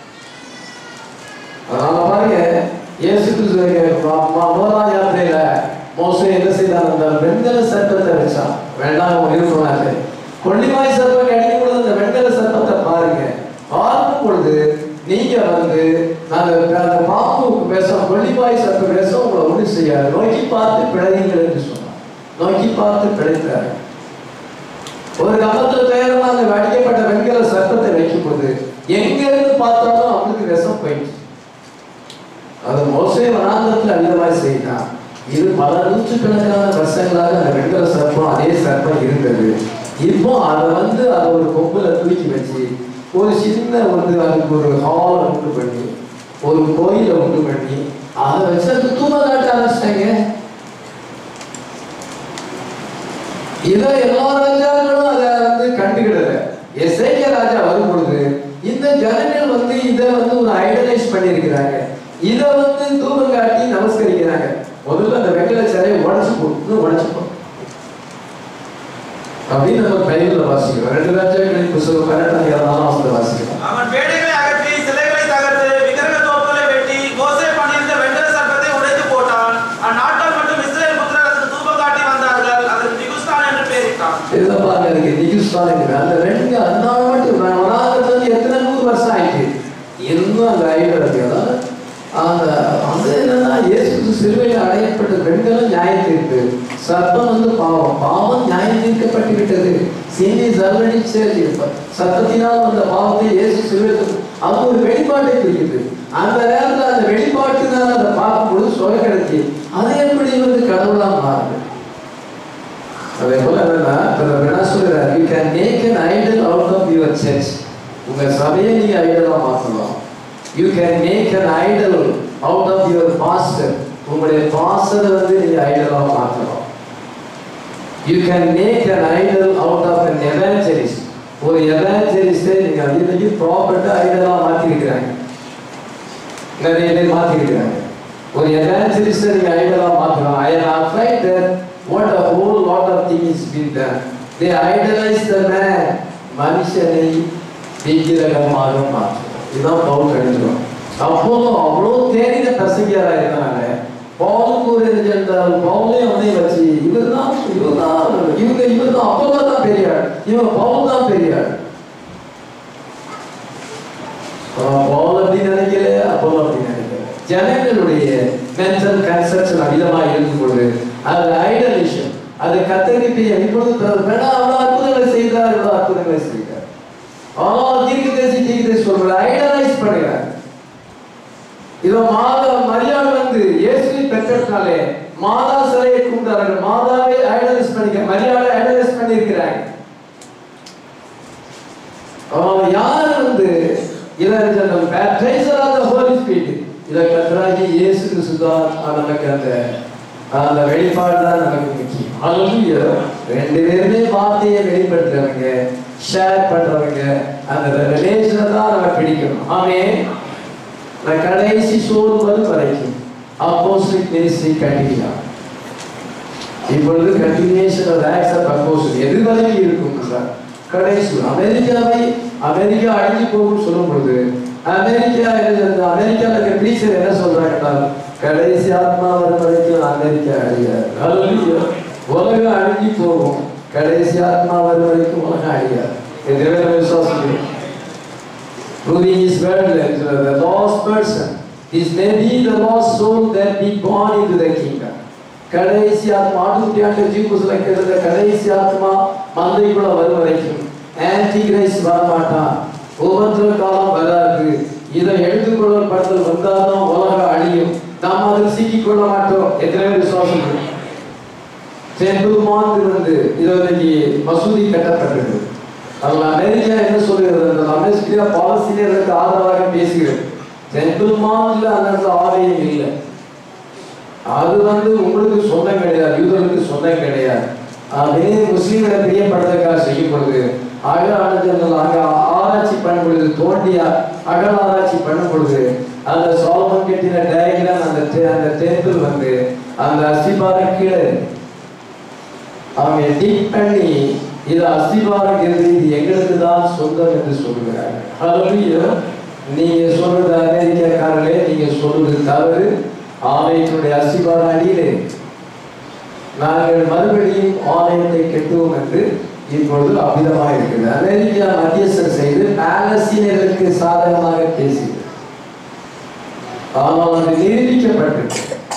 அதனால பாருங்க இயேசு கிறிஸ்து ம- ம- முதலாம் யாத்திரையில மோசே என்ன செய்தான் அந்த வெண்கல சர்ப்பத்தை வச்சான் வேண்டாம் இருக்கக்கூடாது கொள்ளிவாய் சர்ப்பம் கிடைக்கும் பொழுது அந்த வெண்கல சர்ப்பத்தை பாருங்க பார்க்கும் பொழுது நீங்க வந்து அந்த அந்த பாம்பு பேசும் கொள்ளிவாய் சர்ப்பம் பேச உங்களை ஒண்ணு செய்யாது நோக்கி பார்த்து பிழையுங்கள் என்று சொன்னார் நோக்கி பார்த்து பிழைத்தார் ஒரு கமத்துல துயரமா அந்த வடிக்கப்பட்ட வெண்கல சர்ப்பத்தை வைக்கும் போது எங்க இருந்து பார்த்தாலும் அவனுக்கு விஷம் போயிடுச்சு அது மோசே வனாந்தரத்தில் அந்த மாதிரி செய்தான் இது பல நூற்றுக்கணக்கான வருஷங்களாக அந்த வெண்கல சர்ப்பம் அதே சர்ப்பம் இருந்தது இப்போ அதை வந்து அதை ஒரு கொம்புல தூக்கி வச்சு ஒரு சின்ன வந்து அதுக்கு ஒரு ஹாலை உண்டு பண்ணி ஒரு கோயிலை உண்டு பண்ணி அதை வச்சு அது தூங்க காட்ட ஆரம்பிச்சிட்டாங்க இதை எல்லா ராஜாக்களும் அதை வந்து கண்டுக்கிடல எஸ்ஐகே ராஜா வரும் பொழுது இந்த ஜனங்கள் வந்து இதை வந்து ஒரு ஐடலைஸ் பண்ணியிருக்கிறாங்க இதை வந்து தூபம் காட்டி நமஸ்கரிக்கிறாங்க முதல்ல அந்த வெங்கல சிலையை உடச்சு போட்டு உடச்சு போ அப்படின்னு நம்ம பைபிள்ல வாசிக்கிறோம் ரெண்டு ராஜாக்களின் புத்தகம் பன்னெண்டாம் ஏழாம் வாசல வாசிக்கிறோம் அவன் பேடைகளை அகற்றி சிலைகளை தகர்த்து விக்கிரக தோப்புகளை வெட்டி மோசே பண்ணியிருந்த வெண்கல சர்ப்பத்தை உடைத்து போட்டான் அந்நாட்கள் மட்டும் இஸ்ரேல் புத்திரர் அதற்கு தூபம் காட்டி வந்தார்கள் அதற்கு திகுஸ்தான் என்று பெயரிட்டான் இதை பாருங்க அதுக்கு நிகிஸ்தான் இருக்குது அந்த ரெண்டு அந்த நாள் மட்டும் நான் வராதது வந்து எத்தனை நூறு வருஷம் ஆயிட்டு இன்னும் அந்த ஐடியா இருக்கு அதாவது அந்த அது என்னன்னா இயேசு கிறிஸ்து சிலுவையில் அடையப்பட்ட பெண்களும் நியாயம் தீர்ப்பு சர்ப்பம் மன்னிக்கப்பட்டு விட்டது sin is already changed சத்தத்தினால் அந்த பாவத்தை இயேசு சிலுவையில் அது ஒரு வெளிப்பாட்டை குறிக்குது அந்த நேரத்தில் அந்த வெளிப்பாட்டுனால அதை பார்க்கும்போது சுவை கிடைச்சி அது எப்படி வந்து கடவுளா மாறுது அதே போல என்னன்னா இப்ப என்ன சொல்றாரு you can make an idol out of your church உங்க சபையை நீங்க ஐடலா மாத்தலாம் you can make an idol out of your pastor உங்களுடைய பாஸ்டரை வந்து நீங்க ஐடலா மாத்தலாம் you can make an idol out of an evangelist ஒரு எவாஞ்சலிஸ்டை நீங்க அதிகமாக ப்ராப்பர்ட்டா ஐடலா மாத்தி இருக்கிறாங்க நிறைய பேர் மாத்தி இருக்கிறாங்க ஒரு எவாஞ்சலிஸ்டை நீங்க ஐடலா மாத்தலாம் ஐ am afraid that what a whole lot of things been done they idolize the man மனுஷனை விக்கிரகமாக மாற்றுவோம் இதுதான் பவுல் எழுதுறோம் அப்போதும் அவ்வளோ தேடின பிரசங்கியாரா இருந்தாங்க பவுலுக்கு ஒரு என்றால் பவுலே அவனை வச்சு இவர் தான் இவர் தான் இவங்க இவர் தான் அப்போலோ தான் பெரியாள் இவன் பவுல் தான் பெரியாள் பவுல் அப்படி நினைக்கல அப்போலோ அப்படி நினைக்கல ஜனங்களுடைய மென்டல் கன்செப்ஷன் அதிகமாக இருக்கும் பொழுது அது ஐடலிஷம் அது கத்தரிப்பை இப்பொழுது வேணா அவ்வளோ அற்புதங்களை செய்தார் இவ்வளோ அற்புதங்களை செய்தார் ஆனால் தீர்க்க தேசி தீர்க்க தேசி சொல்றாரு ஐடலைஸ் பண்ணுகிறார் இவன் மாதா மரியாள் வந்து இயேசுவை பெற்றதுனாலே மாதா சிலையை கும்பிட்டார்கள் மாதாவை ஐடலைஸ் பண்ணிக்க மரியாதை ஐடலைஸ் பண்ணியிருக்கிறாங்க அவன் யார் வந்து இளஞ்சனம் baptizer of the Holi spirit இத கத்தராகி இயேசு கிறிஸ்து தான் நமக்கு அந்த அந்த வெளிப்பாடு தான் நமக்கு முக்கியம் ஹalleluya ரெண்டு பேருமே வார்த்தையை வெளிப்படுத்துறவங்க ஷேர் பண்றவங்க அந்த ரிலேஷனை தான் நம்ம பிடிக்கணும் ஆமென் நான் கடைசி சோறு வரும் வரைக்கும் அப்போஸ்லிக் மினிஸ்ட்ரி கண்டினியூ இப்பொழுது continuation of acts of apostolic எது வரைக்கும் இருக்கும் சார் கடைசி அமெரிக்காவை அமெரிக்கா அழிஞ்சு போகும் சொல்லும் பொழுது அமெரிக்கா என்ன- அமெரிக்கால இருக்க டீச்சர் என்ன சொல்றாங்கன்னா கடைசி ஆத்மா வரும் வரைக்கும் அமெரிக்கா அழியாது Hallelujah. உலகம் அழிஞ்சு போகும் கடைசி ஆத்மா வரும் வரைக்கும் உலகம் அழியாது இது தேவனுடைய விசுவாசம் Proving his word like the lost person is maybe the lost soul that be born into the kingdom. கடைசி ஆத்மா ஆட்டுக்குட்டியாண்ட ஜீவகுசுல இருக்கிற கடைசி ஆத்மா மந்தைக்குள்ள வரும் வரைக்கும் ஆன்டி கிரைஸ்ட் வரமாட்டான் ஒவ்வொரு காலம் வராது இதை எடுத்துக்கொள்ளப்படுதல் வந்தால்தான் உலகம் அழியும் நாம் அதில் சிக்கிக் கொள்ள மாட்டோம் எத்தனை பேர் விசுவாசம் இருக்கு? செம்புமாந்து வந்து இதற்கு மசூதி கட்டப்பட்டது அவங்க அமெரிக்கா என்ன சொல்கிறது அந்த அமெரிக்கா பாலஸ்தீனியர்களுக்கு ஆதரவாக பேசுகிறது செம்புமாந்துல அந்த இடத்துல ஆலயம் இல்லை அது வந்து உங்களுக்கு சொந்தம் கிடையாது யூதர்களுக்கு சொந்தம் கிடையாது அதே முஸ்லீம்களை பிரியப்படுறதுக்காக செய்யப்படுது அக அணுஜர்கள் அங்க ஆராய்ச்சி பண்ணும் பொழுது தோண்டி அ- அகல் ஆராய்ச்சி பண்ணும் பொழுது அந்த சோலமன் கட்டின டயக்ராம் அந்த டெ- அந்த டெம்பிள் வந்து அந்த அஸ்திபாரம் கீழே இருக்கு. அவங்க டீப் பண்ணி இது அஸ்திபாரம் இருந்து இது எங்களுக்கு தான் சொந்தம் என்று சொல்லுகிறாங்க Hallelujah. நீங்க சொல்றது அமெரிக்காக்காரர்களே நீங்க சொல்றது தவறு ஆலயத்தினுடைய அஸ்திபாரம் அடியிலே நாங்கள் மறுபடியும் ஆலயத்தை கட்டுவோம் என்று இப்பொழுது அபிதமாக இருக்குது அமெரிக்கா மத்தியஸ்தம் செய்து பாலஸ்தீனர்களுக்கு சாதகமாக பேசியது ஆனால் அது நிரூபிக்கப்பட்டது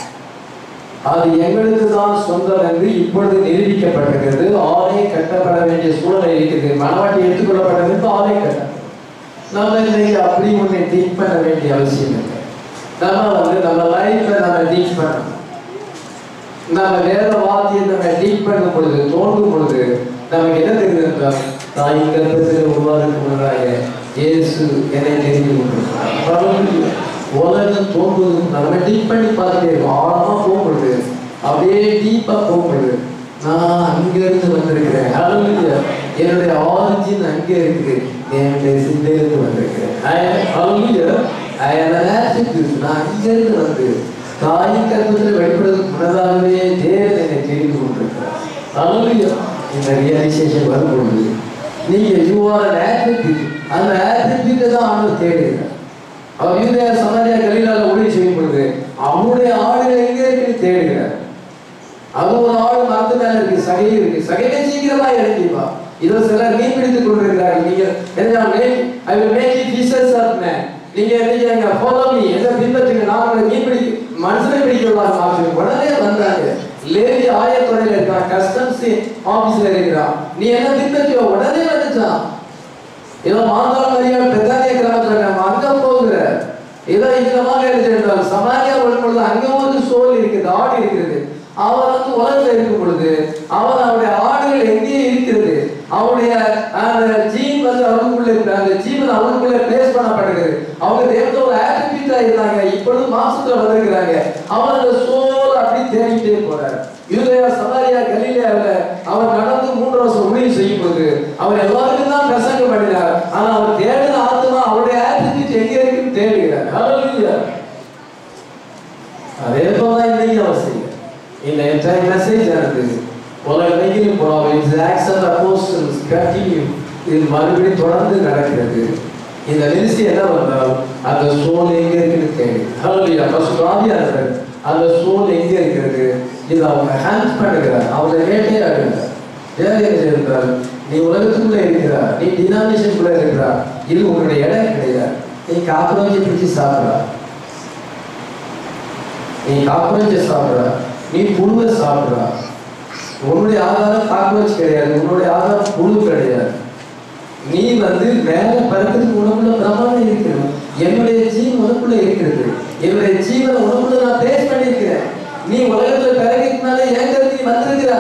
அது எங்களுக்கு தான் சொந்தம் என்று இப்பொழுது நிரூபிக்கப்பட்டிருக்கிறது ஆலயம் கட்டப்பட வேண்டிய சூழ்நிலை இருக்குது மனவாட்டி எடுத்துக்கொள்ளப்பட்டதற்கு ஆலயம் கட்டப்படும் நம்ம இன்னைக்கு அப்படி ஒன்று திங்க் பண்ண வேண்டிய அவசியம் இல்லை நம்ம வந்து நம்ம லைஃப்ல நம்ம திங்க் பண்ணணும் நம்ம வேற வார்த்தையை நம்ம டீப் பண்ணும் பொழுது தோன்றும் பொழுது நமக்கு என்ன தெரியுது என்றால் தாயின் கர்ப்பத்தில் உருவாருக்கு முன்னதாக இயேசு என்னை தெரிந்து கொண்டிருக்கிறார் Hallelujah. உலகம் தோன்றுவது நம்ம டீப் பண்ணி பார்த்துட்டே இருக்கோம் ஆழமா போகும்பொழுது அப்படியே டீப்பா போகும்பொழுது நான் அங்கிருந்து வந்திருக்கிறேன் Hallelujah. என்னுடைய ஆரிஜின் அங்கே இருக்குது என்னுடைய சிந்தையிலிருந்து வந்திருக்கிறேன் I am- Hallelujah. I am an attribute. நான் அங்கிருந்து வந்து தாயின் கர்ப்பத்தில் வெளிப்படுவதற்கு முன்னதாகவே தேவன் என்னை தெரிந்து கொண்டிருக்கிறார் Hallelujah. இந்த ரியலைசேஷன் வரும்பொழுது நீங்க யூ ஆர் an attribute. அந்த attribute தான் ஆண்டவர் தேடுகிறார் அவர் யூதேய சமாரியா கலீலால ஊழியம் செய்யும் பொழுது அவருடைய ஆடுகள் எங்க இருக்குன்னு தேடுகிறார் அது ஒரு ஆடு மரத்து மேல இருக்கு சகை இருக்கு சகையை சீக்கிரமா இறங்கிப்பா இதோ சிலர் மீன் பிடித்துக் கொண்டிருக்கிறார்கள் நீங்க என்ன make I will make it fishers of men நீங்க என்ன ஃபாலோ மீ என்ன பின்பற்றுங்க நான் உங்களை மீன் பிடி மனுஷனை பிடிக்கலாம் ஆப்ஷன் உடனே வந்தாங்க லேடி ஆயத்துறையில இருக்கான் கஸ்டம்ஸ் ஆபீஸ்ல இருக்கிறான் நீ என்ன பின்பற்றியோ உடனே வந்துட்டான் ஏதோ மாந்தாள் மரியாள் பெத்தானிய கிராமத்துல நம்ம அங்க போகிற ஏதோ இந்தமாக என்றால் சமாரியா வரும் பொழுது அங்க ஒரு சோல் இருக்குது ஆடு இருக்கிறது அவர் வந்து உலகத்துல இருக்கும் பொழுது அவர் அவருடைய ஆடுகள் எங்கே இருக்கிறது அவருடைய அந்த ஜீன் வந்து அவருக்குள்ள இருக்கு அந்த ஜீவன் அவருக்குள்ள பிளேஸ் பண்ணப்படுகிறது அவங்க தேவத்தை ஒரு ஆட்டிபியூட்டா இருந்தாங்க இப்பொழுது மாசத்துல வந்திருக்கிறாங்க அவர் அந்த சோல் அப்படி தேடிட்டே போறார் யூதயா சமாரியா கலிலேயாவுல அவர் நடந்து மூன்று வருஷம் ஊழியம் செய்யும் போது அவர் எல்லாருக்கும் தான் பிரசங்கம் பண்ணினார் ஆனா அவர் தேடின ஆத்மா அவருடைய ஆட்டிடியூட் எங்க இருக்குன்னு தேடுகிறார் Hallelujah. அதே போல இன்னைக்கு அவர் செய்ய இந்த என்டையர் மெசேஜ் ஆனது உலகெங்கிலும் போனோம் it's acts of apostles continue இது மறுபடியும் தொடர்ந்து நடக்கிறது இந்த நிறுத்தி என்ன பண்ணால் அந்த சோல் எங்க இருக்குன்னு தேடி ஹalleluya ஃபர்ஸ்ட் ஆவியானவர் அந்த சோல் எங்க இருக்கிறது இது அவங்க ஹேண்ட் பண்ணுகிறார் அவங்களை வேட்டையாடுகிறார் வேலை என்ன செய்கிறார் நீ உலகத்துக்குள்ள இருக்கிறார் நீ டினாமினேஷனுக்குள்ள இருக்கிறார் இது உங்களுடைய இடம் கிடையாது நீ காக்ரோச்சை பிடிச்சி சாப்பிட்றா நீ காக்ரோச்சை சாப்பிட்ற நீ புழுவை சாப்பிட்ற உன்னுடைய ஆதாரம் காக்ரோச் கிடையாது உன்னுடைய ஆதாரம் புழு கிடையாது நீ வந்து மேல பறக்கிறதுக்கு உனக்குள்ள பிரமாணம் இருக்கிறது என்னுடைய ஜீவன் உனக்குள்ள இருக்கிறது என்னுடைய ஜீவனை உனக்குள்ள நான் பேஸ் பண்ணியிருக்கிறேன் நீ உலகத்துல பிறகுனால என் கருத்து நீ வந்திருக்கிற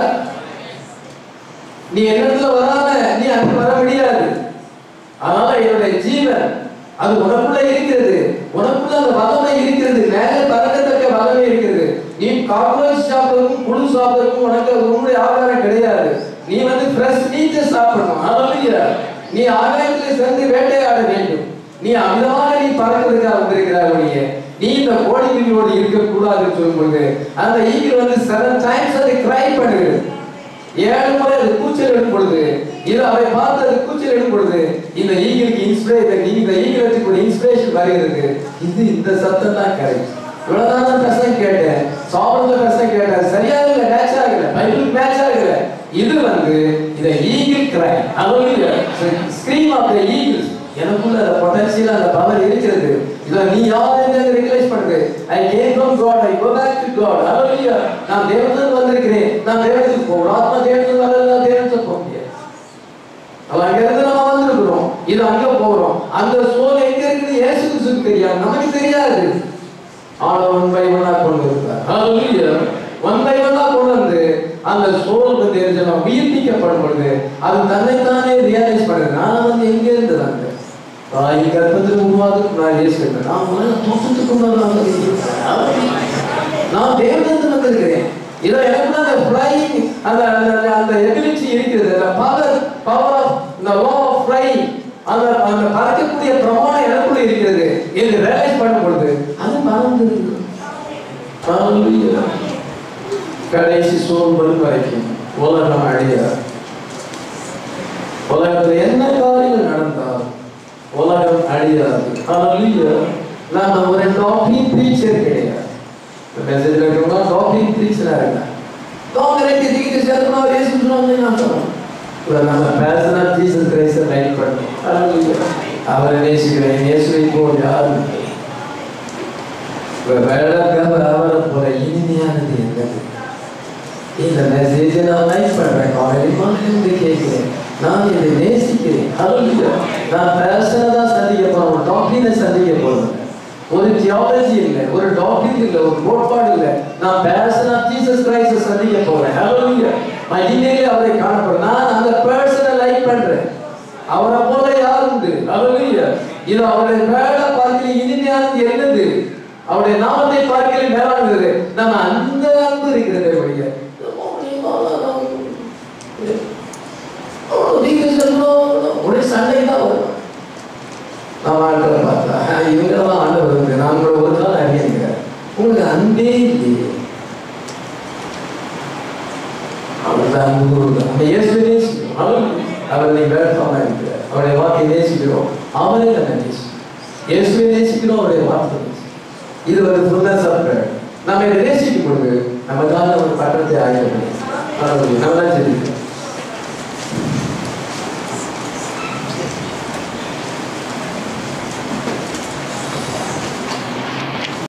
நீ என்னத்துல வராம நீ அங்க வர முடியாது அதனால என்னுடைய ஜீவன் அது உனக்குள்ள இருக்கிறது உனக்குள்ள அந்த வல்லமை இருக்கிறது மேல பறக்கத்தக்க வல்லமை இருக்கிறது நீ காக்ரோச் சாப்பிடுறதுக்கும் புழு சாப்பிடுறதுக்கும் உனக்கு அது உன்னுடைய ஆகாரம் கிடையாது நீ வந்து ஃப்ரெஷ் மீட்டை சாப்பிடணும் ஹalleluya நீ ஆகாயத்திலே சென்று வேட்டையாட வேண்டும் நீ அமிதமாக நீ பறக்கிறதுக்காக வந்திருக்கிறாய் ஒழிய நீ இந்த கோடி குருவியோடு இருக்கக்கூடாதுன்னு சொல்லும்போது அந்த ஈகிள் வந்து செவன் டைம்ஸ் அதை கிரை பண்ணுகிறது ஏழு முறை அது கூச்சல் எடுக்கும் பொழுது இது அவரை பார்த்து அது கூச்சல் எடுக்கும் பொழுது இந்த ஈகிளுக்கு இன்ஸ்பிரேஷன் இந்த ஈகிளுக்கு ஒரு இன்ஸ்பிரேஷன் வருகிறது இது இந்த சத்தம் தான் கரெக்ட் இவ்வளவுதான் நான் பிரசங்க கேட்டேன் சாப்பிடுற பிரசங்க கேட்டேன் சரியா இல்ல மேட்ச் ஆகல பைபிள் மேட்ச் ஆகல இது வந்து இந்த ஈகிள் கிரை அதாவது ஸ்கிரீம் ஆஃப் த ஈகிள்ஸ் எனக்குள்ள அந்த பொட்டன்ஷியல் அந்த பவர் இருக்கிறது இத நீ யார் என்று ரியலைஸ் பண்ணுது I came from God I go back to God hallelujah நான் தேவனுக்கு வந்திருக்கிறேன் நான் தேவனுக்கு போறேன் ஆத்மா தேவனுக்கு வரல நான் தேவனுக்கு போக முடியாது அவன் அங்க இருந்து நம்ம வந்திருக்கிறோம் இது அங்க போறோம் அந்த சோல் எங்க இருக்குது இயேசு கிறிஸ்துக்கு தெரியாது நமக்கு தெரியாது ஆனா ஒன் பை ஒன்னா கொண்டு வந்தார் ஹalleluya ஒன் பை ஒன்னா கொண்டு வந்து அந்த சோல் வந்து என்ன உயிர்ப்பிக்கப்படும் பொழுது அது தன்னைத்தானே ரியலைஸ் பண்ணுது நான் வந்து எங்க இருந்து வந்தேன் தாய் கர்ப்பத்தில் உருவாதுக்கு நான் இயேசு கிட்ட நான் உலக தோற்றத்துக்கு முன்னாடி நான் தேவதத்து வந்திருக்கிறேன் இதோ எனக்கு அந்த ஃப்ளைங் அந்த அந்த அந்த எபிலிட்டி இருக்கிறது அந்த பவர் பவர் ஆஃப் இந்த லா ஆஃப் ஃப்ளைங் அந்த அந்த பறக்கக்கூடிய பிரமாணம் எனக்குள்ள இருக்கிறது என்று ரியலைஸ் பண்ணும் பொழுது அது மறந்துருக்கு Hallelujah. கடைசி சோல் வரும் வரைக்கும் உலகம் அழியாது உலகத்தில் என்ன காரியங்கள் நடந்தாலும் உலகம் அழியாது Hallelujah. நாம ஒரு டாப்பிங் ப்ரீச்சர் கிடையாது மெசேஜ்ல இருக்கவங்க டாப்பிங் ப்ரீச்சரா இருக்காங்க காங்கிரஸ் இதுக்கு சேர்க்கணும் அவர் ஏசு சொன்னாங்க நான் சொல்றேன் இப்ப நம்ம பேசினா ஜீசஸ் கிரைஸ்ட லைன் பண்ணணும் Hallelujah. அவரை நேசிக்கிறேன் இயேசுவை போல் யாரும் இல்லை. வேடக்காக அவரை போல இனிமையானது என்னது இந்த மெசேஜை நான் லைக் பண்றேன் காலையில் இருந்து கேட்கிறேன் நான் இதை நேசிக்கிறேன் Hallelujah. நான் பேஷனை தான் சந்திக்க போறேன் ஒரு டாக்டரினை சந்திக்க போறேன் ஒரு தியாலஜி இல்லை ஒரு டாக்டரின் இல்லை ஒரு கோட்பாடு இல்லை நான் பேஷனா ஜீசஸ் கிரைஸ்ட சந்திக்க போறேன் Hallelujah. மகிமையிலே அவரை காணப்படுறேன் நான் அந்த பர்சனை லைக் பண்றேன் அவரை போல யார் உண்டு Hallelujah. இது அவருடைய வேலை பார்க்கல இனிமையானது என்னது அவருடைய நாமத்தை பார்க்கல மேலானது நம்ம அந்த அன்பு இருக்கிறது வழிய ஒரே சண்டை தான் வரும் நம்ம ஆட்களை பார்த்தா இவங்கெல்லாம் ஆண்டவர் இருக்கு நாங்கள ஒரு நாள் அறியுங்கிறார் உங்களுக்கு அன்பே இல்லையே அவர் தான் அன்பு கூறுகிறார். நம்ம இயேசுவை நேசிக்கிறோம் அவர் அவர் நீ வேட்பாமா இருக்கிறார் அவருடைய வார்த்தையை நேசிக்கிறோம் அவரே நம்ம நேசிக்கிறோம் இயேசுவை நேசிக்கிறோம் அவருடைய வார்த்தை நேசிக்கிறோம். இது ஒரு ஃபுல்னஸ் ஆஃப் நம்ம இதை நேசிக்கும் பொழுது நமக்காக ஒரு பட்டத்தை ஆகிய நம்ம தான் தெரியும்